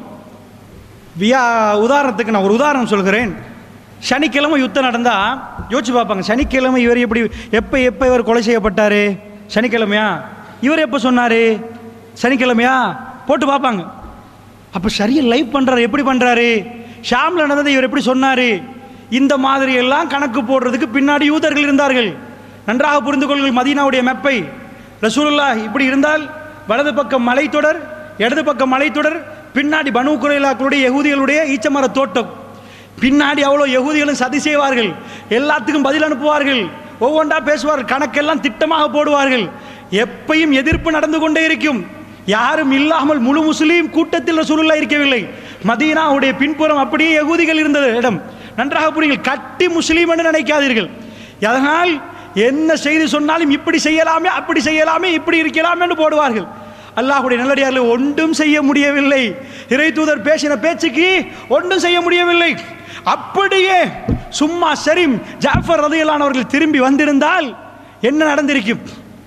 வியா உதாரணத்துக்கு நான் ஒரு உதாரணம் சொல்கிறேன் சனிக்கிழமை யுத்தம் நடந்தால் யோசிச்சு பார்ப்பாங்க சனிக்கிழமை இவர் எப்படி எப்போ எப்போ இவர் கொலை செய்யப்பட்டார் சனிக்கிழமையா இவர் எப்போ சொன்னார் சனிக்கிழமையா போட்டு பார்ப்பாங்க அப்போ சரியாக லைவ் பண்ணுறாரு எப்படி பண்ணுறாரு ஷாமில் நடந்ததை இவர் எப்படி சொன்னார் இந்த மாதிரி எல்லாம் கணக்கு போடுறதுக்கு பின்னாடி யூதர்கள் இருந்தார்கள் நன்றாக புரிந்து கொள்ளுங்கள் மதீனாவுடைய மெப்பை ரசூலுல்லா இப்படி இருந்தால் வலது பக்கம் மலைத்தொடர் இடது பக்கம் மலைத்தொடர் பின்னாடி பனு குறைலாக்களுடைய யகூதிகளுடைய ஈச்சமர தோட்டம் பின்னாடி அவ்வளோ யகூதிகளும் சதி செய்வார்கள் எல்லாத்துக்கும் பதில் அனுப்புவார்கள் ஒவ்வொன்றா பேசுவார்கள் கணக்கெல்லாம் திட்டமாக போடுவார்கள் எப்பையும் எதிர்ப்பு நடந்து கொண்டே இருக்கும் யாரும் இல்லாமல் முழு முஸ்லீம் கூட்டத்தில் ரசூலுல்லாஹ் இருக்கவில்லை மதீனாவுடைய பின்புறம் அப்படியே யகூதிகள் இருந்தது இடம் நன்றாக புரியுங்கள் கட்டி முஸ்லீம் என்று நினைக்காதீர்கள் அதனால் என்ன செய்தி சொன்னாலும் இப்படி செய்யலாமே அப்படி செய்யலாமே இப்படி இருக்கலாமே என்று போடுவார்கள் அல்லாஹ்வுடைய நல்லடியார்கள் ஒன்றும் செய்ய முடியவில்லை இறை தூதர் பேசின பேச்சுக்கு ஒன்றும் செய்ய முடியவில்லை அப்படியே சும்மா சரிம் ஜாஃபர் ரதியலானவர்கள் திரும்பி வந்திருந்தால் என்ன நடந்திருக்கும்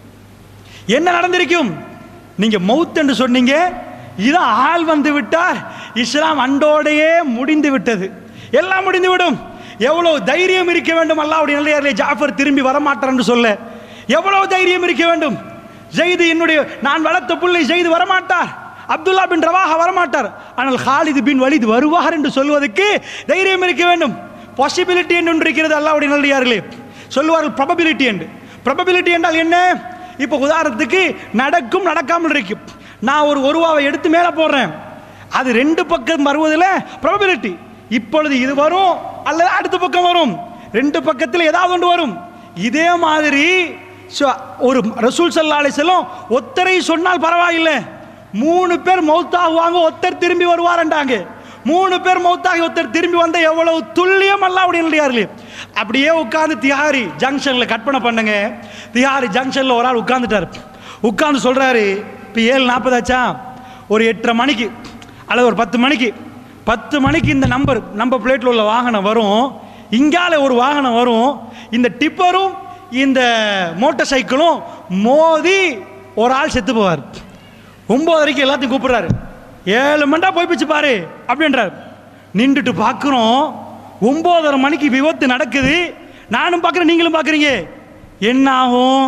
என்ன நடந்திருக்கும் நீங்க மவுத் என்று சொன்னீங்க இதான் ஆள் வந்து விட்டார் இஸ்லாம் அண்டோடையே முடிந்து விட்டது எல்லாம் முடிந்து விடும் எவ்வளவு தைரியம் இருக்க வேண்டும் அல்லாவுடைய நல்லையாரிலே ஜாஃபர் திரும்பி வரமாட்டார் என்று சொல்ல எவ்வளவு தைரியம் இருக்க வேண்டும் ஜெயிது என்னுடைய நான் வளர்த்த புள்ளை ஜெயிது வரமாட்டார் அப்துல்லா பின் ரவாஹா வரமாட்டார் ஆனால் ஹாலிது பின் வலிது வருவார் என்று சொல்வதற்கு தைரியம் இருக்க வேண்டும் பாசிபிலிட்டி என்று ஒன்று இருக்கிறது அல்லாவுடைய நல்லடியார்களே சொல்லுவார்கள் ப்ரபபிலிட்டி என்று ப்ரபபிலிட்டி என்றால் என்ன இப்போ உதாரணத்துக்கு நடக்கும் நடக்காமல் இருக்கும் நான் ஒரு ஒருவாவை எடுத்து மேலே போடுறேன் அது ரெண்டு பக்கம் வருவதில் ப்ரபபிலிட்டி இப்பொழுது இது வரும் அல்லது அடுத்த பக்கம் வரும் ரெண்டு பக்கத்தில் ஏதாவது ஒன்று வரும் இதே மாதிரி சோ- ஒரு ரசூல் சல்லா அலிசல்லம் ஒத்தரை சொன்னால் பரவாயில்லை மூணு பேர் மௌத்தாகுவாங்க ஒத்தர் திரும்பி வருவாரண்டாங்க மூணு பேர் மௌத்தாகி ஒருத்தர் திரும்பி வந்த எவ்வளவு துல்லியம் அல்ல அப்படின்னு அப்படியே உட்காந்து திஹாரி ஜங்ஷனில் கற்பனை பண்ணுங்க திஹாரி ஜங்ஷனில் ஒரு ஆள் உட்காந்துட்டார் உட்காந்து சொல்கிறாரு இப்போ ஏழு நாற்பதாச்சா ஒரு எட்டரை மணிக்கு அல்லது ஒரு பத்து மணிக்கு பத்து மணிக்கு இந்த நம்பர் நம்பர் பிளேட்டில் உள்ள வாகனம் வரும் இங்கால ஒரு வாகனம் வரும் இந்த டிப்பரும் இந்த மோட்டார் சைக்கிளும் மோதி ஒரு ஆள் செத்து போவார் ஒன்பதரைக்கு எல்லாத்தையும் கூப்பிடுறாரு ஏழு மண்டா போய் பிச்சு பாரு அப்படின்றார் நின்றுட்டு பார்க்குறோம் ஒம்போதரை மணிக்கு விபத்து நடக்குது நானும் பார்க்குறேன் நீங்களும் பார்க்குறீங்க என்ன ஆகும்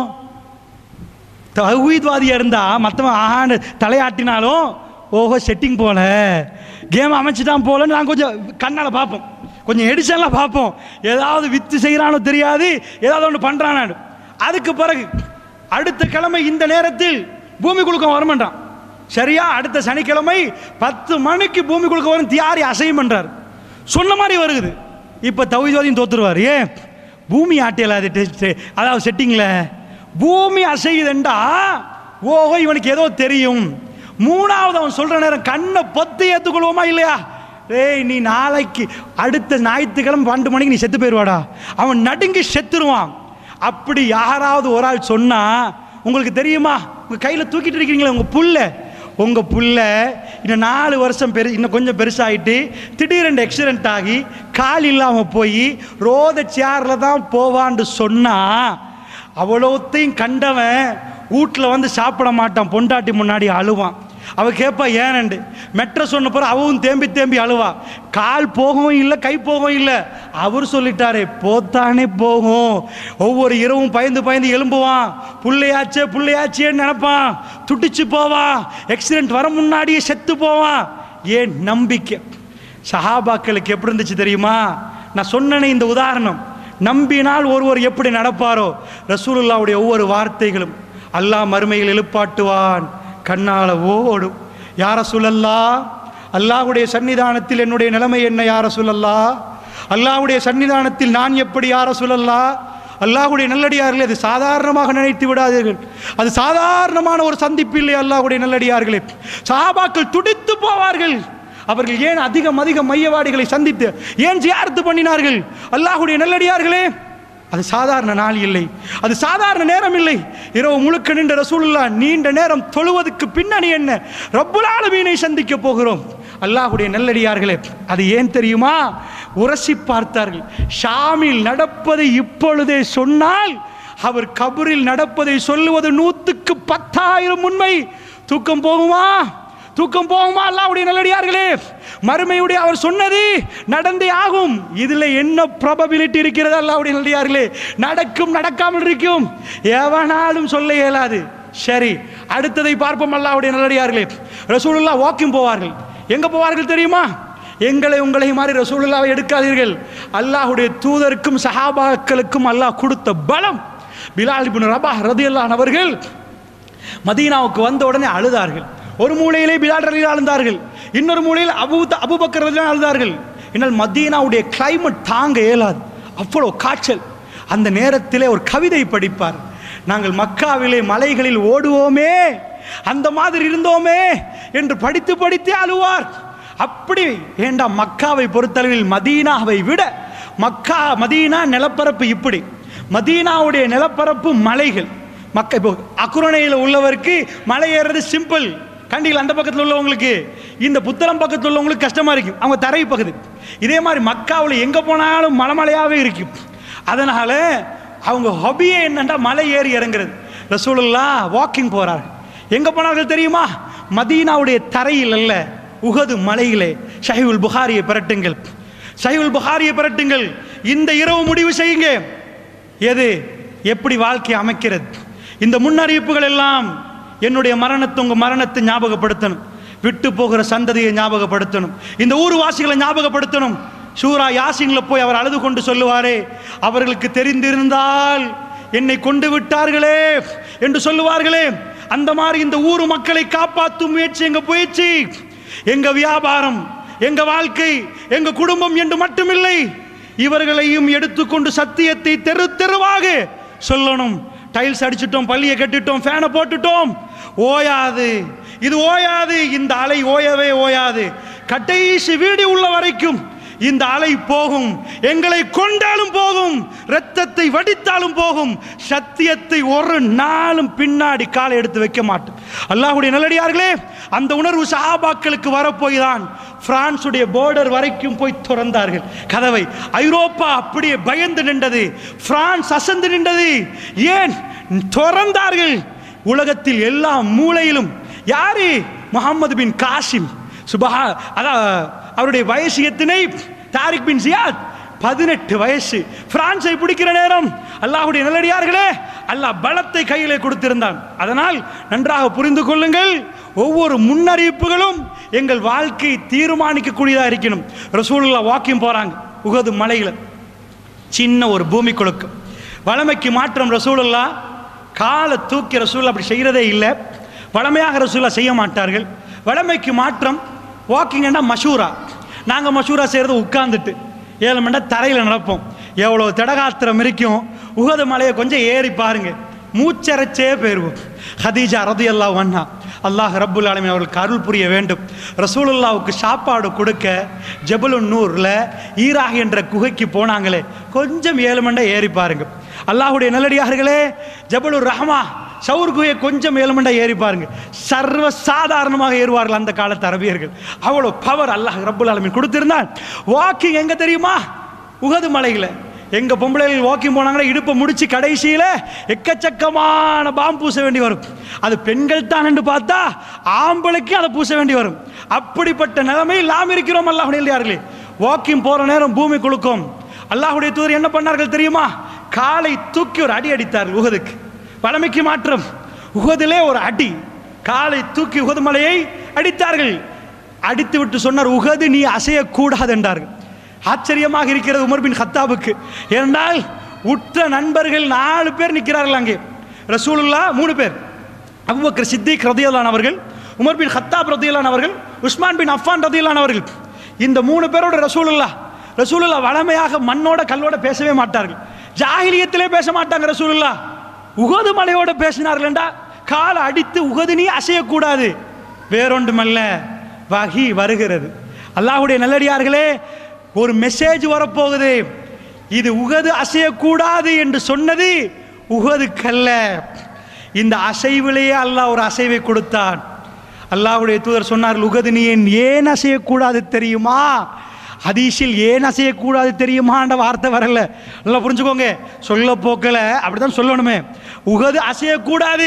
தகுதிவாதியாக இருந்தால் மற்றவன் ஆஹான்னு தலையாட்டினாலும் ஓஹோ செட்டிங் போல கேம் அமைச்சிட்டான் போலன்னு நான் கொஞ்சம் கண்ணால் பார்ப்போம் கொஞ்சம் எடிஷன்லாம் பார்ப்போம் ஏதாவது வித்து செய்கிறானோ தெரியாது ஏதாவது ஒன்று பண்ணுறானான்னு அதுக்கு பிறகு அடுத்த கிழமை இந்த நேரத்தில் பூமி குலுக்கம் வரமாட்டான் சரியா அடுத்த சனிக்கிழமை பத்து மணிக்கு பூமி குலுக்கம் வரும் தியாரி அசையும் பண்றார் சொன்ன மாதிரி வருகுது இப்போ தவிஜோதியும் தோத்துருவார் ஏன் பூமி ஆட்டியல அது டெஸ்ட் அதாவது செட்டிங்கில் பூமி அசையுதுண்டா ஓஹோ இவனுக்கு ஏதோ தெரியும் மூணாவது அவன் சொல்ற நேரம் கண்ணை பொத்து ஏற்றுக்கொள்வோமா இல்லையா ஏய் நீ நாளைக்கு அடுத்த ஞாயிற்றுக்கிழமை பன்னெண்டு மணிக்கு நீ செத்து போயிடுவாடா அவன் நடுங்கி செத்துருவான் அப்படி யாராவது ஒரு ஆள் சொன்னா உங்களுக்கு தெரியுமா உங்க கையில தூக்கிட்டு இருக்கீங்களே உங்க புல்ல உங்க புல்ல இன்னும் நாலு வருஷம் பெரு இன்னும் கொஞ்சம் பெருசாயிட்டு திடீரென்று ஆக்சிடென்ட் ஆகி கால் இல்லாம போய் ரோத சேர்ல தான் போவான்னு சொன்னா அவ்வளோத்தையும் கண்டவன் வீட்டில் வந்து சாப்பிட மாட்டான் பொண்டாட்டி முன்னாடி அழுவான் அவ கேட்பா ஏனண்டு மெட்ர சொன்ன பிறகு அவவும் தேம்பி தேம்பி அழுவா கால் போகவும் இல்லை கை போகவும் இல்லை அவர் சொல்லிட்டாரே போத்தானே போகும் ஒவ்வொரு இரவும் பயந்து பயந்து எழும்புவான் புள்ளையாச்சே புள்ளையாச்சேன்னு நினைப்பான் துடிச்சு போவான் ஆக்சிடென்ட் வர முன்னாடியே செத்து போவான் ஏன் நம்பிக்கை சஹாபாக்களுக்கு எப்படி இருந்துச்சு தெரியுமா நான் சொன்னனே இந்த உதாரணம் நம்பினால் ஒருவர் எப்படி நடப்பாரோ ரசூலுல்லாவுடைய ஒவ்வொரு வார்த்தைகளும் அல்லாஹ் மறுமையில் எழுப்பாட்டுவான் கண்ணால ஓடும் யார சொல்லல்லா அல்லாஹ்வுடைய சன்னிதானத்தில் என்னுடைய நிலைமை என்ன யார சொல்லல்லா அல்லாஹ்வுடைய சன்னிதானத்தில் நான் எப்படி யார சொல்லல்லா அல்லாஹ்வுடைய நல்லடியார்களே அது சாதாரணமாக நினைத்து விடாதீர்கள் அது சாதாரணமான ஒரு சந்திப்பு இல்லை அல்லாஹ்வுடைய நல்லடியார்களே சஹாபாக்கள் துடித்து போவார்கள் அவர்கள் ஏன் அதிகம் அதிகம் மையவாடிகளை சந்தித்து ஏன் ஜியாரத்து பண்ணினார்கள் அல்லாஹ்வுடைய நல்லடியார்களே அது சாதாரண நாள் இல்லை அது சாதாரண நேரம் இல்லை இரவு முழுக்க நின்ற ரசூலுல்லா நீண்ட நேரம் தொழுவதற்கு பின்னணி என்ன ரப்புல் ஆலமீனை சந்திக்க போகிறோம் அல்லாஹ்வுடைய நல்லடியார்களே அது ஏன் தெரியுமா உரசி பார்த்தார்கள் ஷாமில் நடப்பதை இப்பொழுதே சொன்னால் அவர் கபரில் நடப்பதை சொல்லுவது நூற்றுக்கு பத்தாயிரம் உண்மை தூக்கம் போகுமா தூக்கம் போகுமா அல்லாவுடைய நல்லடியார்களே மறுமையுடைய அவர் சொன்னது நடந்தே ஆகும் இதுல என்ன ப்ராபபிலிட்டி இருக்கிறது அல்லாவுடைய நல்லடியார்களே நடக்கும் நடக்காமல் இருக்கும் எவனாலும் சொல்ல இயலாது சரி அடுத்ததை பார்ப்போம் அல்லாவுடைய நல்லடியார்களே ரசூலுல்லா வாக்கிங் போவார்கள் எங்க போவார்கள் தெரியுமா எங்களை உங்களை மாதிரி ரசூலுல்லாவை எடுக்காதீர்கள் அல்லாஹ்வுடைய தூதருக்கும் சஹாபாக்களுக்கும் அல்லாஹ் கொடுத்த பலம் பிலால் இப்னு ரபாஹ் ரதியல்லாஹு அவர்கள் மதீனாவுக்கு வந்த உடனே அழுதார்கள் ஒரு மூலையிலே பிலால் ரலி அழுந்தார்கள் இன்னொரு மூலையில் அபு அபுபக்கர் ரலி அழுதார்கள் என்னால் மதீனாவுடைய கிளைமேட் தாங்க இயலாது அவ்வளோ காய்ச்சல் அந்த நேரத்திலே ஒரு கவிதை படிப்பார் நாங்கள் மக்காவிலே மலைகளில் ஓடுவோமே அந்த மாதிரி இருந்தோமே என்று படித்து படித்தே அழுவார் அப்படி ஏண்டா மக்காவை பொறுத்தளவில் மதீனாவை விட மக்கா மதீனா நிலப்பரப்பு இப்படி மதீனாவுடைய நிலப்பரப்பு மலைகள் மக்க இப்போ அக்குரணையில் உள்ளவருக்கு மலை ஏறுறது சிம்பிள் கண்டிகள் அந்த பக்கத்தில் உள்ளவங்களுக்கு இந்த புத்தளம் பக்கத்தில் உள்ளவங்களுக்கு கஷ்டமாக இருக்கும் அவங்க தரை பகுதி இதே மாதிரி மக்காவில் எங்கே போனாலும் மலைமலையாகவே இருக்கும் அதனால் அவங்க ஹொபியே என்னன்னா மலை ஏறி இறங்குறது ரசூலுல்லா வாக்கிங் போகிறார்கள் எங்கே போனார்கள் தெரியுமா மதீனாவுடைய தரையில் அல்ல உகது மலையிலே ஷஹீவுல் புகாரியை பிரட்டுங்கள் ஷஹீவுல் புகாரியை பிரட்டுங்கள் இந்த இரவு முடிவு செய்யுங்க எது எப்படி வாழ்க்கை அமைக்கிறது இந்த முன்னறிவிப்புகள் எல்லாம் என்னுடைய மரணத்தை உங்க மரணத்தை ஞாபகப்படுத்தணும் விட்டு போகிற சந்ததியை ஞாபகப்படுத்தணும் இந்த ஊர்வாசிகளை ஞாபகப்படுத்தணும் சூரா யாசின்ல போய் அவர் அழுது கொண்டு சொல்லுவாரே அவர்களுக்கு தெரிந்திருந்தால் என்னை கொண்டு விட்டார்களே என்று சொல்லுவார்களே அந்த மாதிரி இந்த ஊர் மக்களை காப்பாற்றும் முயற்சி எங்க முயற்சி எங்க வியாபாரம் எங்க வாழ்க்கை எங்க குடும்பம் என்று மட்டுமில்லை இவர்களையும் எடுத்துக்கொண்டு சத்தியத்தை தெரு தெருவாக சொல்லணும் டைல்ஸ் அடிச்சிட்டோம் பள்ளியை கட்டிட்டோம் ஃபேனை போட்டுட்டோம் ஓயாது இது ஓயாது இந்த அலை ஓயவே ஓயாது கடைசி வீடு உள்ள வரைக்கும் இந்த அலை போகும் எங்களை கொண்டாலும் போகும் இரத்தத்தை வடித்தாலும் போகும் சத்தியத்தை ஒரு நாளும் பின்னாடி காலை எடுத்து வைக்க மாட்டோம் அல்லாஹ்வுடைய நல்லடியார்களே அந்த உணர்வு சஹாபாக்களுக்கு வரப்போய் தான் பிரான்சுடைய போர்டர் வரைக்கும் போய் திறந்தார்கள் கதவை ஐரோப்பா அப்படியே பயந்து நின்றது பிரான்ஸ் அசந்து நின்றது ஏன் திறந்தார்கள் உலகத்தில் எல்லா மூலையிலும் யாரு முகமது பின் காசிம் சுபஹா அதான் அவருடைய வயசு எத்தனை தாரிக் பின் சியாத் பதினெட்டு வயசு பிரான்ஸை பிடிக்கிற நேரம் அல்லாஹ்வுடைய நல்லடியார்களே அல்லாஹ் பலத்தை கையிலே கொடுத்திருந்தான் அதனால் நன்றாக புரிந்து கொள்ளுங்கள் ஒவ்வொரு முன்னறிவிப்புகளும் எங்கள் வாழ்க்கை தீர்மானிக்கக்கூடியதாக இருக்கணும் ரசூலுல்லாஹ் வாக்கியம் போறாங்க உகது மலையில் சின்ன ஒரு பூமி குலுக்கம் வளமைக்கு மாற்றம் ரசூலுல்லா காலை தூக்கி ரசூல் அப்படி செய்கிறதே இல்லை வளமையாக ரசூலா செய்ய மாட்டார்கள் வளமைக்கு மாற்றம் வாக்கிங்கன்னா மஷூரா நாங்கள் மஷூரா செய்கிறது உட்கார்ந்துட்டு ஏழு மணி நேரம் தரையில் நடப்போம் எவ்வளோ திடகாத்திரம் இருக்கும் உகது மலையை கொஞ்சம் ஏறி பாருங்க மூச்சரைச்சே போயிருவோம் ஹதீஜா ரதி அல்லாஹ் வண்ணா அல்லாஹ் ரப்புல் ஆலமீன் அவர்களுக்கு அருள் புரிய வேண்டும் ரசூலுல்லாவுக்கு சாப்பாடு கொடுக்க ஜபலுன் நூரில் ஈராக் என்ற குகைக்கு போனாங்களே கொஞ்சம் ஏழு மண்டை ஏறி பாருங்க அல்லாஹ்வுடைய நல்லடியார்களே ஜபலுர் ரஹ்மா சவுர் குகையை கொஞ்சம் ஏழுமண்டா ஏறி பாருங்க சர்வ சாதாரணமாக ஏறுவார்கள் அந்த காலத்து அரபியர்கள் அவ்வளோ பவர் அல்லாஹ் ரப்புல் ஆலமீன் கொடுத்திருந்தான் வாக்கிங் எங்க தெரியுமா உகது மலையில் எங்க பொம்பளைகள் வாக்கிங் போனாங்கன்னா இடுப்பை முடிச்சு கடைசியில எக்கச்சக்கமான பாம் பூச வேண்டி வரும் அது பெண்கள் தான் என்று பார்த்தா ஆம்பளைக்கு அதை பூச வேண்டி வரும் அப்படிப்பட்ட நிலைமையில் நாம் இருக்கிறோம் அல்லாஹுடைய இல்லையார்களே வாக்கிங் போற நேரம் பூமி குலுக்கும் அல்லாஹுடைய தூதர் என்ன பண்ணார்கள் தெரியுமா காலை தூக்கி ஒரு அடி அடித்தார்கள் உகதுக்கு வளமைக்கு மாற்றம் உகதிலே ஒரு அடி காலை தூக்கி உகது மலையை அடித்தார்கள் அடித்து விட்டு சொன்னார் உகது நீ அசையக்கூடாது என்றார்கள் ஆச்சரியமாக இருக்கிறது உமர் பின் ஹத்தாபுக்கு ஏனென்றால் உற்ற நண்பர்கள் நாலு பேர் நிற்கிறார்கள் அங்கே ரசூலுல்லா மூணு பேர் அபுபக்கர் சித்திக் ரதியலான் அவர்கள் உமர் பின் ஹத்தாப் ரதியலான் அவர்கள் உஸ்மான் பின் அஃபான் ரதியலான் அவர்கள் இந்த மூணு பேரோட ரசூலுல்லா ரசூலுல்லா வளமையாக மண்ணோட கல்லோட பேசவே மாட்டார்கள் ஜாகிலியத்திலே பேச மாட்டாங்க ரசூலுல்லா உகது மலையோட பேசினார்கள்டா காலை அடித்து உகது நீ அசையக்கூடாது வேறொன்றுமல்ல வகி வருகிறது அல்லாஹ்வுடைய நல்லடியார்களே ஒரு மெசேஜ் வரப்போகுது இது உகது அசையக்கூடாது என்று சொன்னது உகதுக்கல்ல இந்த அசைவிலேயே அல்லாஹ் ஒரு அசைவை கொடுத்தான் அல்லாஹ்வுடைய தூதர் சொன்னார் உகது நீ ஏன் ஏன் அசையக்கூடாது தெரியுமா ஹதீஸில் ஏன் அசையக்கூடாது தெரியுமான்ற வார்த்தை வரல நல்லா புரிஞ்சுக்கோங்க சொல்ல போக்கல அப்படிதான் சொல்லணுமே உகது அசையக்கூடாது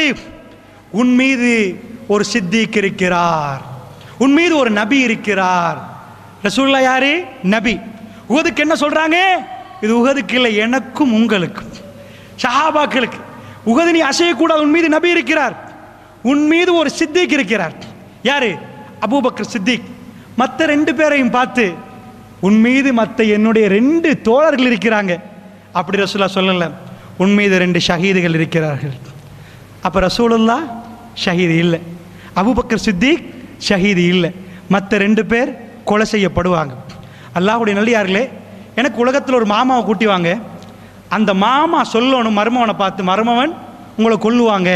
உன் மீது ஒரு சித்திக் இருக்கிறார் உன் மீது ஒரு நபி இருக்கிறார் ரசூல்லா யாரு நபி உகதுக்கு என்ன சொல்றாங்க இது உகதுக்கு இல்லை எனக்கும் உங்களுக்கும் ஷஹாபாக்களுக்கு உகது நீ அசையக்கூடாது உன் மீது நபி இருக்கிறார் உன் மீது ஒரு சித்திக் இருக்கிறார் யாரு அபூபக்கர் சித்திக் மற்ற ரெண்டு பேரையும் பார்த்து உன் மீது மற்ற என்னுடைய ரெண்டு தோழர்கள் இருக்கிறாங்க அப்படி ரசூலா சொல்லல உன் மீது ரெண்டு ஷஹீதுகள் இருக்கிறார்கள் அப்போ ரசூலுல்லா ஷஹீது இல்லை அபூபக்கர் சித்திக் ஷஹீது இல்லை மற்ற ரெண்டு பேர் கொலை செய்யப்படுவாங்க அல்லாஹ்வுடைய நல்லியார்களே எனக்கு உலகத்தில் ஒரு மாமாவை கூட்டி வாங்க அந்த மாமா சொல்லணும் மருமவனை பார்த்து மருமவன் உங்களை கொல்லுவாங்க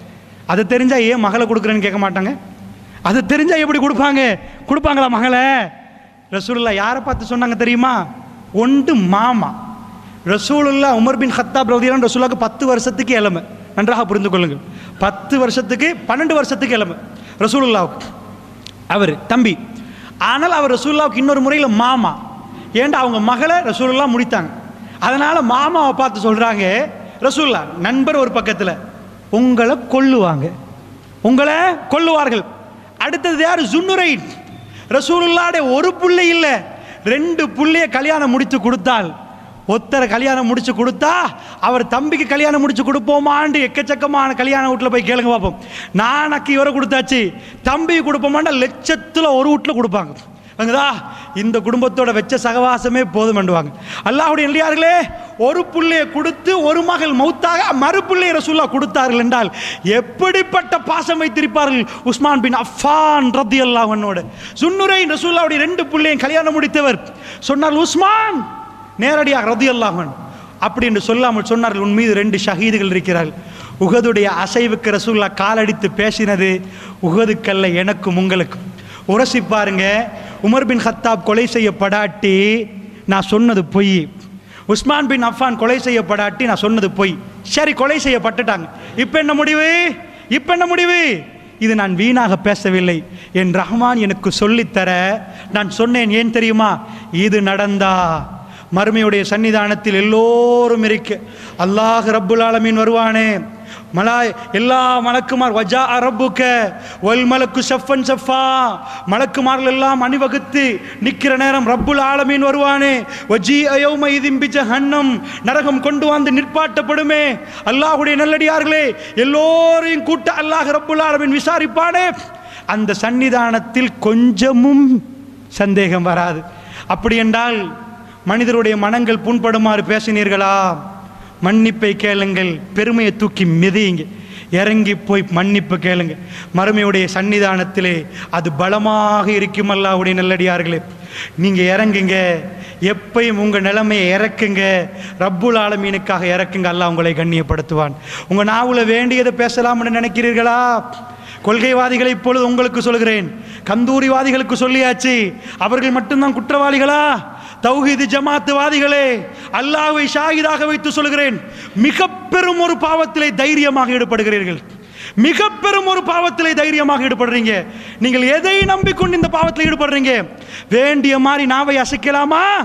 அது தெரிஞ்சா ஏன் மகளை கொடுக்குறேன்னு கேட்க மாட்டாங்க அது தெரிஞ்சா எப்படி கொடுப்பாங்க கொடுப்பாங்களா மகளை ரசூலுல்லா யாரை பார்த்து சொன்னாங்க தெரியுமா ஒன்று மாமா ரசூலுல்லா உமர் பின் ஹத்தாப் ரவுதியான் ரசூலுல்லாக்கு பத்து வருஷத்துக்கு இளமை நன்றாக புரிந்து கொள்ளுங்கள் பத்து வருஷத்துக்கு பன்னெண்டு வருஷத்துக்கு இளமை ரசூலுல்லாவுக்கு அவர் தம்பி ஆனால் அவர் ரசூலுல்லாவுக்கு இன்னொரு முறையில் மாமா ஏன்டா அவங்க மகளை ரசூலுல்லா முடித்தாங்க அதனால் மாமாவை பார்த்து சொல்கிறாங்க ரசூல்லா நண்பர் ஒரு பக்கத்தில் உங்களை கொல்லுவாங்க உங்களை கொல்லுவார்கள் அடுத்தது யார் ஜுன்னுரைன் ரசூலுல்லாடைய ஒரு புள்ளை இல்லை ரெண்டு புள்ளைய கல்யாணம் முடித்து கொடுத்தால் ஒத்தரை கல்யாணம் முடிச்சு கொடுத்தா அவர் தம்பிக்கு கல்யாணம் முடிச்சு கொடுப்போமான்னு எக்கச்சக்கமான கல்யாண வீட்டில் போய் கேளுங்க பார்ப்போம் நானக்கு இவரை கொடுத்தாச்சு தம்பி கொடுப்போமாண்டா லட்சத்தில் ஒரு வீட்டில் கொடுப்பாங்க வந்துதா இந்த குடும்பத்தோட வெச்ச சகவாசமே போதுமெண்டுவாங்க அல்லாஹ்வுடைய இல்லையார்களே ஒரு புள்ளையை கொடுத்து ஒரு மகள் மௌத்தாக மறு புள்ளையை ரசூல்லா கொடுத்தார்கள் என்றால் எப்படிப்பட்ட பாசம் வைத்திருப்பார்கள் உஸ்மான் பின் அஃபான் ரத்தி அல்லாஹனோட சுன்னுரை ரசூல்லாவுடைய ரெண்டு புள்ளையும் கல்யாணம் முடித்தவர் சொன்னார் உஸ்மான் நேரடியாக ரதி அல்லாஹன் அப்படி என்று சொல்லாமல் சொன்னார்கள் உன் மீது ரெண்டு ஷஹீதுகள் இருக்கிறார்கள் உகதுடைய அசைவுக்கு ரசூல்லா காலடித்து பேசினது உகதுக்கல்ல எனக்கும் உங்களுக்கும் உரசி பாருங்க உமர் பின் ஹத்தாப் கொலை செய்யப்படாட்டி நான் சொன்னது பொய் உஸ்மான் பின் அஃபான் கொலை செய்யப்படாட்டி நான் சொன்னது பொய் சரி கொலை செய்யப்பட்டுட்டாங்க இப்போ என்ன முடிவு இப்போ என்ன முடிவு இது நான் வீணாக பேசவில்லை என் ரஹ்மான் எனக்கு சொல்லித்தர நான் சொன்னேன் ஏன் தெரியுமா இது நடந்தா மறுமையுடைய சன்னிதானத்தில் எல்லோரும் இருக்க அல்லாஹ் ரப்புல் ஆலமீன் வருவானே மலாய் எல்லா மலக்குமார் வஜா ரப்புக்க ஒல் மலக்கு சஃபன் சஃபா மலக்குமார்கள் எல்லாம் அணிவகுத்து நிற்கிற நேரம் ரப்புல் ஆலமீன் வருவானே வஜி அயோம இதிம்பி ஜஹன்னம் நரகம் கொண்டு வந்து நிற்பாட்டப்படுமே அல்லாஹுடைய நல்லடியார்களே எல்லோரையும் கூட்ட அல்லாஹ் ரப்புல் ஆலமீன் விசாரிப்பானே அந்த சன்னிதானத்தில் கொஞ்சமும் சந்தேகம் வராது அப்படி என்றால் மனிதருடைய மனங்கள் புண்படுமாறு பேசினீர்களா மன்னிப்பை கேளுங்கள் பெருமையை தூக்கி மிதியுங்க இறங்கி போய் மன்னிப்பு கேளுங்க மறுமையுடைய சன்னிதானத்திலே அது பலமாக இருக்கும் அல்லாஹ்வுடைய நல்லடியார்களே நீங்கள் இறங்குங்க எப்பயும் உங்கள் நிலைமையை இறக்குங்க ரப்புல் ஆலமீனுக்காக இறக்குங்க அல்லாஹ் உங்களை கண்ணியப்படுத்துவான் உங்கள் நாவில் வேண்டியதை பேசலாம்னு நினைக்கிறீர்களா கொள்கைவாதிகளை இப்பொழுது உங்களுக்கு சொல்கிறேன் கந்தூரிவாதிகளுக்கு சொல்லியாச்சு அவர்கள் மட்டும்தான் குற்றவாளிகளா தௌஹீது ஜமாத்துவாதிகளே அல்லாஹ்வை ஷாஹிதாக வைத்து சொல்கிறேன் மிக பெரும் ஒரு பாவத்திலே தைரியமாக ஈடுபடுகிறீர்கள் மிக பெரும் ஒரு பாவத்திலே தைரியமாக ஈடுபடுறீங்க நீங்கள் எதை நம்பிக்கொண்டு இந்த பாவத்தில் ஈடுபடுறீங்க வேண்டிய மாதிரி நாவை அசைக்கலாமா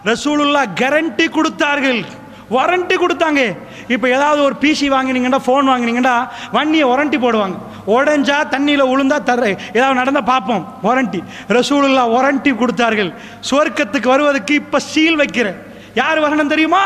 ரசூலுல்லா கேரண்டி கொடுத்தார்கள் வாரண்டி கொடுத்தாங்க இப்போ ஏதாவது ஒரு பிசி வாங்கினீங்கன்னா ஃபோன் வாங்கினீங்கன்னா வண்டியை வாரண்டி போடுவாங்க உடஞ்சா தண்ணியில் உளுந்தா தர ஏதாவது நடந்தால் பார்ப்போம் வாரண்டி ரசூலுல்லா வாரண்டி கொடுத்தார்கள் சுவர்க்கத்துக்கு வருவதற்கு இப்போ சீல் வைக்கிறேன் யார் வரணும் தெரியுமா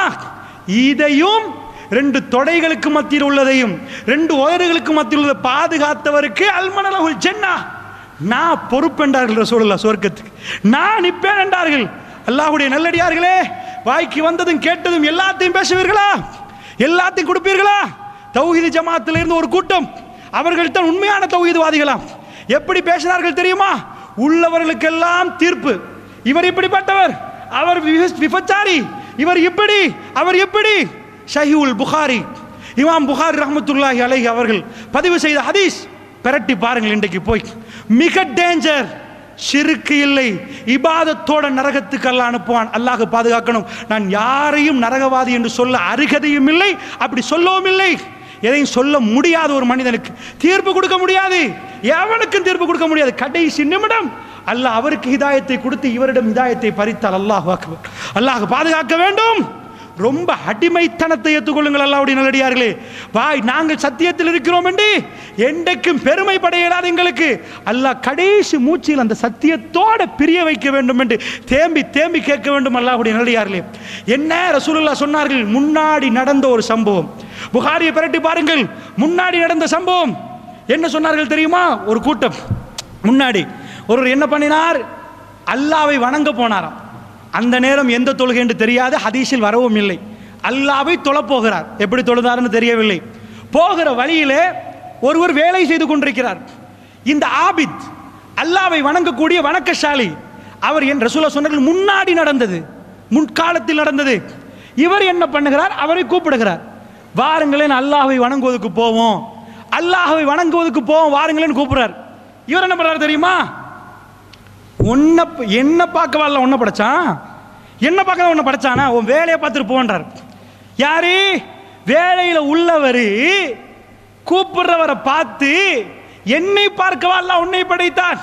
இதையும் ரெண்டு தொடைகளுக்கு மத்தியில் உள்ளதையும் ரெண்டு உதடுகளுக்கு மத்தியில் உள்ளதை பாதுகாத்தவருக்கு அல்மனலகுல் ஜென்னா நான் பொறுப்பென்றார்கள் ரசூலுல்லா சுவர்க்கத்துக்கு நான் நிற்பேன் என்றார்கள் அல்லாஹ்வுடைய நல்லடியார்களே வாய்க்கு வந்ததும் கேட்டதும் எல்லாத்தையும் பேசுவீர்களா எல்லாத்தையும் கொடுப்பீர்களா தௌஹீது ஜமாத்தில் இருந்து ஒரு கூட்டம் அவர்கள் தான் உண்மையான தௌஹீதுவாதிகளாம் எப்படி பேசினார்கள் தெரியுமா உள்ளவர்களுக்கெல்லாம் தீர்ப்பு இவர் இப்படிப்பட்டவர் அவர் விப- விபச்சாரி இவர் இப்படி அவர் எப்படி ஷஹீவுல் புகாரி இமாம் புகாரி ரஹ்மத்துல்லாஹி அலைஹி அவர்கள் பதிவு செய்த ஹதீஸ் பிரட்டி பாருங்கள் இன்றைக்கு போய் மிக டேஞ்சர் சிறுக்கு இல்லை இபாதத்தோட நரகத்துக்கு அல்லாஹ் அனுப்புவான் அல்லாஹ் பாதுகாக்கணும் நான் யாரையும் நரகவாதி என்று சொல்ல அருகதையும் இல்லை அப்படி சொல்லவும் இல்லை எதையும் சொல்ல முடியாத ஒரு மனிதனுக்கு தீர்ப்பு கொடுக்க முடியாது எவனுக்கும் தீர்ப்பு கொடுக்க முடியாது கடைசி நிமிடம் அல்லாஹ் அவருக்கு ஹிதாயத்தை கொடுத்து இவரிடம் ஹிதாயத்தை பறித்தால் அல்லாஹ் அல்லாஹ் பாதுகாக்க வேண்டும் ரொம்ப அடிமைத்தனத்தை ஏற்றுக்கொள்ளுங்கள் அல்லாவுடைய நல்லடியார்களே வாய் நாங்கள் சத்தியத்தில் இருக்கிறோம் என்று என்றைக்கும் பெருமை படையலாது எங்களுக்கு அல்லாஹ் கடைசி மூச்சில் அந்த சத்தியத்தோட பிரிய வைக்க வேண்டும் என்று தேம்பி தேம்பி கேட்க வேண்டும் அல்லாஹ்வுடைய நல்லடியார்களே என்ன ரசூலுல்லாஹ் சொன்னார்கள் முன்னாடி நடந்த ஒரு சம்பவம் புகாரியை பிரட்டி பாருங்கள் முன்னாடி நடந்த சம்பவம் என்ன சொன்னார்கள் தெரியுமா ஒரு கூட்டம் முன்னாடி ஒருவர் என்ன பண்ணினார் அல்லாவை வணங்க போனாராம் அந்த நேரம் எந்த தொழுகை என்று தெரியாது ஹதீஸில் வரவும் இல்லை அல்லாவை தொழப் போகிறார் எப்படி தொழுதார்னு தெரியவில்லை போகிற வழியிலே ஒருவர் வேலை செய்து கொண்டிருக்கிறார் இந்த ஆபித் அல்லாவை வணங்கக்கூடிய வணக்கசாலி அவர் என் ரசூலா சொன்னார்கள் முன்னாடி நடந்தது முன்காலத்தில் நடந்தது இவர் என்ன பண்ணுகிறார் அவரை கூப்பிடுகிறார் வாருங்களேன் அல்லாஹ்வை வணங்குவதற்கு போவோம் அல்லாஹ்வை வணங்குவதற்கு போவோம் வாருங்களேன்னு கூப்பிடுறார் இவர் என்ன பண்றாரு தெரியுமா உன்னை ப- என்ன பார்க்க வரல உன்னை படைச்சான் என்ன பார்க்க உன்னை படைச்சானா உன் வேலையை பார்த்துட்டு போன்றார் யாரு வேலையில் உள்ளவர் கூப்பிடுறவரை பார்த்து என்னை பார்க்கவா அல்ல உன்னை படைத்தான்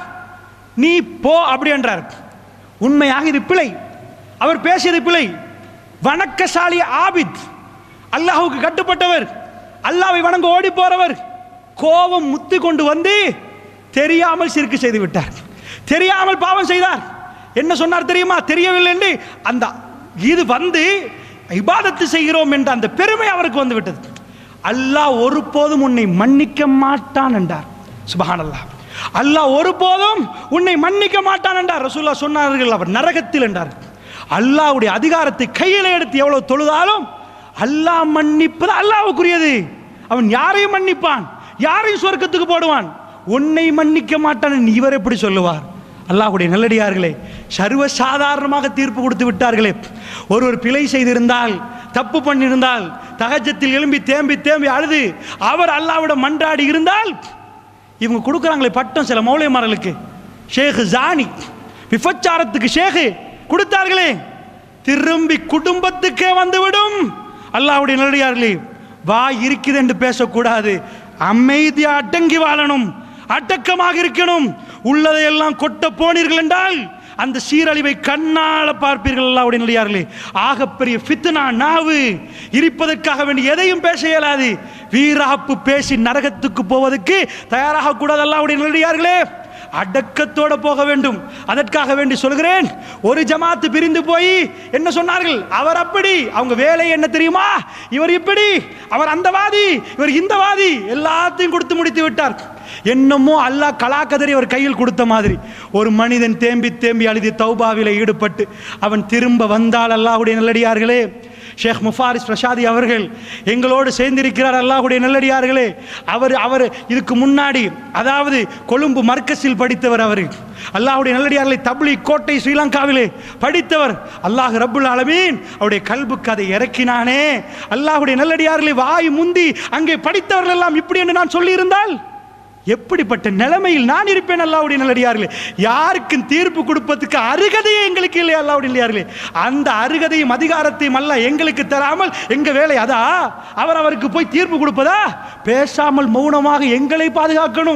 நீ போ அப்படி என்றார் உண்மையாக இது பிழை அவர் பேசியது பிழை வணக்கசாலி ஆபித் அல்லாஹ்வுக்கு கட்டுப்பட்டவர் அல்லாஹ்வை வணங்க ஓடி போறவர் கோபம் முத்தி கொண்டு வந்து தெரியாமல் சிறுக்கு செய்து விட்டார் தெரியாமல் பாவம் செய்தார் என்ன சொன்னார் தெரியுமா தெரியவில்லை என்று அந்த இது வந்து இபாதத்து செய்கிறோம் என்ற அந்த பெருமை அவருக்கு வந்து விட்டது அல்லாஹ் ஒருபோதும் உன்னை மன்னிக்க மாட்டான் என்றார் சுபஹானல்லாஹ் அல்லாஹ் ஒருபோதும் உன்னை மன்னிக்க மாட்டான் என்றார் ரசூல்லா சொன்னார்கள் அவர் நரகத்தில் என்றார் அல்லாஹ்வுடைய அதிகாரத்தை கையில் எடுத்து எவ்வளவு தொழுதாலும் அல்லாஹ் மன்னிப்பது அல்லாஹ்வுக்குரியது அவன் யாரையும் மன்னிப்பான் யாரையும் சொர்க்கத்துக்கு போடுவான் உன்னை மன்னிக்க மாட்டான் இவர் எப்படி சொல்லுவார் அல்லாஹ்வுடைய நல்லடியார்களே சர்வ சாதாரணமாக தீர்ப்பு கொடுத்து விட்டார்களே ஒருவர் பிழை செய்திருந்தால் தப்பு பண்ணியிருந்தால் தகஜத்தில் எழும்பி தேம்பி தேம்பி அழுது அவர் அல்லாஹ்விடம் மன்றாடி இருந்தால் இவங்க கொடுக்குறாங்களே பட்டம் சில மௌலியமார்களுக்கு ஷேக் ஜானி விபச்சாரத்துக்கு ஷேகு கொடுத்தார்களே திரும்பி குடும்பத்துக்கே வந்துவிடும் அல்லாஹ்வுடைய நல்லடியார்களே வாய் இருக்குது என்று பேசக்கூடாது அமைதியா அடங்கி வாழணும் அடக்கமாக இருக்கணும் உள்ளதையெல்லாம் கொட்ட போனீர்கள் என்றால் அந்த சீரழிவை கண்ணால பார்ப்பீர்கள் அல்லாஹ்வுடைய நல்லடியார்களே ஆகப்பெரிய ஃபித்னா நாவு இருப்பதற்காக வேண்டி எதையும் பேச இயலாது வீராப்பு பேசி நரகத்துக்கு போவதற்கு தயாராக கூடாது அல்லாஹ்வுடைய நல்லடியார்களே அடக்கத்தோட போக வேண்டும் அதற்காக வேண்டி சொல்கிறேன் ஒரு ஜமாத்து பிரிந்து போய் என்ன சொன்னார்கள் அவர் அப்படி அவங்க வேலை என்ன தெரியுமா இவர் இப்படி அவர் அந்த வாதி இவர் இந்த வாதி எல்லாத்தையும் கொடுத்து முடித்து விட்டார் என்னமோ அல்லாஹ் கலாக்கதறி அவர் கையில் கொடுத்த மாதிரி ஒரு மனிதன் தேம்பி தேம்பி அழுதி தௌபாவில ஈடுபட்டு அவன் திரும்ப வந்தால் அல்லாஹ்வுடைய நல்லடியார்களே ஷேக் முஃபாரிஸ் பிரசாதி அவர்கள் எங்களோடு சேர்ந்திருக்கிறார் அல்லாஹ்வுடைய நல்லடியார்களே அவர் அவர் இதுக்கு முன்னாடி அதாவது கொழும்பு மர்க்கஸில் படித்தவர் அவர் அல்லாஹ்வுடைய நல்லடியார்களை தப்லி கோட்டை ஸ்ரீலங்காவிலே படித்தவர் அல்லாஹ் ரப்புல் ஆலமீன் அவருடைய கல்புக்கு அதை இறக்கினானே அல்லாஹ்வுடைய நல்லடியார்களை வாய் முந்தி அங்கே படித்தவர்கள் எல்லாம் இப்படி என்று நான் சொல்லியிருந்தால் எப்படிப்பட்ட நிலைமையில் நான் இருப்பேன் அல்லாவுடைய நல்லடியார்களே யாருக்கும் தீர்ப்பு கொடுப்பதற்கு அருகதையே எங்களுக்கு இல்லை அல்லாவுடைய நல்லடியார்களே அந்த அருகதையும் அதிகாரத்தையும் அல்ல எங்களுக்கு தராமல் எங்க வேலை அதா அவர் அவருக்கு போய் தீர்ப்பு கொடுப்பதா பேசாமல் மௌனமாக எங்களை பாதுகாக்கணும்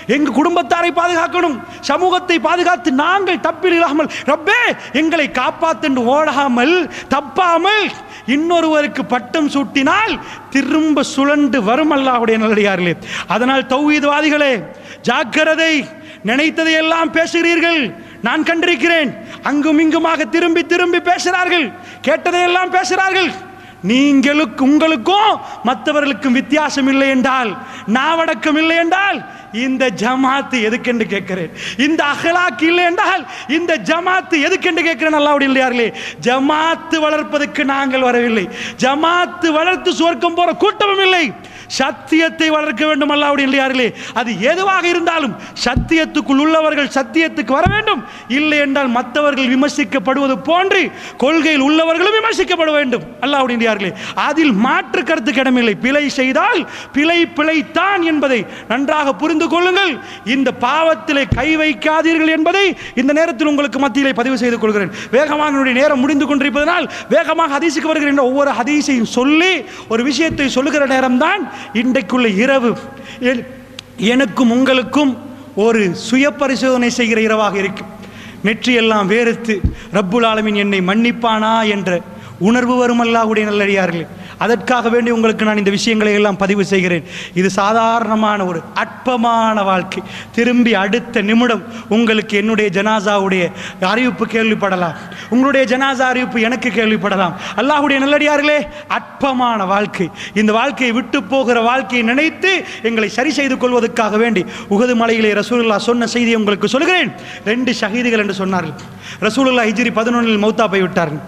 எங்க குடும்பத்தாரை பாதுகாக்கணும் சமூகத்தை பாதுகாத்து நாங்கள் தப்பில் இல்லாமல் ரப்பே எங்களை காப்பாத்தென்று ஓடாமல் தப்பாமல் இன்னொருவருக்கு பட்டம் சூட்டினால் திரும்ப சுழண்டு வரும் அல்லாஹ்வுடைய நல்லடியார்களே அதனால் தௌஹீத்வாதிகளே ஜாக்கிரதை நினைத்ததை எல்லாம் பேசுகிறீர்கள் நான் கண்டிருக்கிறேன் அங்கும் இங்குமாக திரும்பி திரும்பி பேசுகிறார்கள் கேட்டதையெல்லாம் பேசுகிறார்கள் நீங்களுக்கு உங்களுக்கும் மற்றவர்களுக்கும் வித்தியாசம் இல்லை என்றால் நாவடக்கம் இல்லை என்றால் இந்த ஜமாத்து எதுக்கென்று கேட்கிறேன் இந்த அகலாக்கு இல்லை என்றால் இந்த ஜமாத்து எதுக்கென்று கேட்கிறேன் அல்லாவுடைய இல்லையார்களே ஜமாத்து வளர்ப்பதற்கு நாங்கள் வரவில்லை ஜமாத்து வளர்த்து சுவர்க்கம் போற கூட்டமும் இல்லை சத்தியத்தை வளர்க்க வேண்டும் அல்லாவுடைய இல்லையார்களே அது எதுவாக இருந்தாலும் சத்தியத்துக்குள் உள்ளவர்கள் சத்தியத்துக்கு வர வேண்டும் இல்லை என்றால் மற்றவர்கள் விமர்சிக்கப்படுவது போன்று கொள்கையில் உள்ளவர்களும் விமர்சிக்கப்பட வேண்டும் அல்லாவுடைய இல்லையார்களே அதில் மாற்று கருத்து கிடமில்லை பிழை செய்தால் பிழை பிழைத்தான் என்பதை நன்றாக புரிந்து கொள்ளுங்கள் இந்த பாவத்திலே கை வைக்காதீர்கள் என்பதை இந்த நேரத்தில் உங்களுக்கு மத்தியிலே பதிவு செய்து கொள்கிறேன் வேகமாக என்னுடைய நேரம் முடிந்து கொண்டிருப்பதனால் வேகமாக ஹதீஸுக்கு வருகிறேன் ஒவ்வொரு ஹதீஸையும் சொல்லி ஒரு விஷயத்தை சொல்லுகிற நேரம்தான் இன்றைக்குள்ள இரவு எ- எனக்கும் உங்களுக்கும் ஒரு சுய பரிசோதனை செய்கிற இரவாக இருக்கும் நெற்றியெல்லாம் வேறுத்து ரப்புல் ஆலமீன் என்னை மன்னிப்பானா என்ற உணர்வு வரும் அல்லாஹ்வுடைய நல்லடியார்களே அதற்காக வேண்டி உங்களுக்கு நான் இந்த விஷயங்களை எல்லாம் பதிவு செய்கிறேன் இது சாதாரணமான ஒரு அற்பமான வாழ்க்கை திரும்பி அடுத்த நிமிடம் உங்களுக்கு என்னுடைய ஜனாசாவுடைய அறிவிப்பு கேள்விப்படலாம் உங்களுடைய ஜனாசா அறிவிப்பு எனக்கு கேள்விப்படலாம் அல்லாஹ்வுடைய நல்லடியார்களே அற்பமான வாழ்க்கை இந்த வாழ்க்கையை விட்டு போகிற வாழ்க்கையை நினைத்து எங்களை சரி செய்து கொள்வதற்காக வேண்டி உகது மலையிலே ரசூலுல்லாஹ் சொன்ன செய்தியை உங்களுக்கு சொல்கிறேன் ரெண்டு ஷஹீதுகள் என்று சொன்னார்கள் ரசூலுல்லாஹ் ஹிஜ்ரி பதினொன்றில் மௌத்தா போய் விட்டார்கள்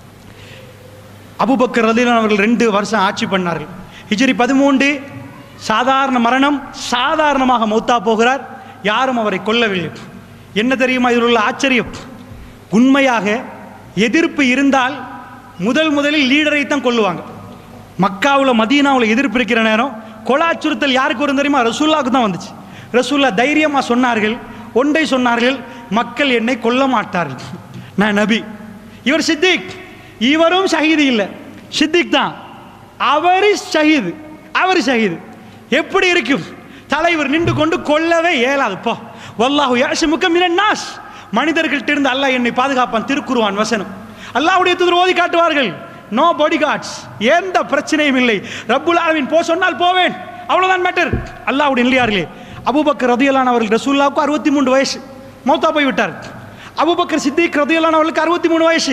அபுபக்கர் ரலியல்லாஹு அவர்கள் ரெண்டு வருஷம் ஆட்சி பண்ணார்கள் ஹிஜ்ரி பதிமூன்று சாதாரண மரணம் சாதாரணமாக மௌத்தா போகிறார் யாரும் அவரை கொல்லவில்லை என்ன தெரியுமா இதில் உள்ள ஆச்சரியம் உண்மையாக எதிர்ப்பு இருந்தால் முதல் முதலில் லீடரை தான் கொல்லுவாங்க மக்காவில் மதீனாவில் எதிர்ப்பு இருக்கிற நேரம் கொலை அச்சுறுத்தல் யாருக்கு வரும் தெரியுமா ரசூல்லாவுக்கு தான் வந்துச்சு ரசூல்லா தைரியமாக சொன்னார்கள் ஒன்றை சொன்னார்கள் மக்கள் என்னை கொல்ல மாட்டார்கள் நான் நபி இவர் சித்திக் இவரும் ஷஹீது இல்லை சித்திக் தான் அவர் ஷஹீது அவர் ஷஹீது எப்படி இருக்கும் தலைவர் நின்று கொண்டு கொல்லவே இயலாது போ வல்லாஹு யாசிமுக்க மினன் நாஸ் மனிதர்கள்ட்ட இருந்து அல்லாஹ் என்னை பாதுகாப்பான் திருக்குருவான் வசனம் அல்லாஹ்வுடைய தூதர் ஓதி காட்டுவார்கள் நோ பாடி கார்ட்ஸ் எந்த பிரச்சனையும் இல்லை ரப்புல் ஆலமீன் போ சொன்னால் போவேன் அவ்வளவுதான் மேட்டர் அல்லாஹ்வுடைய இல்லையார்களே அபூபக்கர் ரதியலான் அவர்கள் ரசூல்லாவுக்கு அறுபத்தி மூன்று வயசு மௌத்தா போய் விட்டார் அபூபக்கர் சித்திக் ரதியலான் அவர்களுக்கு அறுபத்தி மூணு வயசு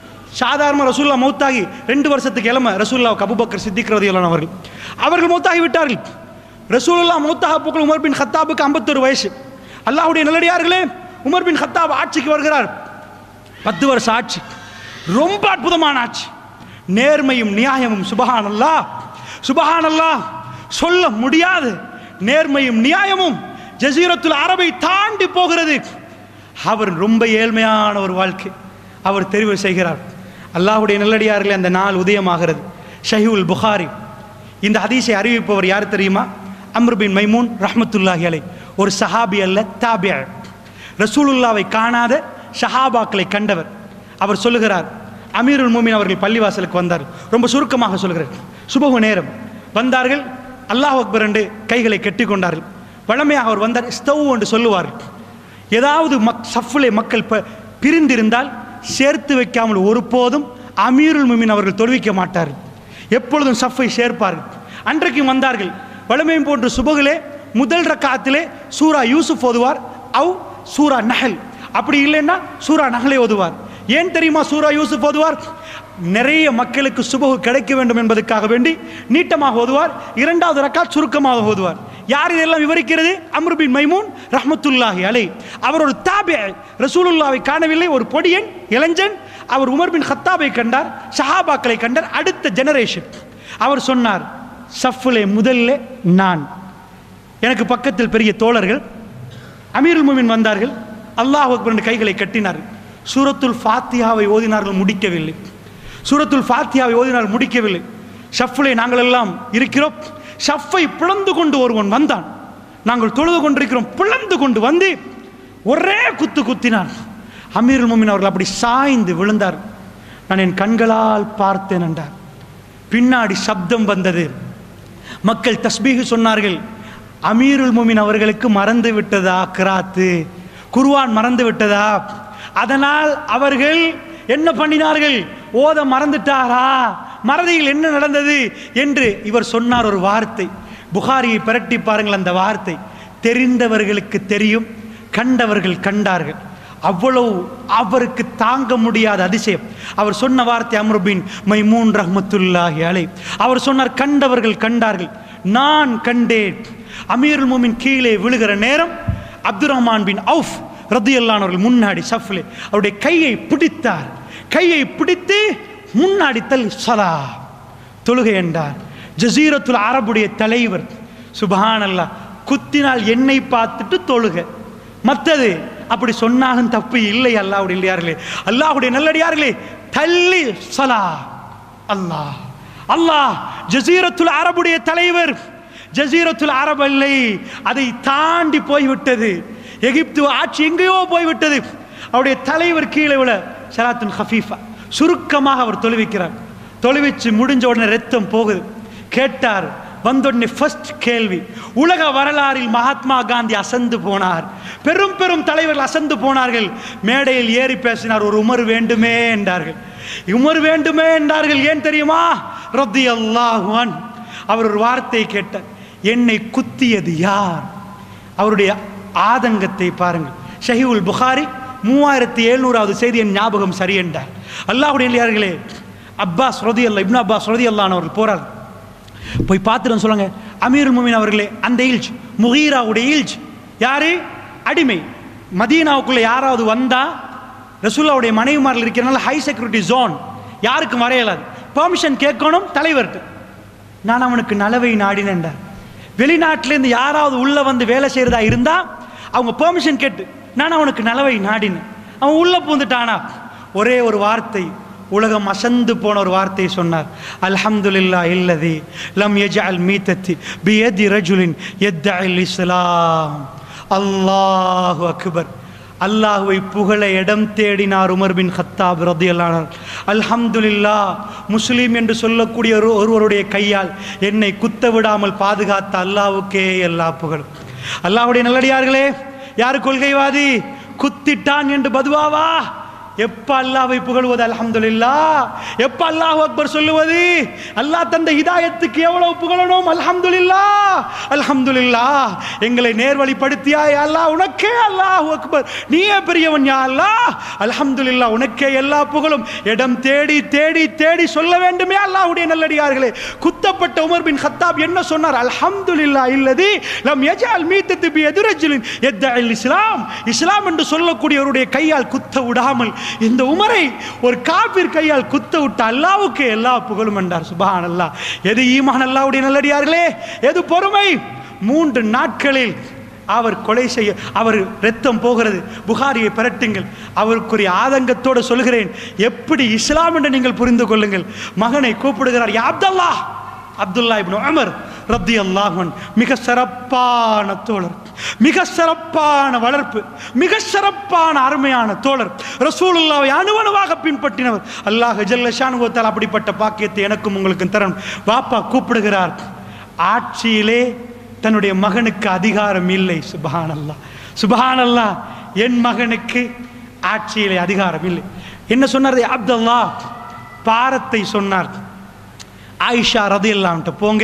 சாதாரண ரசூல்லா மௌத்தாகி ரெண்டு வருஷத்துக்கு இளம ரசூல்லாவுக்கு அபூபக்கர் சித்திக் ரதியலான் அவர்கள் அவர்கள் மௌத்தாகி விட்டார்கள் ரசூலுல்லா மௌத்தாக போக்கள் உமர் பின் ஹத்தாபுக்கு ஐம்பத்தொரு வயசு அல்லாஹ்வுடைய நல்லடியார்களே உமர் பின் ஹத்தாப் ஆட்சிக்கு வருகிறார் பத்து வருஷம் ஆட்சி ரொம்ப அற்புதமான ஆட்சி நேர்மையும் நியாயமும் சுபஹானல்லா சுபஹானல்லா சொல்ல முடியாது நேர்மையும் நியாயமும் ஜசீரத்துல் அரபை தாண்டி போகிறது அவர் ரொம்ப ஏழ்மையான ஒரு வாழ்க்கை அவர் தெரிவு செய்கிறார் அல்லாஹ்வுடைய நல்லடியார்களே அந்த நாள் உதயமாகிறது ஷஹீவுல் புகாரி இந்த ஹதீஸை அறிவிப்பவர் யார் தெரியுமா அம்ர் பின் மைமூன் ரஹ்மத்துல்லாஹி அலை ஒரு சஹாபி அல்ல தாபியா ரசூலுல்லாவை காணாத ஷஹாபாக்களை கண்டவர் அவர் சொல்லுகிறார் அமீருல் மூமின் அவர்கள் பள்ளிவாசலுக்கு வந்தார் ரொம்ப சுருக்கமாக சொல்கிறார் சுபகு நேரம் வந்தார்கள் அல்லாஹ் அக்பர் என்று கைகளை கட்டி கொண்டார்கள் வழமையாக அவர் வந்தார் ஸ்டவ் என்று சொல்லுவார்கள் ஏதாவது மக் சஃப்லே மக்கள் ப பிரிந்திருந்தால் சேர்த்து வைக்காமல் ஒருபோதும் அமீருல் முமின் அவர்கள் தொழுவிக்க மாட்டார்கள் எப்பொழுதும் சஃப்பை சேர்ப்பார்கள் அன்றைக்கும் வந்தார்கள் வளமையும் போன்ற சுபகிலே முதல் ரக்காத்திலே சூரா யூசுப் ஓதுவார் அவ் சூரா நஹல் அப்படி இல்லைன்னா சூரா நஹலை ஓதுவார் ஏன் தெரியுமா சூரா யூசுப் ஓதுவார் நிறைய மக்களுக்கு சுபகு கிடைக்க வேண்டும் என்பதற்காக வேண்டி நீட்டமாக ஓதுவார் இரண்டாவது ரக்காத் சுருக்கமாக ஓதுவார் யார் இதெல்லாம் விவரிக்கிறது அம்ரு பின் மைமூன் ரஹ்மத்துல்லாஹி அலை அவர் ஒரு தாபே ரசூலுல்லாவை காணவில்லை ஒரு பொடியன் இளைஞன் அவர் உமர் பின் ஹத்தாபை கண்டார் ஷஹாபாக்களை கண்டார் அடுத்த ஜெனரேஷன் அவர் சொன்னார் சஃப்லே முதல்ல நான் எனக்கு பக்கத்தில் பெரிய தோழர்கள் அமீருல் முமின் வந்தார்கள் அல்லாஹ் அக்பர் என்று கைகளை கட்டினார்கள் சூரத்துல் ஃபாத்தியாவை ஓதினார்கள் முடிக்கவில்லை சூரத்துல் ஃபாத்தியாவை ஓதினார்கள் முடிக்கவில்லை ஷஃப்லே நாங்கள் எல்லாம் இருக்கிறோம் ஷஃப்பை பிளந்து கொண்டு ஒருவன் வந்தான் நாங்கள் தொழுது கொண்டிருக்கிறோம் பிளந்து கொண்டு வந்து ஒரே குத்து குத்தினான் அமீருல் முமின் அவர்கள் அப்படி சாய்ந்து விழுந்தார் நான் என் கண்களால் பார்த்தேன் என்றார் பின்னாடி சப்தம் வந்தது மக்கள் தஸ்பீகு சொன்னார்கள் அமீருல் முமின் அவர்களுக்கு மறந்து விட்டதா கிராத்து குர்ஆன் மறந்து விட்டதா அதனால் அவர்கள் என்ன பண்ணினார்கள் ஓத மறந்துட்டாரா மறதியில் என்ன நடந்தது என்று இவர் சொன்னார் ஒரு வார்த்தை புகாரியை பிரட்டி பாருங்கள் அந்த வார்த்தை தெரிந்தவர்களுக்கு தெரியும் கண்டவர்கள் கண்டார்கள் அவ்வளவு அவருக்கு தாங்க முடியாத அதிசயம் அவர் சொன்ன வார்த்தை அம்ருபின் மைமூன் ரஹ்மத்துல்லாஹி அலை அவர் சொன்னார் கண்டவர்கள் கண்டார்கள் நான் கண்டேன் அமீருல் மூமின் கீழே விழுகிற நேரம் அப்துல் ரஹ்மான் பின் அவுஃப் ரதியல்லானவர்கள் முன்னாடி சஃப்லே அவருடைய கையை பிடித்தார் கையை பிடித்து முன்னாடி தள்ளி சலா தொழுகை என்றார் ஜசீரத்துல் அரபுடைய தலைவர் சுபஹானல்லாஹ் குத்தினால் என்னை பார்த்துட்டு தொழுக மற்றது அப்படி சொன்னாலும் தப்பு இல்லை அல்லாஹ்வுடைய இல்லையார்களே அல்லாஹ்வுடைய நல்லடியார்களே தள்ளி சலா அல்லாஹ் அல்லாஹ் ஜசீரத்துல் அரபுடைய தலைவர் ஜசீரத்துல் அரபு இல்லை அதை தாண்டி போய்விட்டது எகிப்து ஆட்சி எங்கேயோ போய்விட்டது அவருடைய தலைவர் கீழே விழ ஷராத்துன் ஹஃபீஃபா சுருக்கமாக அவர் தொழுவிக்கிறார் தொழுவிச்சு முடிஞ்ச உடனே ரத்தம் போகுது கேட்டார் வந்தோடனே ஃபர்ஸ்ட் கேள்வி உலக வரலாறில் மகாத்மா காந்தி அசந்து போனார் பெரும் பெரும் தலைவர்கள் அசந்து போனார்கள் மேடையில் ஏறி பேசினார் ஒரு உமர் வேண்டுமே என்றார்கள் உமர் வேண்டுமே என்றார்கள் ஏன் தெரியுமா ரத்தி அல்லாஹ்வான் அவர் ஒரு வார்த்தை கேட்டார் என்னை குத்தியது யார் அவருடைய ஆதங்கத்தை பாருங்கள் ஷஹீவுல் புகாரி மூவாயிரத்தி எழுநூறாவது செய்தி என் ஞாபகம் சரி என்றார் அல்லாஹுடைய இல்லையார்களே அப்பாஸ் ரதி அல்லா இப்னு அப்பாஸ் ரதி அல்லானவர்கள் போறார் போய் பார்த்துட்டு சொல்லுங்க அமீருல் முமின் அவர்களே அந்த ஈல்ஜ் முகீராவுடைய ஈல்ஜ் யாரு அடிமை மதீனாவுக்குள்ள யாராவது வந்தா ரசூல்லாவுடைய மனைவிமாரில் இருக்கிறனால ஹை செக்யூரிட்டி ஜோன் யாருக்கும் வரையலாது பெர்மிஷன் கேட்கணும் தலைவர்கிட்ட நான் அவனுக்கு நலவை நாடினேன்டார் வெளிநாட்டிலேருந்து யாராவது உள்ள வந்து வேலை செய்யறதா இருந்தா அவங்க பெர்மிஷன் கேட்டு நான் அவனுக்கு நலவை நாடினேன் அவன் உள்ள பூந்துட்டானா ஒரே ஒரு வார்த்தை உலகம் அசந்து போன ஒரு வார்த்தையை சொன்னார் அல்ஹம்துலில்லா இல்லதி லம் யஜ்அல் மீத்தத்தி பியதி ரஜுலின் யத்தஇல் இஸ்லாம் அல்லாஹு அக்பர் அல்லாஹுவை புகழ இடம் தேடினார் உமர் பின் ஹத்தாப் ரதியல்லானார் அல்ஹம்துலில்லா முஸ்லீம் என்று சொல்லக்கூடிய ஒரு ஒருவருடைய கையால் என்னை குத்த விடாமல் பாதுகாத்த அல்லாஹ்வுக்கே எல்லா புகழும் அல்லாஹ்வுடைய நல்லடியார்களே யார் கொள்கைவாதி குத்திட்டான் என்று பதுவாவா எப்ப அல்லாஹ்வை புகழ்வது அல்ஹம்துலில்லா எப்ப அல்லாஹ் அக்பர் சொல்லுவது அல்லாஹ் தந்த ஹிதாயத்துக்கு எவ்வளவு புகழணும் அல்ஹம்துலில்லா அல்ஹம்துலில்லா எங்களை நேர்வழிப்படுத்தியா யா அல்லாஹ் உனக்கே அல்லாஹ் அக்பர் நீயே பெரியவன் யா அல்லாஹ் அல்ஹம்துலில்லா உனக்கே எல்லா புகழும் இடம் தேடி தேடி தேடி சொல்ல வேண்டுமே அல்லாஹ்வுடைய நல்லடியார்களே குத்தப்பட்ட உமர் பின் ஹத்தாப் என்ன சொன்னார் அல்ஹம்துலில்லா இல்லதி லம் யஜால் மீத்தத்து பி எதுரஜிலின் எத்தல் இஸ்லாம் இஸ்லாம் என்று சொல்லக்கூடியவருடைய கையால் குத்த விடாமல் இந்த உமரை ஒரு காபிர் கையால் குத்த விட்ட அல்லாவுக்கு எல்லா புகழும் என்றார் சுபான் அல்லாஹ் எது ஈமான் அல்லாவுடைய நல்லடியார்களே எது பொறுமை மூன்று நாட்களில் அவர் கொலை செய்ய அவர் ரத்தம் போகிறது புகாரியை பிரட்டுங்கள் அவருக்குரிய ஆதங்கத்தோடு சொல்கிறேன் எப்படி இஸ்லாம் என்று நீங்கள் புரிந்து கொள்ளுங்கள் மகனை கூப்பிடுகிறார் யா அப்தல்லா அப்துல்லா இப்னு உமர் ரத்தி அல்லாஹன் மிக சிறப்பான தோழர் மிக சிறப்பான வளர்ப்பு மிக சிறப்பான அருமையான தோழர் ரசூலுல்லாவை அணுவணுவாக பின்பற்றினவர் அல்லாஹ் ஜல்லஷானுவத்தால் அப்படிப்பட்ட பாக்கியத்தை எனக்கும் உங்களுக்கும் தரணும் வாப்பா கூப்பிடுகிறார் ஆட்சியிலே தன்னுடைய மகனுக்கு அதிகாரம் இல்லை சுபஹான் அல்லாஹ் சுபஹான் அல்லாஹ் என் மகனுக்கு ஆட்சியிலே அதிகாரம் இல்லை என்ன சொன்னார் அப்துல்லா பாரத்தை சொன்னார் ஆயிஷா ரதி இல்லாமட்ட போங்க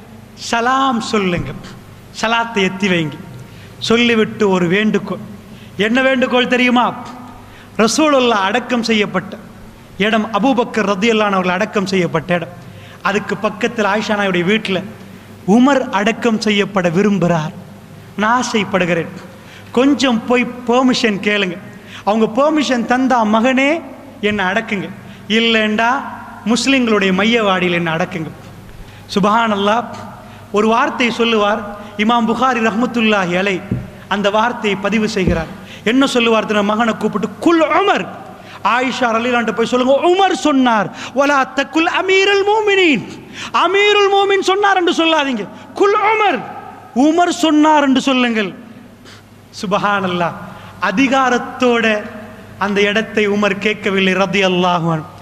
சலாம் சொல்லுங்க சலாத்தை எத்தி வைங்க சொல்லிவிட்டு ஒரு வேண்டுகோள் என்ன வேண்டுகோள் தெரியுமா ரசூலுல்லா அடக்கம் செய்யப்பட்ட இடம் அபூபக்கர் ரதியல்லான் அவர்கள் அடக்கம் செய்யப்பட்ட இடம் அதுக்கு பக்கத்தில் ஆயிஷா நாயுடைய வீட்டில் உமர் அடக்கம் செய்யப்பட விரும்புகிறார் நான் ஆசைப்படுகிறேன் கொஞ்சம் போய் பெர்மிஷன் கேளுங்க அவங்க பெர்மிஷன் தந்தா மகனே என்னை அடக்குங்க இல்லைண்டா முஸ்லிம்களுடைய மையவாடியில் என்னை அடக்குங்க சுபஹான் அல்லாஹ் ஒரு வார்த்தை சொல்லுவார் இமாம் புகாரி ரஹ்மத்துல்லாஹி அலை அந்த வார்த்தையை பதிவு செய்கிறார் என்ன சொல்லுவார் தன் மகனை கூப்பிட்டு குல் உமர் ஆயிஷா ரலிலான்ட்டு போய் சொல்லுங்க உமர் சொன்னார் வலா தக்குல் அமீருல் மூமினின் அமீருல் மூமின் சொன்னார் என்று சொல்லாதீங்க குல் உமர் உமர் சொன்னார் என்று சொல்லுங்கள் சுபஹான் அல்லாஹ் அதிகாரத்தோட அந்த இடத்தை உமர் கேட்கவில்லை ரதி அல்லாஹான்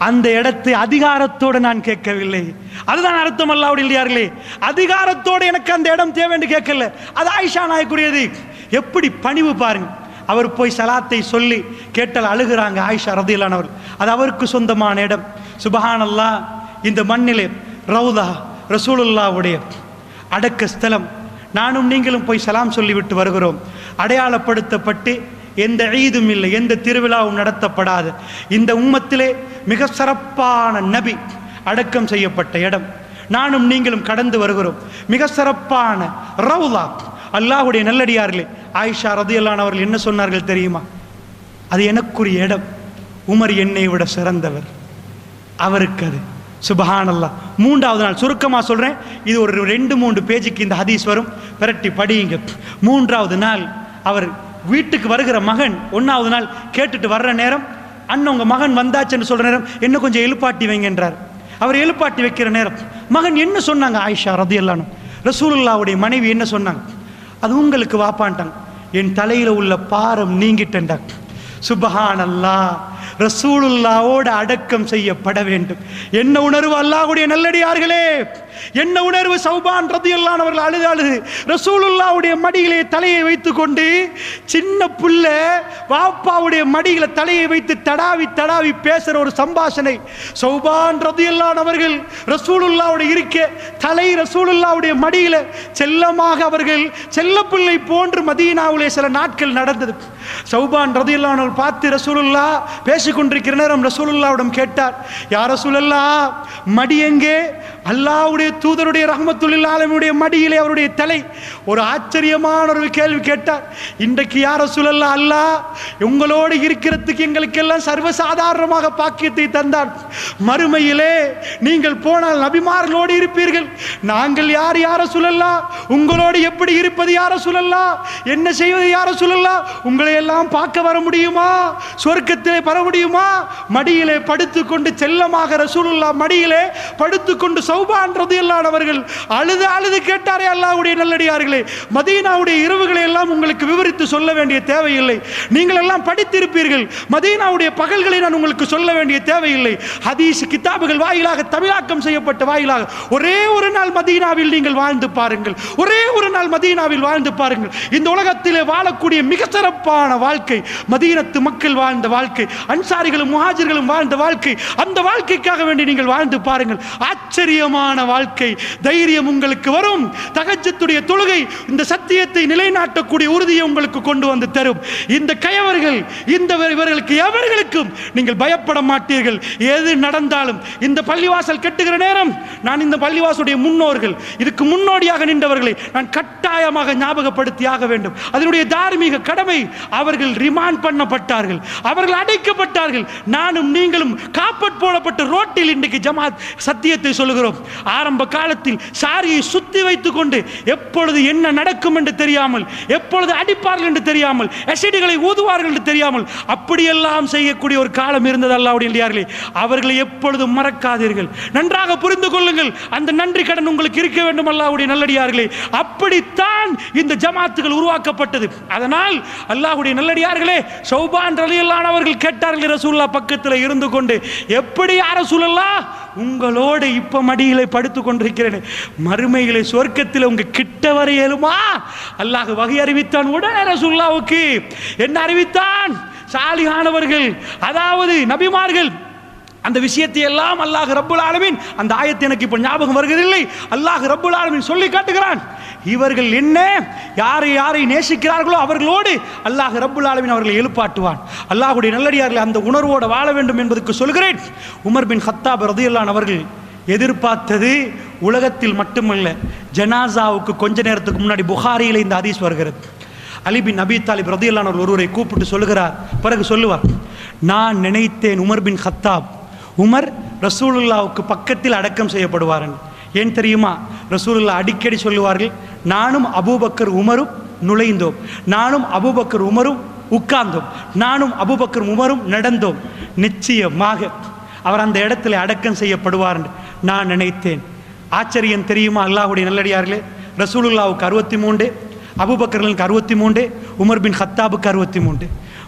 அந்த இடத்தை அதிகாரத்தோடு நான் கேட்கவில்லை அதுதான் அர்த்தம் அல்லாவுடைய இல்லையார்களே அதிகாரத்தோடு எனக்கு அந்த இடம் தேவை என்று கேட்கல அது ஆயிஷா நாயக்குரியது எப்படி பணிவு பாருங்க அவர் போய் சலாத்தை சொல்லி கேட்டால் அழுகிறாங்க ஆயிஷா ரதியிலானவர் அது அவருக்கு சொந்தமான இடம் சுபஹானல்லா இந்த மண்ணிலே ரவுதா ரசூலுல்லாவுடைய அடக்க ஸ்தலம் நானும் நீங்களும் போய் சலாம் சொல்லிவிட்டு வருகிறோம் அடையாளப்படுத்தப்பட்டு எந்த ஈதும் இல்லை எந்த திருவிழாவும் நடத்தப்படாது இந்த உம்மத்திலே மிக சிறப்பான நபி அடக்கம் செய்யப்பட்ட இடம் நானும் நீங்களும் கடந்து வருகிறோம் மிக சிறப்பான ரவுலா அல்லாஹ்வுடைய நல்லடியார்களே ஆயிஷா ரதியல்லானவர்கள் என்ன சொன்னார்கள் தெரியுமா அது எனக்குரிய இடம் உமர் என்னை விட சிறந்தவர் அவருக்கு அது சுபஹானல்லா மூன்றாவது நாள் சுருக்கமாக சொல்கிறேன் இது ஒரு ரெண்டு மூன்று பேஜுக்கு இந்த ஹதீஸ் வரும் பிரட்டி படியுங்க மூன்றாவது நாள் அவர் வீட்டுக்கு வருகிற மகன் ஒன்றாவது நாள் கேட்டுட்டு வர்ற நேரம் அண்ணன் உங்கள் மகன் வந்தாச்சுன்னு சொல்கிற நேரம் என்ன கொஞ்சம் எழுப்பாட்டி வைங்கன்றார் அவர் எழுப்பாட்டி வைக்கிற நேரம் மகன் என்ன சொன்னாங்க ஆயிஷா ரதியல்லானும் ரசூலுல்லாவுடைய மனைவி என்ன சொன்னாங்க அது உங்களுக்கு வாப்பான்ட்டாங்க என் தலையில் உள்ள பாரம் நீங்கிட்டேன்டாங்க சுபஹானல்லா ரசூலுல்லாவோடு அடக்கம் செய்யப்பட வேண்டும் என்ன உணர்வு அல்லாஹ்வுடைய நல்லடியார்களே என்ன உணர்வு சௌபான் ரதியல்லானவர்கள் அழுது அழுது ரசூலுல்லாவுடைய மடியிலே தலையை வைத்துக்கொண்டு சின்ன புள்ள வாப்பாவுடைய மடியில தலையை வைத்து தடாவி தடாவி பேசுற ஒரு சம்பாஷணை சௌபான் ரதியல்லானவர்கள் ரசூலுல்லாவுடைய இருக்க தலை ரசூலுல்லாவுடைய மடியில செல்லமாக அவர்கள் செல்லப்பிள்ளை போன்று மதீனாவிலே சில நாட்கள் நடந்தது சௌபான் ரதியல்லானவர்கள் பார்த்து ரசூலுல்லா பேசிக்கொண்டிருக்கிற நேரம் ரசூலுல்லாவிடம் கேட்டார் யார் ரசூலுல்லா மடி எங்கே அல்லாவுடைய தூதருடைய ரஹமத்துல்லில் ஆலமுடைய மடியிலே அவருடைய தலை ஒரு ஆச்சரியமான ஒரு கேள்வி கேட்டார் இன்றைக்கு யார சுழல்ல அல்லாஹ் உங்களோடு இருக்கிறதுக்கு எங்களுக்கெல்லாம் சர்வசாதாரணமாக பாக்கியத்தை தந்தார் மறுமையிலே நீங்கள் போனால் நபிமார்களோடு இருப்பீர்கள் நாங்கள் யார் யார சுழல்லா உங்களோடு எப்படி இருப்பது யார சுழல்லா என்ன செய்வது யார சுழல்லா உங்களை எல்லாம் பார்க்க வர முடியுமா சொர்க்கத்திலே பெற முடியுமா மடியிலே படுத்துக்கொண்டு செல்லமாக ரசூலுல்லா மடியிலே படுத்துக்கொண்டு சௌபான் ரதியல்லானவர்கள் அழுது அழுது கேட்டாரே அல்லாஹ்வுடைய நல்லடியார்களே மதீனாவுடைய இரவுகளை எல்லாம் உங்களுக்கு விவரித்து சொல்ல வேண்டிய தேவையில்லை நீங்கள் எல்லாம் படித்திருப்பீர்கள் மதீனாவுடைய பகல்களை நான் உங்களுக்கு சொல்ல வேண்டிய தேவையில்லை ஹதீஸ் கிதாபுகள் வாயிலாக தமிழாக்கம் செய்யப்பட்ட வாயிலாக ஒரே ஒரு நாள் மதீனாவில் நீங்கள் வாழ்ந்து பாருங்கள் ஒரே ஒரு நாள் மதீனாவில் வாழ்ந்து பாருங்கள் இந்த உலகத்திலே வாழக்கூடிய மிக சிறப்பான வாழ்க்கை மதீனத்து மக்கள் வாழ்ந்த வாழ்க்கை அன்சாரிகளும் முஹாஜிர்களும் வாழ்ந்த வாழ்க்கை அந்த வாழ்க்கைக்காக வேண்டி நீங்கள் வாழ்ந்து பாருங்கள் ஆச்சரியமான வாழ்க்கை தைரியம் உங்களுக்கு வரும் தகஜத்துடைய தொழுகை இந்த சத்தியத்தை நிலைநாட்டக்கூடிய உறுதியை உங்களுக்கு கொண்டு வந்து தரும் இந்த கயவர்கள் இந்த இவர்களுக்கு எவர்களுக்கும் நீங்கள் பயப்பட மாட்டீர்கள் எது நடந்தாலும் இந்த பள்ளிவாசல் கட்டுகிற நேரம் நான் இந்த பள்ளிவாசலுடைய முன்னோர்கள் இதுக்கு முன்னோடியாக நின்றவர்களை நான் கட்டாயமாக ஞாபகப்படுத்தி ஆக வேண்டும் அதனுடைய தார்மீக கடமை அவர்கள் ரிமாண்ட் பண்ணப்பட்டார்கள் அவர்கள் அடைக்கப்பட்டார்கள் நானும் நீங்களும் காப்பட் போடப்பட்ட ரோட்டில் இன்றைக்கு ஜமாத் சத்தியத்தை சொல்லுகிறோம் ஆரம்ப காலத்தில் சாரியை சுத்தி வைத்துக் கொண்டு எப்பொழுது என்ன நடக்கும் என்று தெரியாமல் எப்பொழுது அடிப்பார்கள் என்று தெரியாமல் எசிடிகளை ஊதுவார்கள் என்று தெரியாமல் அப்படியெல்லாம் செய்யக்கூடிய ஒரு காலம் இருந்தது அல்லாவுடைய இல்லையார்களே அவர்களை எப்பொழுதும் மறக்காதீர்கள் நன்றாக புரிந்து கொள்ளுங்கள் அந்த நன்றி கடன் உங்களுக்கு இருக்க வேண்டும் அல்லாவுடைய நல்லடியார்களே அப்படித்தான் இந்த ஜமாத்துகள் உருவாக்கப்பட்டது அதனால் அல்லாஹ்வுடைய நல்லடியார்களே சௌபான் ரலியல்லானவர்கள் கேட்டார்கள் ரசூல்லா பக்கத்தில் இருந்து கொண்டு எப்படி யார சூழல்லா உங்களோடு இப்ப மடியிலே படுத்து கொண்டிருக்கிறேன் மறுமையிலே சொர்க்கத்தில் உங்க கிட்ட வர இயலுமா அல்லாஹ் வகை அறிவித்தான் உடனே ரசூல்லாவுக்கு என்ன அறிவித்தான் சாலிகானவர்கள் அதாவது நபிமார்கள் அந்த விஷயத்தை எல்லாம் அல்லாஹ் ரப்புல் ஆலமீன் அந்த ஆயத்தை எனக்கு இப்போ ஞாபகம் வருகிறதில்லை அல்லாஹ் ரப்புல் ஆலமீன் சொல்லி காட்டுகிறான் இவர்கள் என்ன யாரை யாரை நேசிக்கிறார்களோ அவர்களோடு அல்லாஹ் ரப்புல் ஆலமீன் அவர்களை எழுப்பாட்டுவான் அல்லாஹ்வுடைய நல்லடியார்கள் அந்த உணர்வோடு வாழ வேண்டும் என்பதற்கு சொல்கிறேன் உமர் பின் ஹத்தாப் ரதியுல்லான் அவர்கள் எதிர்பார்த்தது உலகத்தில் மட்டுமல்ல ஜனாசாவுக்கு கொஞ்ச நேரத்துக்கு முன்னாடி புகாரியில் இந்த ஹதீஸ் வருகிறது அலி பின் நபி தாலிப் ரதியுல்லான் ஒருவரை கூப்பிட்டு சொல்லுகிறார் பிறகு சொல்லுவார் நான் நினைத்தேன் உமர் பின் ஹத்தாப் உமர் ரசூலுல்லாவுக்கு பக்கத்தில் அடக்கம் செய்யப்படுவாரன் ஏன் தெரியுமா ரசூலுல்லா அடிக்கடி சொல்லுவார்கள் நானும் அபூபக்கர் உமரும் நுழைந்தோம் நானும் அபூபக்கர் உமரும் உட்கார்ந்தோம் நானும் அபூபக்கர் உமரும் நடந்தோம் நிச்சயமாக அவர் அந்த இடத்துல அடக்கம் செய்யப்படுவார் என்று நான் நினைத்தேன் ஆச்சரியம் தெரியுமா அல்லாஹ்வுடைய நல்லடியார்களே ரசூலுல்லாவுக்கு அறுபத்தி மூன்று அபுபக்கர்களுக்கு அறுபத்தி மூன்று உமர் பின் ஹத்தாபுக்கு அறுபத்தி மூன்று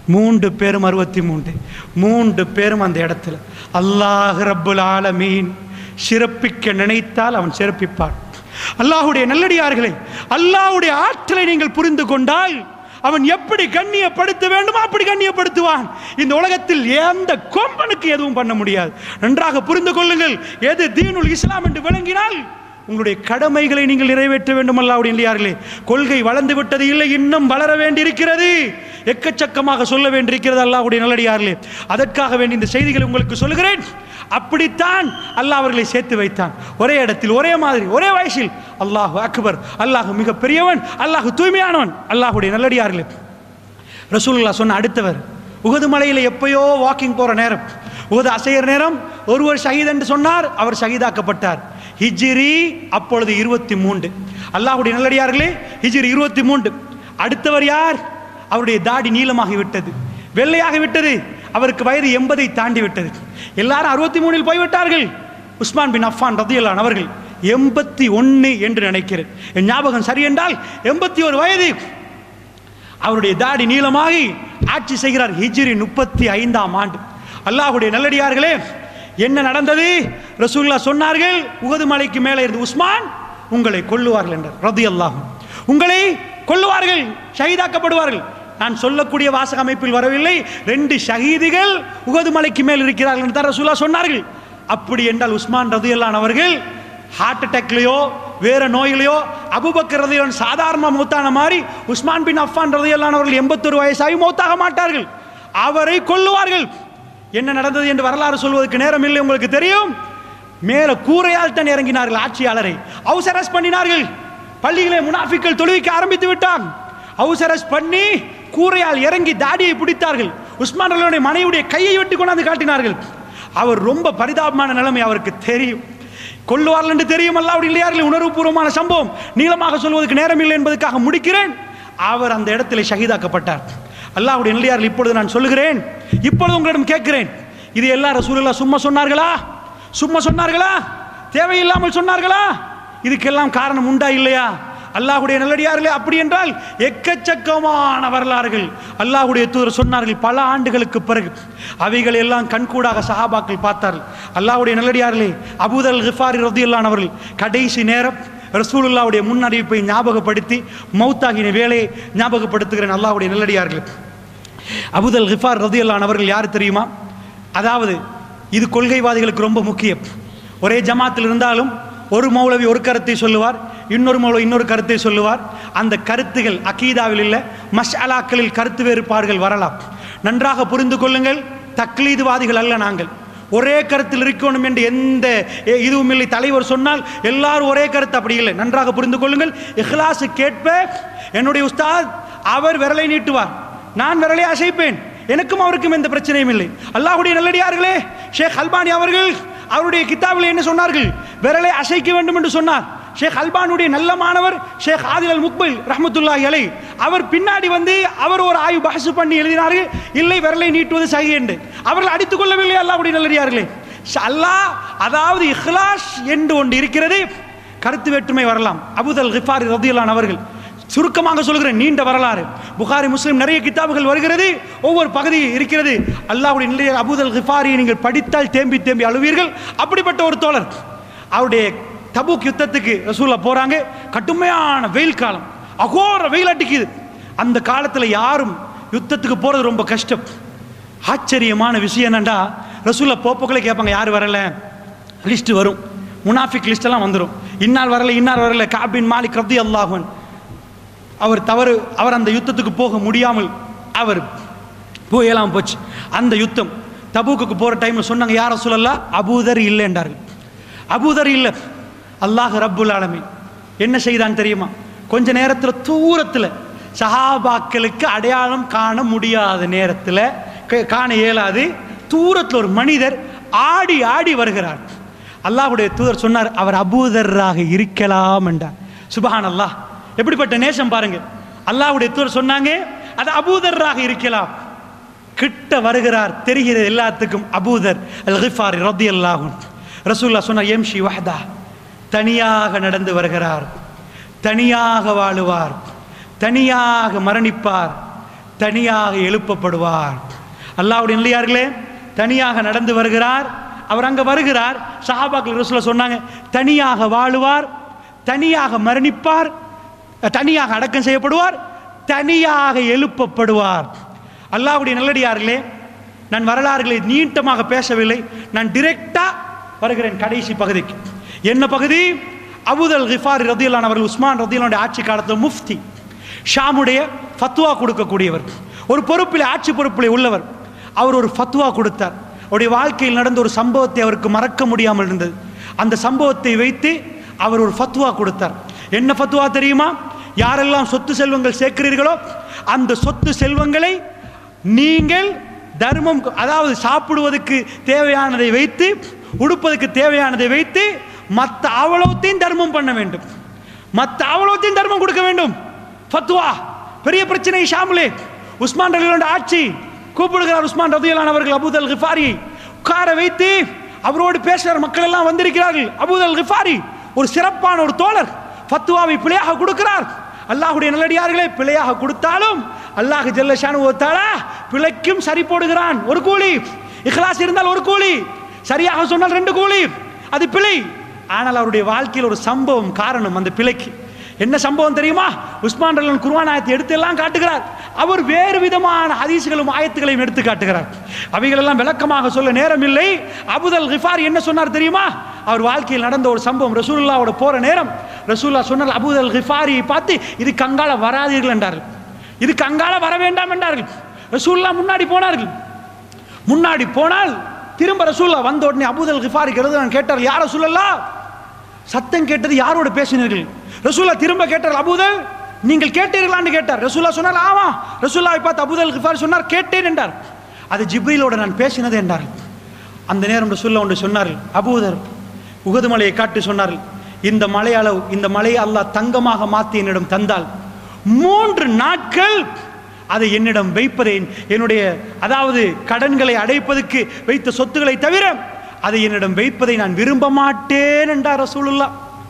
மூன்று பேரும் அறுபத்தி மூன்று மூன்று பேரும் அந்த இடத்துல அல்லாஹ் ரப்புல் ஆலமீன் சிறப்பிக்க நினைத்தால் அவன் சிறப்பிப்பான் அல்லாஹுடைய நல்லடியார்களே அல்லாஹ்வுடைய ஆற்றலை நீங்கள் புரிந்து கொண்டால் அவன் எப்படி கண்ணியப்படுத்த வேண்டுமோ அப்படி கண்ணியப்படுத்துவான் இந்த உலகத்தில் எந்த கொம்பனுக்கு எதுவும் பண்ண முடியாது நன்றாக புரிந்து கொள்ளுங்கள் எது தீனுல் இஸ்லாம் என்று விளங்கினால் உங்களுடைய கடமைகளை நீங்கள் நிறைவேற்ற வேண்டும் அல்லாவுடைய இல்லையார்களே கொள்கை வளர்ந்து விட்டது இல்லை இன்னும் வளர வேண்டியிருக்கிறது எக்கச்சக்கமாக சொல்ல வேண்டியிருக்கிறது அல்லாஹ்வுடைய நல்லடியார்களே அதற்காக வேண்டி இந்த செய்திகளை உங்களுக்கு சொல்லுகிறேன் அப்படித்தான் அல்லாஹ் அவர்களை சேர்த்து வைத்தான் ஒரே இடத்தில் ஒரே மாதிரி ஒரே வயசில் அல்லாஹ் அக்பர் அல்லாஹ் மிக பெரியவன் அல்லாஹ் தூய்மையானவன் அல்லாஹ்வுடைய நல்லடியார்களே ரசூலுல்லா சொன்ன அடுத்தவர் உகது மலையில் எப்பயோ வாக்கிங் போகிற நேரம் உகது அசைகிற நேரம் ஒருவர் ஷஹீத் என்று சொன்னார் அவர் ஷஹீதாக்கப்பட்டார் ஹிஜ்ரி அப்பொழுது இருபத்தி மூன்று அல்லாஹ்வுடைய நல்லடியார்களே ஹிஜ்ரி இருபத்தி மூன்று அடுத்தவர் யார் அவருடைய தாடி நீளமாகி விட்டது வெள்ளையாகி விட்டது அவருக்கு வயது எண்பதை தாண்டி விட்டது எல்லாரும் அறுபத்தி மூணில் போய்விட்டார்கள் உஸ்மான் பின் அஃபான் ரதியல்லான் அவர்கள் எண்பத்தி ஒன்று என்று நினைக்கிறேன் என் ஞாபகம் சரி என்றால் எண்பத்தி ஒரு வயது அவருடைய தாடி நீளமாகி ஆட்சி செய்கிறார் ஹிஜ்ரி முப்பத்தி ஐந்தாம் ஆண்டு அல்லாஹ்வுடைய நல்லடியார்களே என்ன நடந்தது ரசூல்லா சொன்னார்கள் உகது மலைக்கு மேலே இருந்து உஸ்மான் உங்களை கொல்லுவார்கள் என்றார் ரதி அல்லாஹ் உங்களை கொல்லுவார்கள் ஷஹீதாக்கப்படுவார்கள் நான் சொல்லக்கூடிய வாசக அமைப்பில் வரவில்லை ரெண்டு ஷஹீதிகள் உகது மலைக்கு மேல் இருக்கிறார்கள் என்று தான் ரசூல்லா சொன்னார்கள் அப்படி என்றால் உஸ்மான் ரதியல்லான் அவர்கள் ஹார்ட் அட்டாக்லையோ வேற நோயிலையோ அபுபக்கர் ரதியல்லான் சாதாரண மௌத்தான மாதிரி உஸ்மான் பின் அஃபான் ரதியல்லான் அவர்கள் எண்பத்தொரு வயசாகி மௌத்தாக மாட்டார்கள் அவரை கொல்லுவார்கள் என்ன நடந்தது என்று வரலாறு சொல்வதற்கு நேரம் இல்லை உங்களுக்கு தெரியும் மேல கூரையால் தான் இறங்கினார்கள் ஆட்சியாளரை ஹவுஸ் அரெஸ்ட் பண்ணினார்கள் பள்ளிகளை முனாஃபிக்கள் தொழுவிக்க ஆரம்பித்து விட்டான் ஹவுஸ் அரெஸ்ட் பண்ணி கூரையால் இறங்கி தாடியை பிடித்தார்கள் உஸ்மான் ரலியுடைய மனைவியுடைய கையை வெட்டி கொண்டாந்து காட்டினார்கள் அவர் ரொம்ப பரிதாபமான நிலைமை அவருக்கு தெரியும் கொல்லுவார்கள் என்று தெரியும் அல்ல அப்படி இல்லையார்கள் உணர்வுபூர்வமான சம்பவம் நீளமாக சொல்வதற்கு நேரம் இல்லை என்பதற்காக முடிக்கிறேன் அவர் அந்த இடத்துல ஷஹீதாக்கப்பட்டார் அல்லாஹ்வுடைய நல்லியார்கள் இப்பொழுது நான் சொல்லுகிறேன் இப்பொழுது உங்களிடம் கேட்கிறேன் இது எல்லா ரசூலுல்லா சும்மா சொன்னார்களா சும்மா சொன்னார்களா தேவையில்லாமல் சொன்னார்களா இதுக்கெல்லாம் காரணம் உண்டா இல்லையா அல்லாஹ்வுடைய நல்லடியார்களே அப்படி என்றால் எக்கச்சக்கமான வரலாறுகள் அல்லாஹ்வுடைய தூதர் சொன்னார்கள் பல ஆண்டுகளுக்கு பிறகு அவைகள் எல்லாம் கண்கூடாக சஹாபாக்கள் பார்த்தார்கள் அல்லாஹ்வுடைய நல்லடியார்களே அபூதல் கிஃபாரி ரதியல்லான் அவர்கள் கடைசி நேரம் ரசூலுல்லாவுடைய முன்னறிவிப்பை ஞாபகப்படுத்தி மௌத்தாகின வேலையை ஞாபகப்படுத்துகிறேன் அல்லாஹ்வுடைய நல்லடியார்கள் அபுதல் கிஃபார் ரதியல்லான் அவர்கள் யார் தெரியுமா அதாவது இது கொள்கைவாதிகளுக்கு ரொம்ப முக்கியம் ஒரே ஜமாத்தில் இருந்தாலும் ஒரு மௌலவி ஒரு கருத்தை சொல்லுவார் இன்னொரு மௌலவி இன்னொரு கருத்தை சொல்லுவார் அந்த கருத்துகள் அகீதாவில் இல்லை மஷ்அலாக்களில் கருத்து வேறுபாடுகள் வரலாம் நன்றாக புரிந்து கொள்ளுங்கள் தக்லீதுவாதிகள் அல்ல நாங்கள் ஒரே கருத்தில் இருக்கணும் என்று எந்த எ- இதுவும் இல்லை தலைவர் சொன்னால் எல்லாரும் ஒரே கருத்து அப்படி இல்லை நன்றாக புரிந்து கொள்ளுங்கள் இஹ்லாசு கேட்ப என்னுடைய உஸ்தாத் அவர் விரலை நீட்டுவார் நான் விரலை அசைப்பேன் எனக்கும் அவருக்கும் எந்த பிரச்சனையும் இல்லை அல்லாஹ்வுடைய நல்லடியார்களே ஷேக் அல்பானி அவர்கள் அவருடைய கித்தாபில் என்ன சொன்னார்கள் விரலை அசைக்க வேண்டும் என்று சொன்னார் ஷேக் அல்பானுடைய நல்ல மாணவர் ஷேக் ஆதில் அல் முக்பில் ரஹ்மத்துல்லாஹி அலை அவர் பின்னாடி வந்து அவர் ஒரு ஆய்வு பஹசு பண்ணி எழுதினார்கள் இல்லை விரலை நீட்டுவது சகி என்று அவர்கள் அடித்துக் கொள்ளவில்லை அல்லாஹ்வுடைய நல்லடியார்களே ஷ- அல்லாஹ் அதாவது இஹ்லாஸ் என்று ஒன்று இருக்கிறது கருத்து வேற்றுமை வரலாம் அபுதல் கிஃபாரி ரதியல்லான் அவர்கள் சுருக்கமாக சொல்கிறேன் நீண்ட வரலாறு புகாரி முஸ்லிம் நிறைய கித்தாபுகள் வருகிறது ஒவ்வொரு பகுதி இருக்கிறது அல்லாஹ்வுடைய நிலைய அபுதல் கிஃபாரியை நீங்கள் படித்தால் தேம்பி தேம்பி அழுவீர்கள் அப்படிப்பட்ட ஒரு தோழர் அவருடைய தபூக் யுத்தத்துக்கு ரசூலா போறாங்க கடுமையான வெயில் காலம் அகோர வெயில் அடிக்குது அந்த காலத்தில் யாரும் யுத்தத்துக்கு போறது ரொம்ப கஷ்டம் ஆச்சரியமான விஷயம் என்னண்டா ரசூலா போப்போக்களே கேட்பாங்க யார் வரல லிஸ்ட் வரும் முனாஃபிக் லிஸ்ட் எல்லாம் வந்துடும் இன்னார் வரல இன்னார் வரல காபின் மாலிக் ரப்தி அல்லாஹன் அவர் தவறு அவர் அந்த யுத்தத்துக்கு போக முடியாமல் அவர் போயெல்லாம் போச்சு அந்த யுத்தம் தபூக்குக்கு போகிற டைமில் சொன்னாங்க யார சொல்லலாம் அபூதர் இல்லை என்றார்கள் அபூதர் இல்லை அல்லாஹ் ரப்புல் ஆலமீன் என்ன செய்தான் தெரியுமா கொஞ்ச நேரத்தில் தூரத்தில் சஹாபாக்களுக்கு அடையாளம் காண முடியாத நேரத்தில் க- காண இயலாது தூரத்தில் ஒரு மனிதர் ஆடி ஆடி வருகிறார் அல்லாஹ்வுடைய தூதர் சொன்னார் அவர் அபூதராக இருக்கலாம் என்றார் சுபஹான் அல்லாஹ் எப்படிப்பட்ட நேசம் பாருங்க அல்லாஹ்வுடைய தூதர் சொன்னாங்க அது அபூதராக இருக்கலாம் கிட்ட வருகிறார் தெரிகிறது எல்லாத்துக்கும் அபூதர் அல் கிஃபாரி ரத்தி அல்லாஹும் ரசூல்லா சொன்னார் எம்ஷி வஹதா தனியாக நடந்து வருகிறார் தனியாக வாழுவார் தனியாக மரணிப்பார் தனியாக எழுப்பப்படுவார் அல்லாஹ்வுடைய நிலையார்களே தனியாக நடந்து வருகிறார் அவர் அங்கே வருகிறார் சஹாபாக்கள் ரசூல சொன்னாங்க தனியாக வாழுவார் தனியாக மரணிப்பார் தனியாக அடக்கம் செய்யப்படுவார் தனியாக எழுப்பப்படுவார் அல்லாஹ்வுடைய நல்லடியார்களே நான் வரலாறுகளை நீட்டமாக பேசவில்லை நான் டிரெக்டா வருகிறேன் கடைசி பகுதிக்கு என்ன பகுதி அபுதல் கிஃபார் ரதியலான் அவர்கள் உஸ்மான் ரதியலானுடைய ஆட்சி காலத்தில் முஃப்தி ஷாமுடைய ஃபத்வா கொடுக்கக்கூடியவர் ஒரு பொறுப்பில் ஆட்சி பொறுப்பில் உள்ளவர் அவர் ஒரு ஃபத்வா கொடுத்தார் அவருடைய வாழ்க்கையில் நடந்த ஒரு சம்பவத்தை அவருக்கு மறக்க முடியாமல் இருந்தது அந்த சம்பவத்தை வைத்து அவர் ஒரு ஃபத்வா கொடுத்தார் என்ன ஃபத்வா தெரியுமா யாரெல்லாம் சொத்து செல்வங்கள் சேர்க்கிறீர்களோ அந்த சொத்து செல்வங்களை நீங்கள் தர்மம் அதாவது சாப்பிடுவதற்கு தேவையானதை வைத்து உடுப்பதற்கு தேவையானதை வைத்து மற்ற அவ்வளோத்தையும் தர்மம் பண்ண வேண்டும் மற்ற அவ்வளோத்தையும் தர்மம் கொடுக்க வேண்டும் ஃபத்வா பெரிய பிரச்சனை ஷாமுலே உஸ்மான் ரலியோட ஆட்சி கூப்பிடுகிறார் உஸ்மான் ரதியலான் அவர்கள் அபூதல் கிஃபாரி உட்கார வைத்து அவரோடு பேசுகிற மக்கள் எல்லாம் வந்திருக்கிறார்கள் அபூதல் கிஃபாரி ஒரு சிறப்பான ஒரு தோழர் ஃபத்வாவை பிழையாக கொடுக்கிறார் அல்லாஹ்வுடைய நல்லடியார்களே பிழையாக கொடுத்தாலும் அல்லாஹ் ஜல்லஷானு ஓத்தாலா பிழைக்கும் சரி போடுகிறான் ஒரு கூலி இஹ்லாஸ் இருந்தால் ஒரு கூலி சரியாக சொன்னால் ரெண்டு கூலி அது பிழை ஆனால் அவருடைய வாழ்க்கையில் ஒரு சம்பவம் காரணம் அந்த பிழைக்கு என்ன சம்பவம் தெரியுமா உஸ்மான் ரலன் குர்ஆன் ஆயத்தை எடுத்து எல்லாம் காட்டுகிறார் அவர் வேறு விதமான ஹதீஸ்களும் ஆயத்துகளையும் எடுத்து காட்டுகிறார் அவைகளெல்லாம் விளக்கமாக சொல்ல நேரம் இல்லை அபுதல் கிஃபார் என்ன சொன்னார் தெரியுமா அவர் வாழ்க்கையில் நடந்த ஒரு சம்பவம் ரசூலுல்லாவோட போற நேரம் ரசூல்லா சொன்னால் அபுதல் கிஃபாரியை பார்த்து இது கங்கால வராதீர்கள் என்றார்கள் இது கங்கால வர வேண்டாம் என்றார்கள் ரசூல்லா முன்னாடி போனார்கள் முன்னாடி போனால் திரும்ப ரசூல்லா வந்த உடனே அபுதல் கிஃபாருக்கு எழுதுறான் கேட்டார் யார சொல்லலா சத்தம் கேட்டது யாரோட பேசினீர்கள் ரசூல்லா திரும்ப கேட்டார் அபுதல் நீங்கள் கேட்டீர்களான்னு கேட்டார் ரசூல்லா சொன்னார் ஆமா ரசூல்லாவை பார்த்து அபுதல் கிஃபார் சொன்னார் கேட்டேன் என்றார் அது ஜிப்ரீலோட நான் பேசினது என்றார்கள் அந்த நேரம் ரசூல்லா ஒன்று சொன்னார்கள் அபூதர் உகது மலையை காட்டி சொன்னார்கள் இந்த மலை அளவு இந்த மலையை அல்லாஹ் தங்கமாக மாற்றி என்னிடம் தந்தால் மூன்று நாட்கள் அதை என்னிடம் வைப்பதை என்னுடைய அதாவது கடன்களை அடைப்பதற்கு வைத்த சொத்துக்களை தவிர அதை என்னிடம் வைப்பதை நான் விரும்ப மாட்டேன் என்றார் ரசூலுல்லா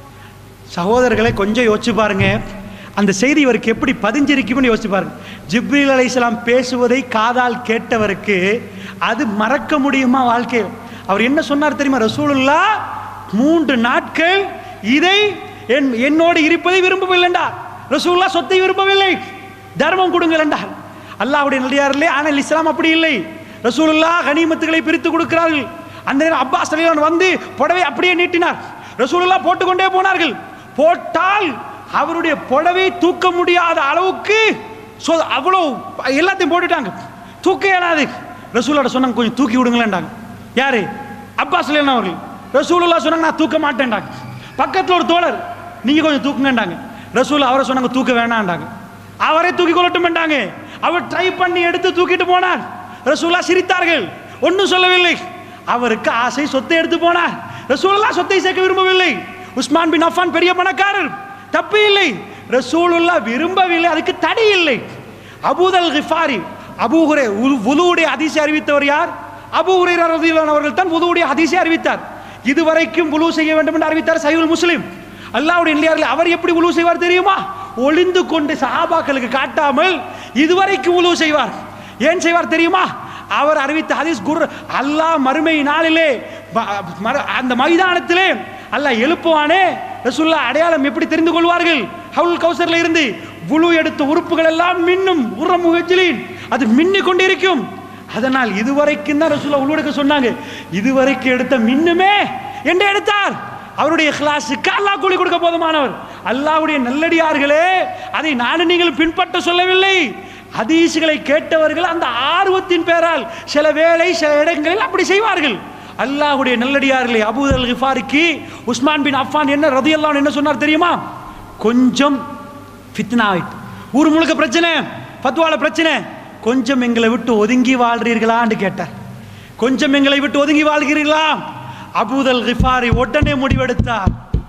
சகோதரர்களை கொஞ்சம் யோசிச்சு பாருங்க அந்த செய்தி இவருக்கு எப்படி பதிஞ்சிருக்கும்னு யோசிச்சு பாருங்க ஜிப்ரீல் அலைஹிஸ்ஸலாம் பேசுவதை காதால் கேட்டவருக்கு அது மறக்க முடியுமா வாழ்க்கையில் அவர் என்ன சொன்னார் தெரியுமா ரசூலுல்லா மூன்று நாட்கள் இதை என் என்னோடு இருப்பதை விரும்பவில்லை என்றார் ரசூலுல்லா சொத்தை விரும்பவில்லை தர்மம் கொடுங்கள் என்றார் அல்லாஹ்வுடைய நல்லடியார்களே ஆனால் இஸ்லாம் அப்படி இல்லை ரசூலுல்லா கனிமத்துகளை பிரித்து கொடுக்கிறார்கள் அந்த நேரம் அப்பாஸ் அலிலான் வந்து புடவை அப்படியே நீட்டினார் ரசூலுல்லா போட்டுக்கொண்டே போனார்கள் போட்டால் அவருடைய புடவை தூக்க முடியாத அளவுக்கு சொ- அவ்வளோ எல்லாத்தையும் போட்டுட்டாங்க தூக்க இயலாது ரசூலோட சொன்னாங்க கொஞ்சம் தூக்கி விடுங்களேன்டாங்க யாரு அப்பாஸ் அலிலான் அவர்கள் ரசூலுல்லா சொன்னாங்க நான் தூக்க மாட்டேன்டாங்க பக்கத்தில் ஒரு தோழர் நீங்க கொஞ்சம் தூக்குங்கன்றாங்க ரசூல் அவரை சொன்னாங்க தூக்க வேணான்டாங்க அவரே தூக்கி கொள்ளட்டும்ட்டாங்க அவர் ட்ரை பண்ணி எடுத்து தூக்கிட்டு போனார் ரசூலா சிரித்தார்கள் ஒன்றும் சொல்லவில்லை அவருக்கு ஆசை சொத்தை எடுத்து போனார் ரசூலுல்லா சொத்தை சேர்க்க விரும்பவில்லை உஸ்மான் பின் அஃபான் பெரிய பணக்காரர் தப்பு இல்லை ரசூலுல்லா விரும்பவில்லை அதுக்கு தடை இல்லை அபூதல் கிஃபாரி அபூஹுரே உதுவுடைய அதிசை அறிவித்தவர் யார் அபூஹுரே ரதியல்லாஹு அவர்கள் தான் உதுவுடைய அதிசை அறிவித்தார் இதுவரைக்கும் உலு செய்ய வேண்டும் என்று அறிவித்தார் சைவுல் முஸ்லிம் அல்லாவுடைய இல்லையார்கள் அவர் எப்படி உழு செய்வார் தெரியுமா ஒளிந்து கொண்டு சஹாபாக்களுக்கு காட்டாமல் இதுவரைக்கும் உழு செய்வார் ஏன் செய்வார் தெரியுமா அவர் அறிவித்த ஹதீஸ் குர் அல்லாஹ் மறுமை நாளிலே ப- மர- அந்த மைதானத்திலே அல்லாஹ் எழுப்புவானே ரசூல்லா அடையாளம் எப்படி தெரிந்து கொள்வார்கள் ஹவுல் கௌசர்ல இருந்து புழு எடுத்த உறுப்புகள் எல்லாம் மின்னும் உரம் முகஜிலின் அது மின்னிக் கொண்டிருக்கும் அதனால் இதுவரைக்கும் தான் ரசூல்லா உள்வெடுக்க சொன்னாங்க இதுவரைக்கும் எடுத்த மின்னுமே என்று எடுத்தார் அவருடைய கிளாஸுக்கு அல்லாஹ் கூலி கொடுக்க போதுமானவர் அல்லாஹ்வுடைய நல்லடியார்களே அதை நானும் நீங்கள் பின்பற்ற சொல்லவில்லை ஹதீஸ்களை கேட்டவர்கள் அந்த ஆர்வத்தின் பேரால் சில வேளை சில இடங்களில் அப்படி செய்வார்கள் அல்லாஹ்வுடைய நல்லடியார்களே அபூதல் கிஃபாரிக்கு உஸ்மான் பின் அஃபான் என்ன ரதியல்லாஹு என்ன சொன்னார் தெரியுமா கொஞ்சம் ஃபித்னா ஆயிட்டு ஊர் முழுக்க பிரச்சனை ஃபத்வால பிரச்சனை கொஞ்சம் எங்களை விட்டு ஒதுங்கி வாழ்றீர்களான்னு கேட்டார் கொஞ்சம் எங்களை விட்டு ஒதுங்கி வாழ்கிறீர்களா அபூதல் கிஃபாரி உடனே முடிவெடுத்தார்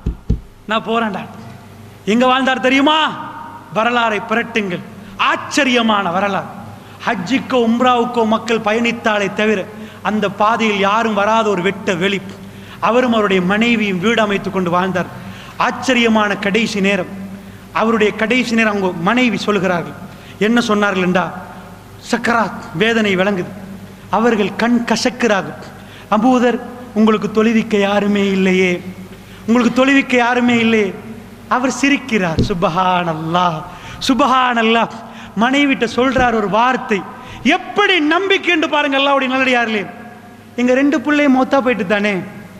நான் போறேன்டா எங்க வாழ்ந்தார் தெரியுமா வரலாறை புரட்டுங்கள் ஆச்சரியமான வரலாறு ஹஜ்ஜிக்கோ உம்ராவுக்கோ மக்கள் பயணித்தாலே தவிர அந்த பாதையில் யாரும் வராத ஒரு வெட்ட வெளி அவரும் அவருடைய மனைவியும் வீடு அமைத்துக் கொண்டு வாழ்ந்தார் ஆச்சரியமான கடைசி நேரம் அவருடைய கடைசி நேரம் அவங்க மனைவி சொல்கிறார்கள் என்ன சொன்னார்கள் என்றா சக்கராத் வேதனை விளங்குது அவர்கள் கண் கசக்கிறார்கள் அபூதர் உங்களுக்கு தொழுவிக்க யாருமே இல்லையே உங்களுக்கு தொழுவிக்க யாருமே இல்லையே அவர் சிரிக்கிறார் சுபஹான் அல்லாஹ் சுபஹான் அல்லாஹ் மனைவிட்ட சொல்றார் ஒரு வார்த்தை எப்படி நம்பிக்கை என்று பாருங்க அல்லாவுடைய நல்லடியார்களே எங்க ரெண்டு பிள்ளையும் மொத்தா போயிட்டு தானே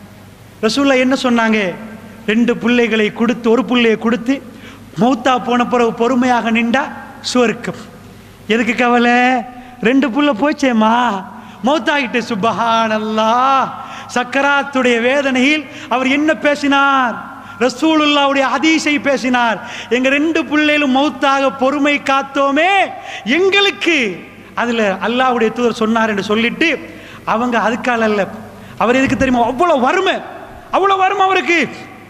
ரசூல்லா என்ன சொன்னாங்க ரெண்டு பிள்ளைகளை கொடுத்து ஒரு பிள்ளையை கொடுத்து மௌத்தா போன பிறகு பொறுமையாக நின்றா சுவர்க்கம் எதுக்கு கவலை ரெண்டு புள்ள போச்சேம்மா மௌத்தாகிட்டு சுபஹானல்லா சக்கராத்துடைய வேதனையில் அவர் என்ன பேசினார் ரசூலுல்லாவுடைய ஹதீஸை பேசினார் எங்க ரெண்டு பிள்ளைகளும் மௌத்தாக பொறுமை காத்தோமே எங்களுக்கு அதுல அல்லாஹ்வுடைய தூதர் சொன்னார் என்று சொல்லிட்டு அவங்க அதுக்கால அல்ல அவர் எதுக்கு தெரியுமா அவ்வளவு வறுமை அவ்வளவு வறுமை அவருக்கு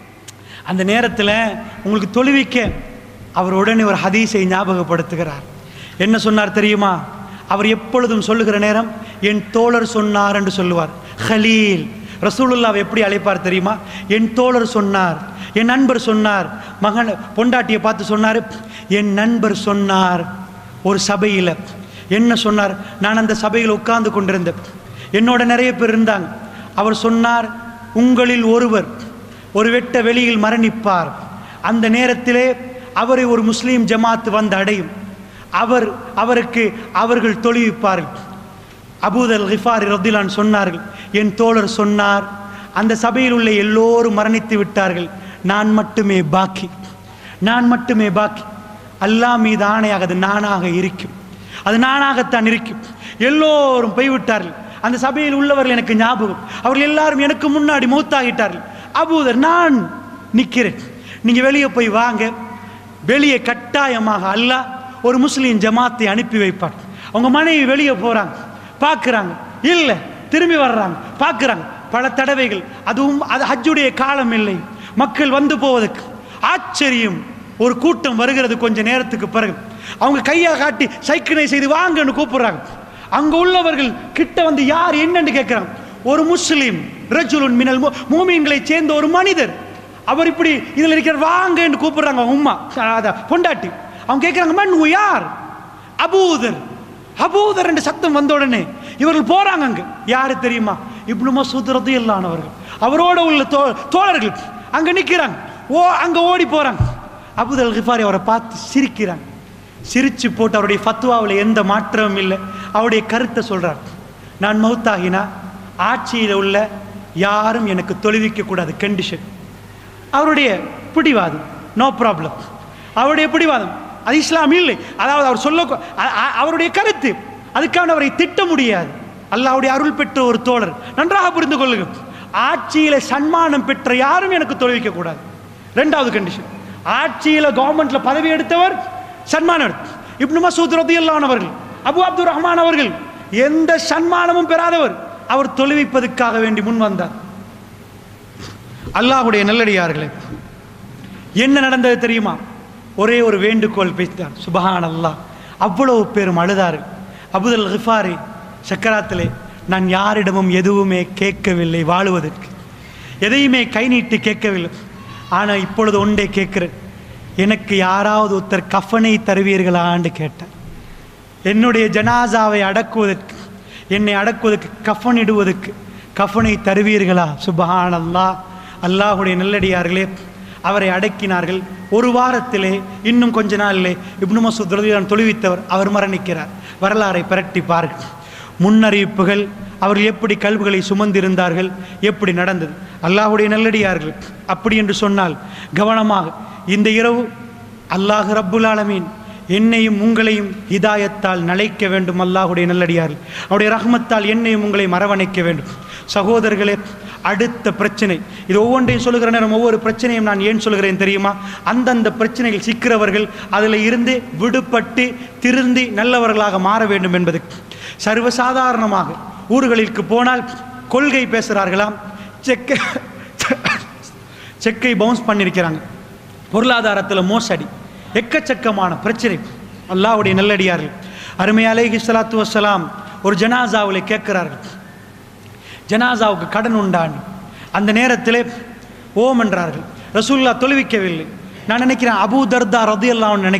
அந்த நேரத்தில் உங்களுக்கு தொழுவிக்க அவர் உடனே ஒரு ஹதீஸை ஞாபகப்படுத்துகிறார் என்ன சொன்னார் தெரியுமா அவர் எப்பொழுதும் சொல்லுகிற நேரம் என் தோழர் சொன்னார் என்று சொல்லுவார் ஹலீல் ரசூலுல்லாவை எப்படி அழைப்பார் தெரியுமா என் தோழர் சொன்னார் என் நண்பர் சொன்னார் மகன் பொண்டாட்டியை பார்த்து சொன்னார் என் நண்பர் சொன்னார் ஒரு சபையில் என்ன சொன்னார் நான் அந்த சபையில் உட்கார்ந்து கொண்டிருந்தேன் என்னோட நிறைய பேர் இருந்தாங்க அவர் சொன்னார் உங்களில் ஒருவர் ஒரு வெட்ட வெளியில் மரணிப்பார் அந்த நேரத்திலே அவரை ஒரு முஸ்லீம் ஜமாத் வந்து அடையும் அவர் அவருக்கு அவர்கள் தொழுவிப்பார்கள் அபூதல் கிஃபாரி ரத்திலான் சொன்னார்கள் என் தோழர் சொன்னார் அந்த சபையில் உள்ள எல்லோரும் மரணித்து விட்டார்கள் நான் மட்டுமே பாக்கி நான் மட்டுமே பாக்கி அல்லாஹ் மீது ஆணையாக அது நானாக இருக்கும் அது நானாகத்தான் இருக்கும் எல்லோரும் போய்விட்டார்கள் அந்த சபையில் உள்ளவர்கள் எனக்கு ஞாபகம் அவர்கள் எல்லாரும் எனக்கு முன்னாடி மூத்தாகிட்டார்கள் அபூதர் நான் நிற்கிறேன் நீங்க வெளியே போய் வாங்க வெளியே கட்டாயமாக அல்லாஹ் ஒரு முஸ்லீம் ஜமாத்தை அனுப்பி வைப்பார் அவங்க மனைவி வெளியே போறாங்க பார்க்குறாங்க இல்லை திரும்பி வர்றாங்க பார்க்குறாங்க பல தடவைகள் அதுவும் அது ஹஜ்ஜுடைய காலம் இல்லை மக்கள் வந்து போவதற்கு ஆச்சரியம் ஒரு கூட்டம் வருகிறது கொஞ்ச நேரத்துக்கு பிறகு அவங்க கையை காட்டி சைக்கிளை செய்து வாங்கன்னு கூப்பிடுறாங்க அங்க உள்ளவர்கள் கிட்ட வந்து யார் என்னன்னு கேட்குறாங்க ஒரு முஸ்லீம் ரஜுலுன் மினல் மு- மூமீன்களை சேர்ந்த ஒரு மனிதர் அவர் இப்படி இதில் இருக்கிற வாங்கன்னு கூப்பிடுறாங்க அவங்க உம்மா அதான் பொண்டாட்டி அவங்க கேட்குறாங்க மண் யார் அபூதர் அபூதர் என்ற சத்தம் வந்த உடனே இவர்கள் போறாங்க அங்க யாரு தெரியுமா இப்னு மசூத் ரதியல்லானவர்கள் அவரோட உள்ள தோ தோழர்கள் அங்க நிக்கிறாங்க ஓ அங்க ஓடி போறாங்க அபூதர் கிஃபாரி அவரை பார்த்து சிரிக்கிறாங்க சிரிச்சு போட்டு அவருடைய ஃபத்வாவில் எந்த மாற்றமும் இல்லை அவருடைய கருத்தை சொல்றார் நான் மௌத்தாகினா ஆட்சியில் உள்ள யாரும் எனக்கு தொழுவிக்க கூடாது கண்டிஷன் அவருடைய பிடிவாதம் நோ ப்ராப்ளம் அவருடைய பிடிவாதம் அது இஸ்லாம் இல்லை அதாவது அவர் சொல்ல அ- அ- அவருடைய கருத்து அதுக்கான அவரை திட்ட முடியாது அல்லாஹ்வுடைய அருள் பெற்ற ஒரு தோழர் நன்றாக புரிந்து கொள்ளுங்கள் ஆட்சியில சன்மானம் பெற்ற யாரும் எனக்கு தொழுவிக்க கூடாது ரெண்டாவது கண்டிஷன் ஆட்சியில கவர்மெண்ட்ல பதவி எடுத்தவர் சன்மானம் எடுத்து இப்னு மசூத் ரதியல்லான் அவர்கள் அபு அப்துல் ரஹ்மான் அவர்கள் எந்த சன்மானமும் பெறாதவர் அவர் தொழுவிப்பதற்காக வேண்டி முன் வந்தார் அல்லாஹ்வுடைய நல்லடியார்களே என்ன நடந்தது தெரியுமா ஒரே ஒரு வேண்டுகோள் பேசினார் சுபஹான் அல்லாஹ் அவ்வளவு பேரும் அழுதார்கள் அபுதல் கிஃபாரி சக்கராத்திலே நான் யாரிடமும் எதுவுமே கேட்கவில்லை வாழுவதற்கு எதையுமே கை நீட்டி கேட்கவில்லை ஆனால் இப்பொழுது ஒன்றே கேட்கிறேன் எனக்கு யாராவது ஒருத்தர் கஃபனை தருவீர்களான்னு கேட்டார் என்னுடைய ஜனாசாவை அடக்குவதற்கு என்னை அடக்குவதற்கு கஃபன் இடுவதற்கு கஃபனை தருவீர்களா சுபஹான் அல்லாஹ் அல்லாஹுடைய நல்லடியார்களே அவரை அடக்கினார்கள் ஒரு வாரத்திலே இன்னும் கொஞ்ச நாளிலே இப்னு மசூத் ரலியல்லாஹு தொழுவித்தவர் அவர் மரணிக்கிறார் வரலாறை பிரட்டி பாருங்கள் முன்னறிவிப்புகள் அவர்கள் எப்படி கல்விகளை சுமந்திருந்தார்கள் எப்படி நடந்தது அல்லாஹுடைய நல்லடியார்கள் அப்படி என்று சொன்னால் கவனமாக இந்த இரவு அல்லாஹ் ரப்புல் ஆலமீன் என்னையும் உங்களையும் ஹிதாயத்தால் நலைக்க வேண்டும் அல்லாஹுடைய நல்லடியார்கள் அவருடைய ரஹ்மத்தால் என்னையும் உங்களையும் அரவணைக்க வேண்டும் சகோதரர்களே அடுத்த பிரச்சனை இது ஒவ்வொன்றையும் சொல்லுகிற நேரம் ஒவ்வொரு பிரச்சனையும் நான் ஏன் சொல்கிறேன் தெரியுமா அந்தந்த பிரச்சனைகள் சிக்கிறவர்கள் அதில் இருந்து விடுபட்டு திருந்தி நல்லவர்களாக மாற வேண்டும் என்பதுக்கு சர்வசாதாரணமாக ஊர்களுக்கு போனால் கொள்கை பேசுகிறார்களாம் செக்க செக்கை பவுன்ஸ் பண்ணியிருக்கிறாங்க பொருளாதாரத்தில் மோசடி எக்கச்சக்கமான பிரச்சனை அல்லாஹ்வுடைய நல்லடியார்கள் அருமை அலைஹி ஸலாத்து வஸ்ஸலாம் ஒரு ஜனாசாவில் கேட்கிறார்கள் ஜனாசாவுக்கு கடன் உண்டான் அந்த நேரத்திலே ஓம் என்றார்கள் ரசூல்லா தொழுவிக்கவில்லை நான் நினைக்கிறேன் அபூ தர்தா ரதியல்லான்னு நினைக்கிறேன்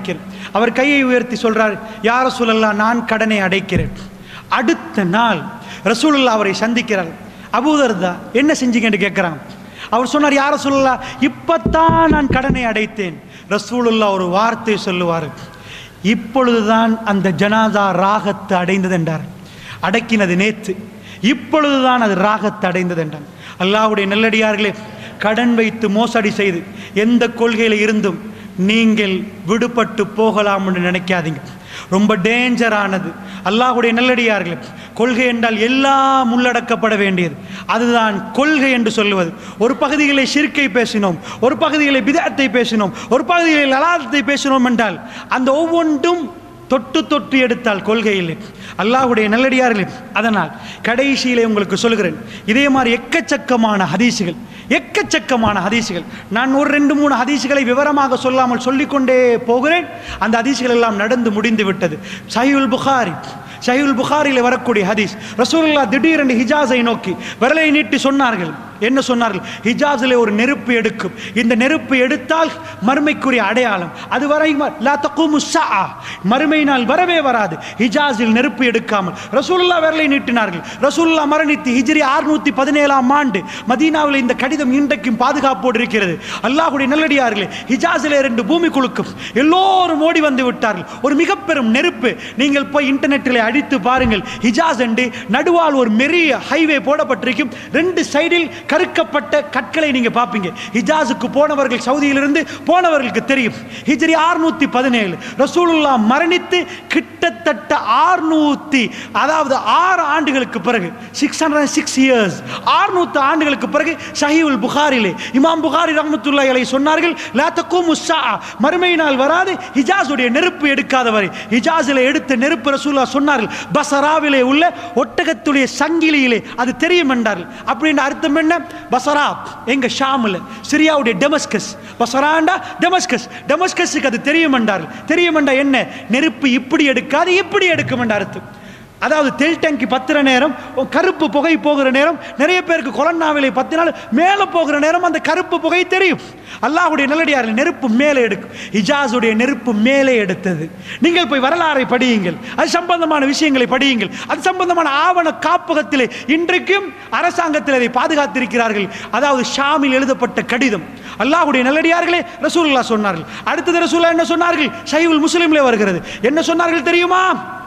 அவர் கையை உயர்த்தி சொல்றார் யார சொல்லலாம் நான் கடனை அடைக்கிறேன் அடுத்த நாள் ரசூலுல்லா அவரை சந்திக்கிறார் அபூதர்தா என்ன செஞ்சீங்கன்னு கேட்குறாங்க அவர் சொன்னார் யார சொல்லலாம் இப்பத்தான் நான் கடனை அடைத்தேன் ரசூலுல்லா ஒரு வார்த்தை சொல்லுவார் இப்பொழுதுதான் அந்த ஜனாதா ராகத்து அடைந்தது என்றார் அடக்கினது நேத்து இப்பொழுதுதான் அது ராகத்து அடைந்தது என்றார் அல்லாஹ்வுடைய நல்லடியார்களே கடன் வைத்து மோசடி செய்து எந்த கொள்கையில் இருந்தும் நீங்கள் விடுபட்டு போகலாம் என்று நினைக்காதீங்க ரொம்ப டேஞ்சரானது அல்லாஹ்வுடைய நல்லடியார்களே கொள்கை என்றால் எல்லாம் உள்ளடக்கப்பட வேண்டியது அதுதான் கொள்கை என்று சொல்லுவது ஒரு பகுதிகளை சிறுக்கை பேசினோம் ஒரு பகுதிகளை பிதத்தை பேசினோம் ஒரு பகுதிகளில் லலாதத்தை பேசினோம் என்றால் அந்த ஒவ்வொன்றும் தொட்டு தொட்டு எடுத்தால் கொள்கையில் அல்லாஹ்வுடைய நல்லடியார்களே அதனால் கடைசியிலே உங்களுக்கு சொல்கிறேன் இதே மாதிரி எக்கச்சக்கமான ஹதீசுகள் எக்கச்சக்கமான ஹதீசுகள் நான் ஒரு ரெண்டு மூணு ஹதீசுகளை விவரமாக சொல்லாமல் சொல்லிக்கொண்டே போகிறேன் அந்த ஹதீசுகள் எல்லாம் நடந்து முடிந்து விட்டது சஹீல் புகாரி சஹீல் புகாரியில் வரக்கூடிய ஹதீஸ் ரசூலுல்லா திடீரென்று ஹிஜாஸை நோக்கி விரலை நீட்டி சொன்னார்கள் என்ன சொன்னார்கள் ஹிஜாஸில் ஒரு நெருப்பு எடுக்கும் இந்த நெருப்பு எடுத்தால் மறுமைக்குரிய அடையாளம் அது வரை லா தக்கூமு ஸஆ. மறுமை நாள் வரவே வராது ஹிஜாஸில் நெருப்பு எடுக்காமல் ரசூலுல்லா விரலை நீட்டினார்கள் ரசூலுல்லா மரணித்து ஹிஜ்ரி அறுநூத்தி பதினேழாம் ஆண்டு மதீனாவில் இந்த கடிதம் இன்றைக்கும் பாதுகாப்போடு இருக்கிறது அல்லாஹ்வுடைய நல்லடியார்களே ஹிஜாஸில் ரெண்டு பூமி குலுக்கும் எல்லோரும் ஓடி வந்து விட்டார்கள் ஒரு மிக பெரும் நெருப்பு நீங்கள் போய் இன்டர்நெட்டில் அடித்து பாருங்கள் ஹிஜாஸ் என்று நடுவால் ஒரு மெரிய ஹைவே போடப்பட்டிருக்கும் ரெண்டு சைடில் கருக்கப்பட்ட கற்களை நீங்க பார்ப்பீங்க ஹிஜாஸுக்கு போனவர்கள் சவுதியிலிருந்து போனவர்களுக்கு தெரியும் ஹிஜ்ரி ஆறுநூத்தி பதினேழு ரசூலுல்லா மரணித்து கிட்டத்தட்ட ஆறுநூத்தி அதாவது ஆறு ஆண்டுகளுக்கு பிறகு சிக்ஸ் ஹண்ட்ரட் சிக்ஸ் இயர்ஸ் ஆறுநூத்து ஆண்டுகளுக்கு பிறகு ஷஹீவுல் புகாரிலே இமாம் புகாரி ரஹ்மத்துல்லாஹி அலைஹி சொன்னார்கள் லா தக்கூமு ஸஆ. மறுமை நாள் வராது ஹிஜாஸுடைய நெருப்பு எடுக்காதவரை ஹிஜாஸில் எடுத்த நெருப்பு ரசூல்லா சொன்னார்கள் பசராவிலே உள்ள ஒட்டகத்துடைய சங்கிலியிலே அது தெரியும் என்றார்கள் அப்படின்னு அர்த்தம் என்ன பசரா எங்க ஷாமில் சிரியாவுடைய டெமஸ்கஸ் பசராண்டா டெமஸ்கஸ் டெமஸ்கஸுக்கு அது தெரியும் என்றார்கள் தெரியும் என்றா என்ன நெருப்பு இப்படி எடுக்காது இப்படி எடுக்கும் என்ற அர்த்தம் அதாவது தெல் டேங்கி பத்துற நேரம் கருப்பு புகை போகிற நேரம் நிறைய பேருக்கு கொலன்னாவிலை பத்தினால் மேலே போகிற நேரம் அந்த கருப்பு புகை தெரியும் அல்லாஹ்வுடைய நல்லடியார்கள் நெருப்பு மேலே எடுக்கும் ஹிஜாஸுடைய நெருப்பு மேலே எடுத்தது நீங்கள் போய் வரலாறை படியுங்கள் அது சம்பந்தமான விஷயங்களை படியுங்கள் அது சம்பந்தமான ஆவண காப்பகத்திலே இன்றைக்கும் அரசாங்கத்தில் அதை பாதுகாத்திருக்கிறார்கள் அதாவது ஷாமில் எழுதப்பட்ட கடிதம் அல்லாஹ்வுடைய நல்லடியார்களே ரசூலுல்லா சொன்னார்கள் அடுத்தது ரசூல்லா என்ன சொன்னார்கள் ஷைவுல் முஸ்லிம்லே வருகிறது என்ன சொன்னார்கள் தெரியுமா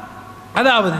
அதாவது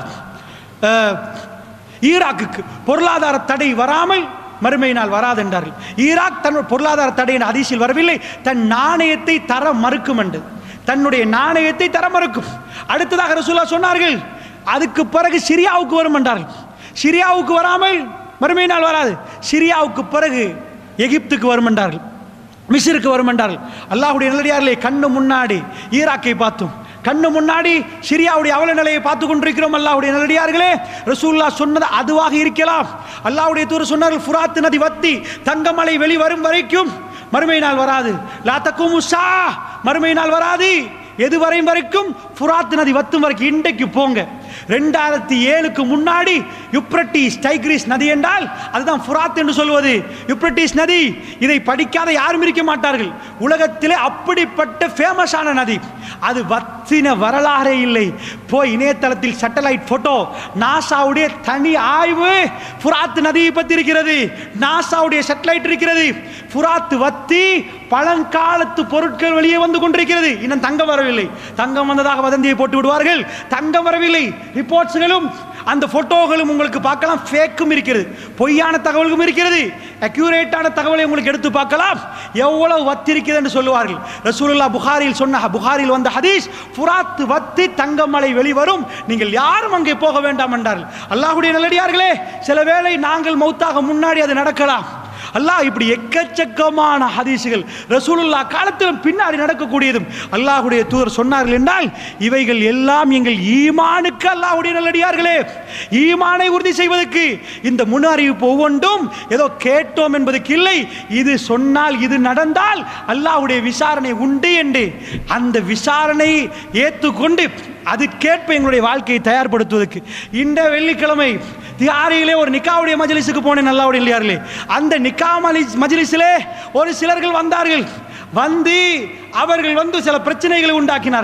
அஹ், ஈராக்குக்கு பொருளாதார தடை வராமல் மறுமை நாள் வராது என்றார்கள் ஈராக் தன் பொருளாதார தடையின் அதிசயில் வரவில்லை தன் நாணயத்தை தர மறுக்கும் என்று தன்னுடைய நாணயத்தை தர மறுக்கும் அடுத்ததாக ரசூலா சொன்னார்கள் அதுக்கு பிறகு சிரியாவுக்கு வரும் என்றார்கள் சிரியாவுக்கு வராமல் மறுமை நாள் வராது சிரியாவுக்கு பிறகு எகிப்துக்கு வரும் என்றார்கள் மிஸ்ருக்கு வரும் என்றார்கள் அல்லாஹ்வுடைய நல்லடியார்களே கண்ணு முன்னாடி ஈராக்கை பார்த்தோம் கண்ணு முன்னாடி சிரியாவுடைய அவல நிலையை பார்த்து கொண்டிருக்கிறோம் அல்லாஹ்வுடைய நல்லடியார்களே ரசூல்லா சொன்னது அதுவாக இருக்கலாம் அல்லாஹ்வுடைய தூர் சொன்னார்கள் ஃபுராத் நதி வத்தி தங்கமலை வெளிவரும் வரைக்கும் மறுமை நாள் வராது லா தக்கும் உஷா மறுமை நாள் வராது எது வரையும் வரைக்கும் ஃபுராத் நதி வத்தும் வரைக்கும் இன்றைக்கு போங்க ரெண்டாயிரத்தி ஏழுக்கு முன்னாடி யுப்ரட்டிஸ் டைக்ரிஸ் நதி என்றால் அதுதான் ஃபுராத் என்று சொல்வது யுப்ரட்டிஸ் நதி இதை படிக்காத யாரும் இருக்க மாட்டார்கள் உலகத்திலே அப்படிப்பட்ட ஃபேமஸான நதி அது வத்தின வரலாறே இல்லை போய் இணையதளத்தில் சேட்டலைட் போட்டோ நாசாவுடைய தனி ஆய்வு ஃபுராத் நதியை பற்றி இருக்கிறது நாசாவுடைய சேட்டலைட் இருக்கிறது ஃபுராத் வத்தி பழங்காலத்து பொருட்கள் வெளியே வந்து கொண்டிருக்கிறது இன்னும் தங்கம் வரவில்லை தங்கம் வந்ததாக வதந்தியை போட்டு விடுவார்கள் தங்கம் வரவில்லை ரிப்போர்ட்ஸ்களும் அந்த போட்டோகளும் உங்களுக்கு பார்க்கலாம் ஃபேக்கும் இருக்கிறது பொய்யான தகவல்களும் இருக்கிறது அக்யூரேட்டான தகவலை உங்களுக்கு எடுத்து பார்க்கலாம் எவ்வளவு வத்தி இருக்கிறது என்று சொல்லுவார்கள் ரசூலுல்லா புகாரில் சொன்ன புகாரில் வந்த ஹதீஸ் ஃபுராத் வத்தி தங்கமலை வெளிவரும் நீங்கள் யாரும் அங்கே போக வேண்டாம் என்றார்கள் அல்லாஹ்வுடைய நல்லடியார்களே சில வேளை நாங்கள் மௌத்தாக முன்னாடி அது நடக்கலாம் அல்லாஹ் இப்படி எக்கச்சக்கமான ஹதீசுகள் ரசூலுல்லா காலத்திலும் பின்னாடி நடக்கக்கூடியதும் அல்லாஹ்வுடைய தூதர் சொன்னார்கள் என்றால் இவைகள் எல்லாம் எங்கள் ஈமானுக்கு அல்லாஹ்வுடைய நல்லடியார்களே ஈமானை உறுதி செய்வதற்கு இந்த முன் அறிவிப்பு ஒவ்வொன்றும் ஏதோ கேட்டோம் என்பதற்கு இல்லை இது சொன்னால் இது நடந்தால் அல்லாஹ்வுடைய விசாரணை உண்டு என்று அந்த விசாரணை ஏற்றுக்கொண்டு அது கேட்ப எங்களுடைய வாழ்க்கையை தயார்படுத்துவதற்கு இந்த வெள்ளிக்கிழமை தியாரியிலே ஒரு நிக்காவுடைய மஜ்லிஸுக்கு போனேன் நல்லாவுடைய இல்லையார்களே அந்த நிக்கா மலி- மஜ்லிஸிலே ஒரு சிலர்கள் வந்தார்கள் வந்து அவர்கள் வந்து சில பிரச்சனைகளை உண்டாக்கினார்கள்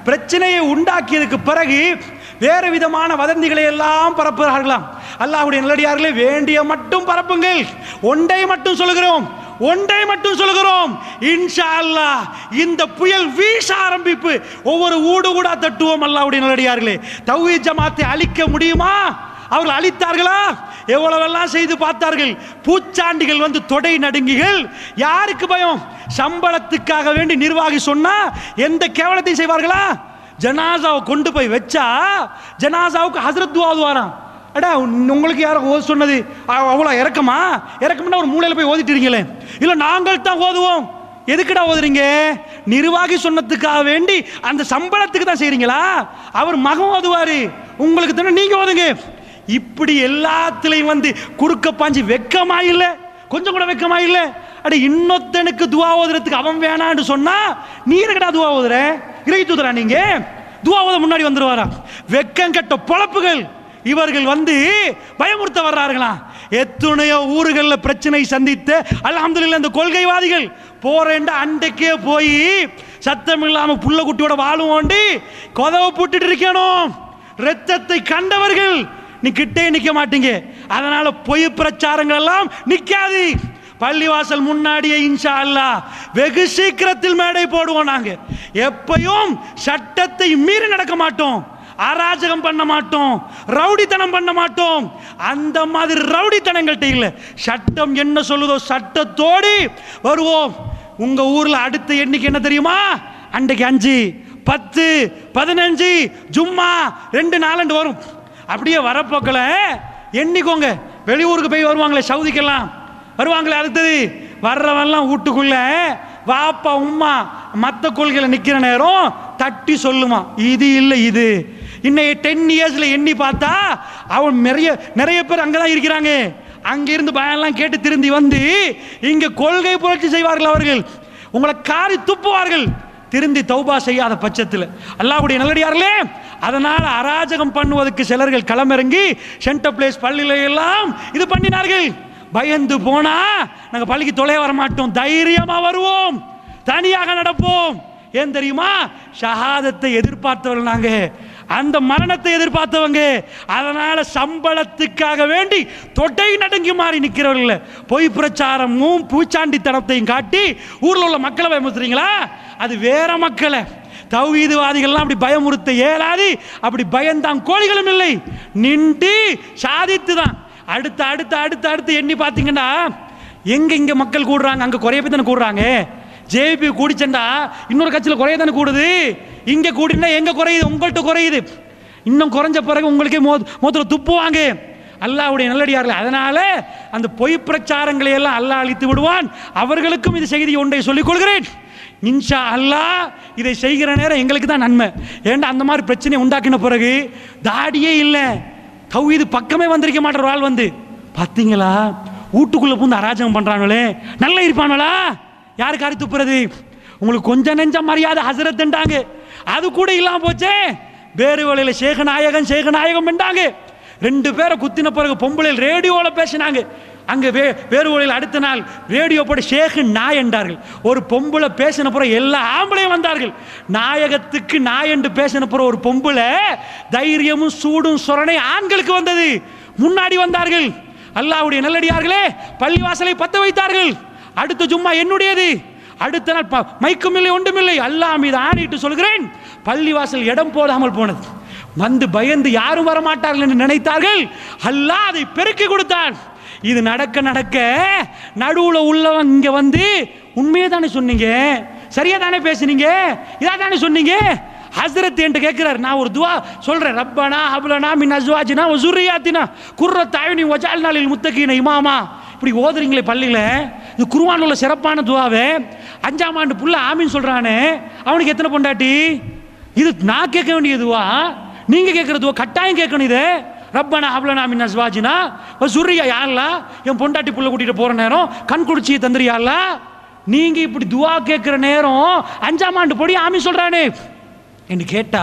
பிரச்சனையை உண்டாக்கியதுக்கு பிறகு வேறு விதமான வதந்திகளை எல்லாம் பரப்புகிறார்களாம் அல்லாஹ்வுடைய நல்லடியார்களே வேண்டிய மட்டும் பரப்புங்கள் ஒன்றை மட்டும் சொல்கிறோம் ஒன்றை மட்டும் சொல்கிறோம் இன்ஷா அல்லாஹ் இந்த புயல் வீச ஆரம்பிப்பு ஒவ்வொரு ஊடு ஊடா தட்டுவோம் அல்லாஹ்வுடைய நல்லடியார்களே தௌஹீத் ஜமாத்தை அழிக்க முடியுமா அவர்கள் அழித்தார்களா எவ்வளவெல்லாம் செய்து பார்த்தார்கள் பூச்சாண்டிகள் வந்து தொடை நடுங்கிகள் யாருக்கு பயம் சம்பளத்துக்காக வேண்டி நிர்வாகி சொன்னா எந்த கேவலத்தை செய்வார்களா ஜனாசாவை கொண்டு போய் வச்சா ஜனாசாவுக்கு ஹசரத் துவாதுவாராம் அடா உன்- உங்களுக்கு யாரோ ஓத சொன்னது அ- அவ்வளோ இறக்கமா இறக்கம்னா ஒரு மூலையில் போய் ஓதிட்டு இருக்கீங்களே இல்லை நாங்கள் தான் ஓதுவோம் எதுக்குடா ஓதுறீங்க நிர்வாகி சொன்னதுக்காக வேண்டி அந்த சம்பளத்துக்கு தான் செய்றீங்களா அவர் மகன் ஓதுவாரு உங்களுக்கு தானே நீங்க ஓதுங்க இப்படி எல்லாத்துலயும் வந்து குறுக்க பாஞ்சு வெக்கமா இல்ல கொஞ்சம் கூட வெக்கமா இல்ல அட இன்னொத்தனுக்கு துவா ஓதுறதுக்கு அவன் வேணான்னு சொன்னா நீ இருக்கடா துவா ஓதுற இறை தூதுறா நீங்க துவா ஓத முன்னாடி வந்துருவாரா வெக்கம் கெட்ட பொழப்புகள் இவர்கள் வந்து பயமுறுத்த வர்றார்களா எத்தனையோ ஊர்களில் பிரச்சனை சந்தித்த அல்ஹம்துலில்லாஹ் இந்த கொள்கைவாதிகள் போறேன்டா அண்டைக்கே போய் சத்தம் இல்லாம புள்ள குட்டியோட வாழுவோண்டி கொதவை போட்டுட்டு இருக்கணும் ரத்தத்தை கண்டவர்கள் நீ கிட்டே நிக்க மாட்டீங்க அதனால பொய் பிரச்சாரங்கள் எல்லாம் நிக்காது பள்ளிவாசல் முன்னாடியே இன்ஷா அல்லாஹ் வெகு சீக்கிரத்தில் மேடை போடுவோம் நாங்க எப்பயும் சட்டத்தை மீறி நடக்க மாட்டோம் அராஜகம் பண்ண மாட்டோம் ரவுடித்தனம் பண்ண மாட்டோம் அந்த மாதிரி ரவுடித்தனங்கள்ட்ட இல்லை சட்டம் என்ன சொல்லுதோ சட்டத்தோடு வருவோம் உங்க ஊர்ல அடுத்த எண்ணிக்கை என்ன தெரியுமா அன்றைக்கு அஞ்சு பத்து பதினஞ்சு ஜும்மா ரெண்டு நாலண்டு வரும் அப்படியே வரப்போக்கில் எண்ணிக்கோங்க வெளியூருக்கு போய் வருவாங்களே சவுதிக்கெல்லாம் வருவாங்களே அடுத்தது வர்றவன்லாம் வீட்டுக்குள்ள வாப்பா உம்மா மற்ற கொள்கையில் நிற்கிற நேரம் தட்டி சொல்லுமா இது இல்லை இது இன்னைக்கு டென் இயர்ஸில் எண்ணி பார்த்தா அவன் நிறைய நிறைய பேர் அங்கே தான் இருக்கிறாங்க அங்கிருந்து பயம்லாம் கேட்டு திருந்தி வந்து இங்கே கொள்கை புரட்சி செய்வார்கள் அவர்கள் உங்களை காரி துப்புவார்கள் திருந்தி தௌபா செய்யாத பட்சத்தில் அல்லாஹ்வுடைய நல்லடியார்களே அதனால அராஜகம் பண்ணுவதற்கு சிலர்கள் களமிறங்கி சென்டர் பிளேஸ் பள்ளியில எல்லாம் இது பண்ணினார்கள் பயந்து போனா நாங்க பள்ளிக்கு தொலை வர மாட்டோம் தைரியமா வருவோம் தனியாக நடப்போம் ஏன் தெரியுமா ஷஹாதத்தை எதிர்பார்த்தவர்கள் நாங்க அந்த மரணத்தை எதிர்பார்த்தவங்க அதனால சம்பளத்துக்காக வேண்டி தொடை நடுங்கி மாறி நிற்கிறவர்கள் பொய் பிரச்சாரமும் பூச்சாண்டித்தனத்தையும் காட்டி ஊர்ல உள்ள மக்களை பயமுறுத்துறீங்களா அது வேற மக்களை தௌஹீதுவாதிகள்லாம் அப்படி பயமுறுத்த இயலாது அப்படி பயந்தான் கோழிகளும் இல்லை நின்று சாதித்து தான் அடுத்து அடுத்து அடுத்து அடுத்து எண்ணி பார்த்தீங்கன்னா எங்க இங்க மக்கள் கூடுறாங்க அங்க குறைய பேர் தானே கூடுறாங்க ஜேபி கூடிச்சண்டா இன்னொரு கட்சியில் குறைய தானே கூடுது இங்க கூடினா எங்க குறையுது உங்கள்கிட்ட குறையுது இன்னும் குறைஞ்ச பிறகு உங்களுக்கே மோ மோத்தில் துப்புவாங்க அல்லாஹ்வுடைய நல்லடியார்கள் அதனால அந்த பொய் பிரச்சாரங்களை எல்லாம் அல்லாஹ் அழித்து விடுவான் அவர்களுக்கும் இது செய்தி ஒன்றை சொல்லிக் கொள்கிறேன் இன்ஷா அல்லாஹ் இதை செய்கிற நேரம் எங்களுக்கு தான் நன்மை ஏன்டா அந்த மாதிரி பிரச்சனை உண்டாக்கின பிறகு தாடியே இல்லை தௌஹீது பக்கமே வந்திருக்க மாட்டார் ஆள் வந்து பார்த்தீங்களா வீட்டுக்குள்ள பூந்து அராஜகம் பண்றாங்களே நல்லா இருப்பாங்களா யாருக்கு காரி துப்புறது உங்களுக்கு கொஞ்சம் நெஞ்ச மரியாதை ஹசரத்துண்டாங்க அது கூட இல்லாம போச்சே வேறு வழியில சேகநாயகன் சேகநாயகம் பண்ணாங்க ரெண்டு பேரை குத்தின பிறகு பொம்பளையில் ரேடியோவில் பேசினாங்க அங்கே வே வேறு வழியில் அடுத்த நாள் ரேடியோ போட்டு ஷேகு நாய் என்றார்கள் ஒரு பொம்பளை பேசின பிறகு எல்லா ஆம்பளையும் வந்தார்கள் நாயகத்துக்கு நாய் என்று பேசின பிறகு ஒரு பொம்பளை தைரியமும் சூடும் சொரணை ஆண்களுக்கு வந்தது முன்னாடி வந்தார்கள் அல்லாஹ்வுடைய நல்லடியார்களே பள்ளிவாசலை பத்த வைத்தார்கள் அடுத்த ஜும்மா என்னுடையது அடுத்த நாள் ப- மைக்கும் இல்லை ஒன்றும் இல்லை அல்லாஹ் மீது ஆணையிட்டு சொல்கிறேன் பள்ளிவாசல் இடம் போடாமல் போனது வந்து பயந்து யாரும் வரமாட்டார்கள் என்று நினைத்தார்கள் அல்லாஹ் அதை பெருக்கி கொடுத்தான் இது நடக்க நடக்க நடுவுல உள்ளவன் இங்க வந்து உண்மையை தானே சொன்னீங்க சரியா தானே பேசுனீங்க இதா தானே சொன்னீங்க ஹஸ்ரத் என்று கேட்கிறார் நான் ஒரு துவா சொல்றேன் ரப்பனா ஹப்லனா மின் அஸ்வாஜினா வசுரியாத்தினா குர்ர தாயுனி வஜால் நாளில் முத்தகீன இமாமா இப்படி ஓதுறீங்களே பள்ளியில் இது குருவான் உள்ள சிறப்பான துவாவே அஞ்சாம் ஆண்டு புள்ள ஆமின்னு சொல்றானே அவனுக்கு எத்தனை பொண்டாட்டி இது நான் கேட்க வேண்டிய துவா நீங்க கேட்கிற துவா கட்டாயம் கேட்கணும் இது ரப்பனா ஹப்லனா மின் அஸ்வாஜினா சுரியா யாருலா என் பொண்டாட்டி புள்ள கூட்டிட்டு போற நேரம் கண் குடிச்சியை தந்துறியாலா நீங்க இப்படி துவா கேட்கிற நேரம் அஞ்சாம் ஆண்டு பொடி ஆமி சொல்றானே என்று கேட்டா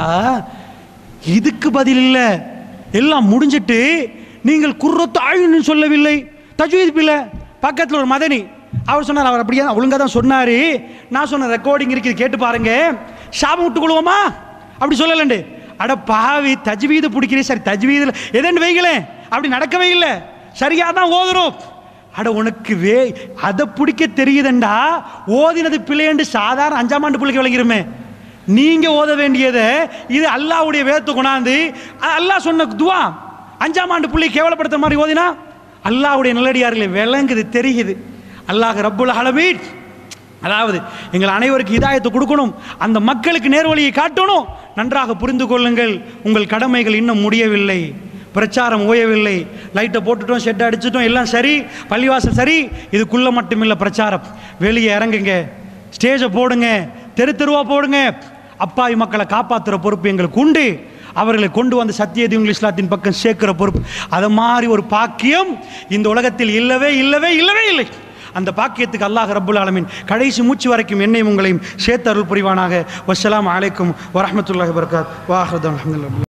இதுக்கு பதில் இல்லை எல்லாம் முடிஞ்சிட்டு நீங்கள் குர்ரத்து ஆயுன்னு சொல்லவில்லை தஜ்வீத் பிள்ளை பக்கத்தில் ஒரு மதனி அவர் சொன்னார் அவர் அப்படியே ஒழுங்காக தான் சொன்னார் நான் சொன்ன ரெக்கார்டிங் இருக்குது கேட்டு பாருங்க சாபம் விட்டு கொள்வோமா அப்படி சொல்லலண்டு அட பாவி தஜ்வீது பிடிக்கிறே சரி தஜ்வீதில் எதன்னு வைங்களேன் அப்படி நடக்கவே இல்லை சரியாக தான் ஓதுறோம் அட உனக்கு வே அதை பிடிக்க தெரியுதுண்டா ஓதினது பிள்ளைண்டு சாதாரண அஞ்சாம் ஆண்டு பிள்ளைக்கு விளங்கிருமே நீங்க ஓத வேண்டியதை இது அல்லாஹ்வுடைய வேதத்தை கொண்டாந்து அ- அல்லாஹ் சொன்ன துவா அஞ்சாம் ஆண்டு பிள்ளை கேவலப்படுத்துற மாதிரி ஓதினா அல்லாஹ்வுடைய நல்லடியார்களே விளங்குது தெரியுது அல்லாஹ் ரப்புல் ஆலமீன் அதாவது எங்கள் அனைவருக்கு இதாயத்தை கொடுக்கணும் அந்த மக்களுக்கு நேர்வழியை காட்டணும் நன்றாக புரிந்து கொள்ளுங்கள் உங்கள் கடமைகள் இன்னும் முடியவில்லை பிரச்சாரம் ஓயவில்லை லைட்டை போட்டுட்டோம் ஷெட்டை அடிச்சிட்டோம் எல்லாம் சரி பள்ளிவாசல் சரி இதுக்குள்ளே மட்டுமில்லை பிரச்சாரம் வெளியே இறங்குங்க ஸ்டேஜை போடுங்க தெரு தெருவா போடுங்க அப்பாவி மக்களை காப்பாற்றுற பொறுப்பு எங்களுக்கு உண்டு அவர்களை கொண்டு வந்து சத்திய தீவுகள் இஸ்லாத்தின் பக்கம் சேர்க்கிற பொறுப்பு அது மாதிரி ஒரு பாக்கியம் இந்த உலகத்தில் இல்லவே இல்லவே இல்லவே இல்லை அந்த பாக்கியத்துக்கு அல்லாஹ் ரப்புல் ஆலமீன் கடைசி மூச்சு வரைக்கும் என்னையும் உங்களையும் சேர்த்து அருள் புரிவானாக வஸ்ஸலாமு அலைக்கும் வரஹ்மத்துல்லாஹி வபரகாத் வாஹ்ரது அல்ஹம்துலில்லாஹ்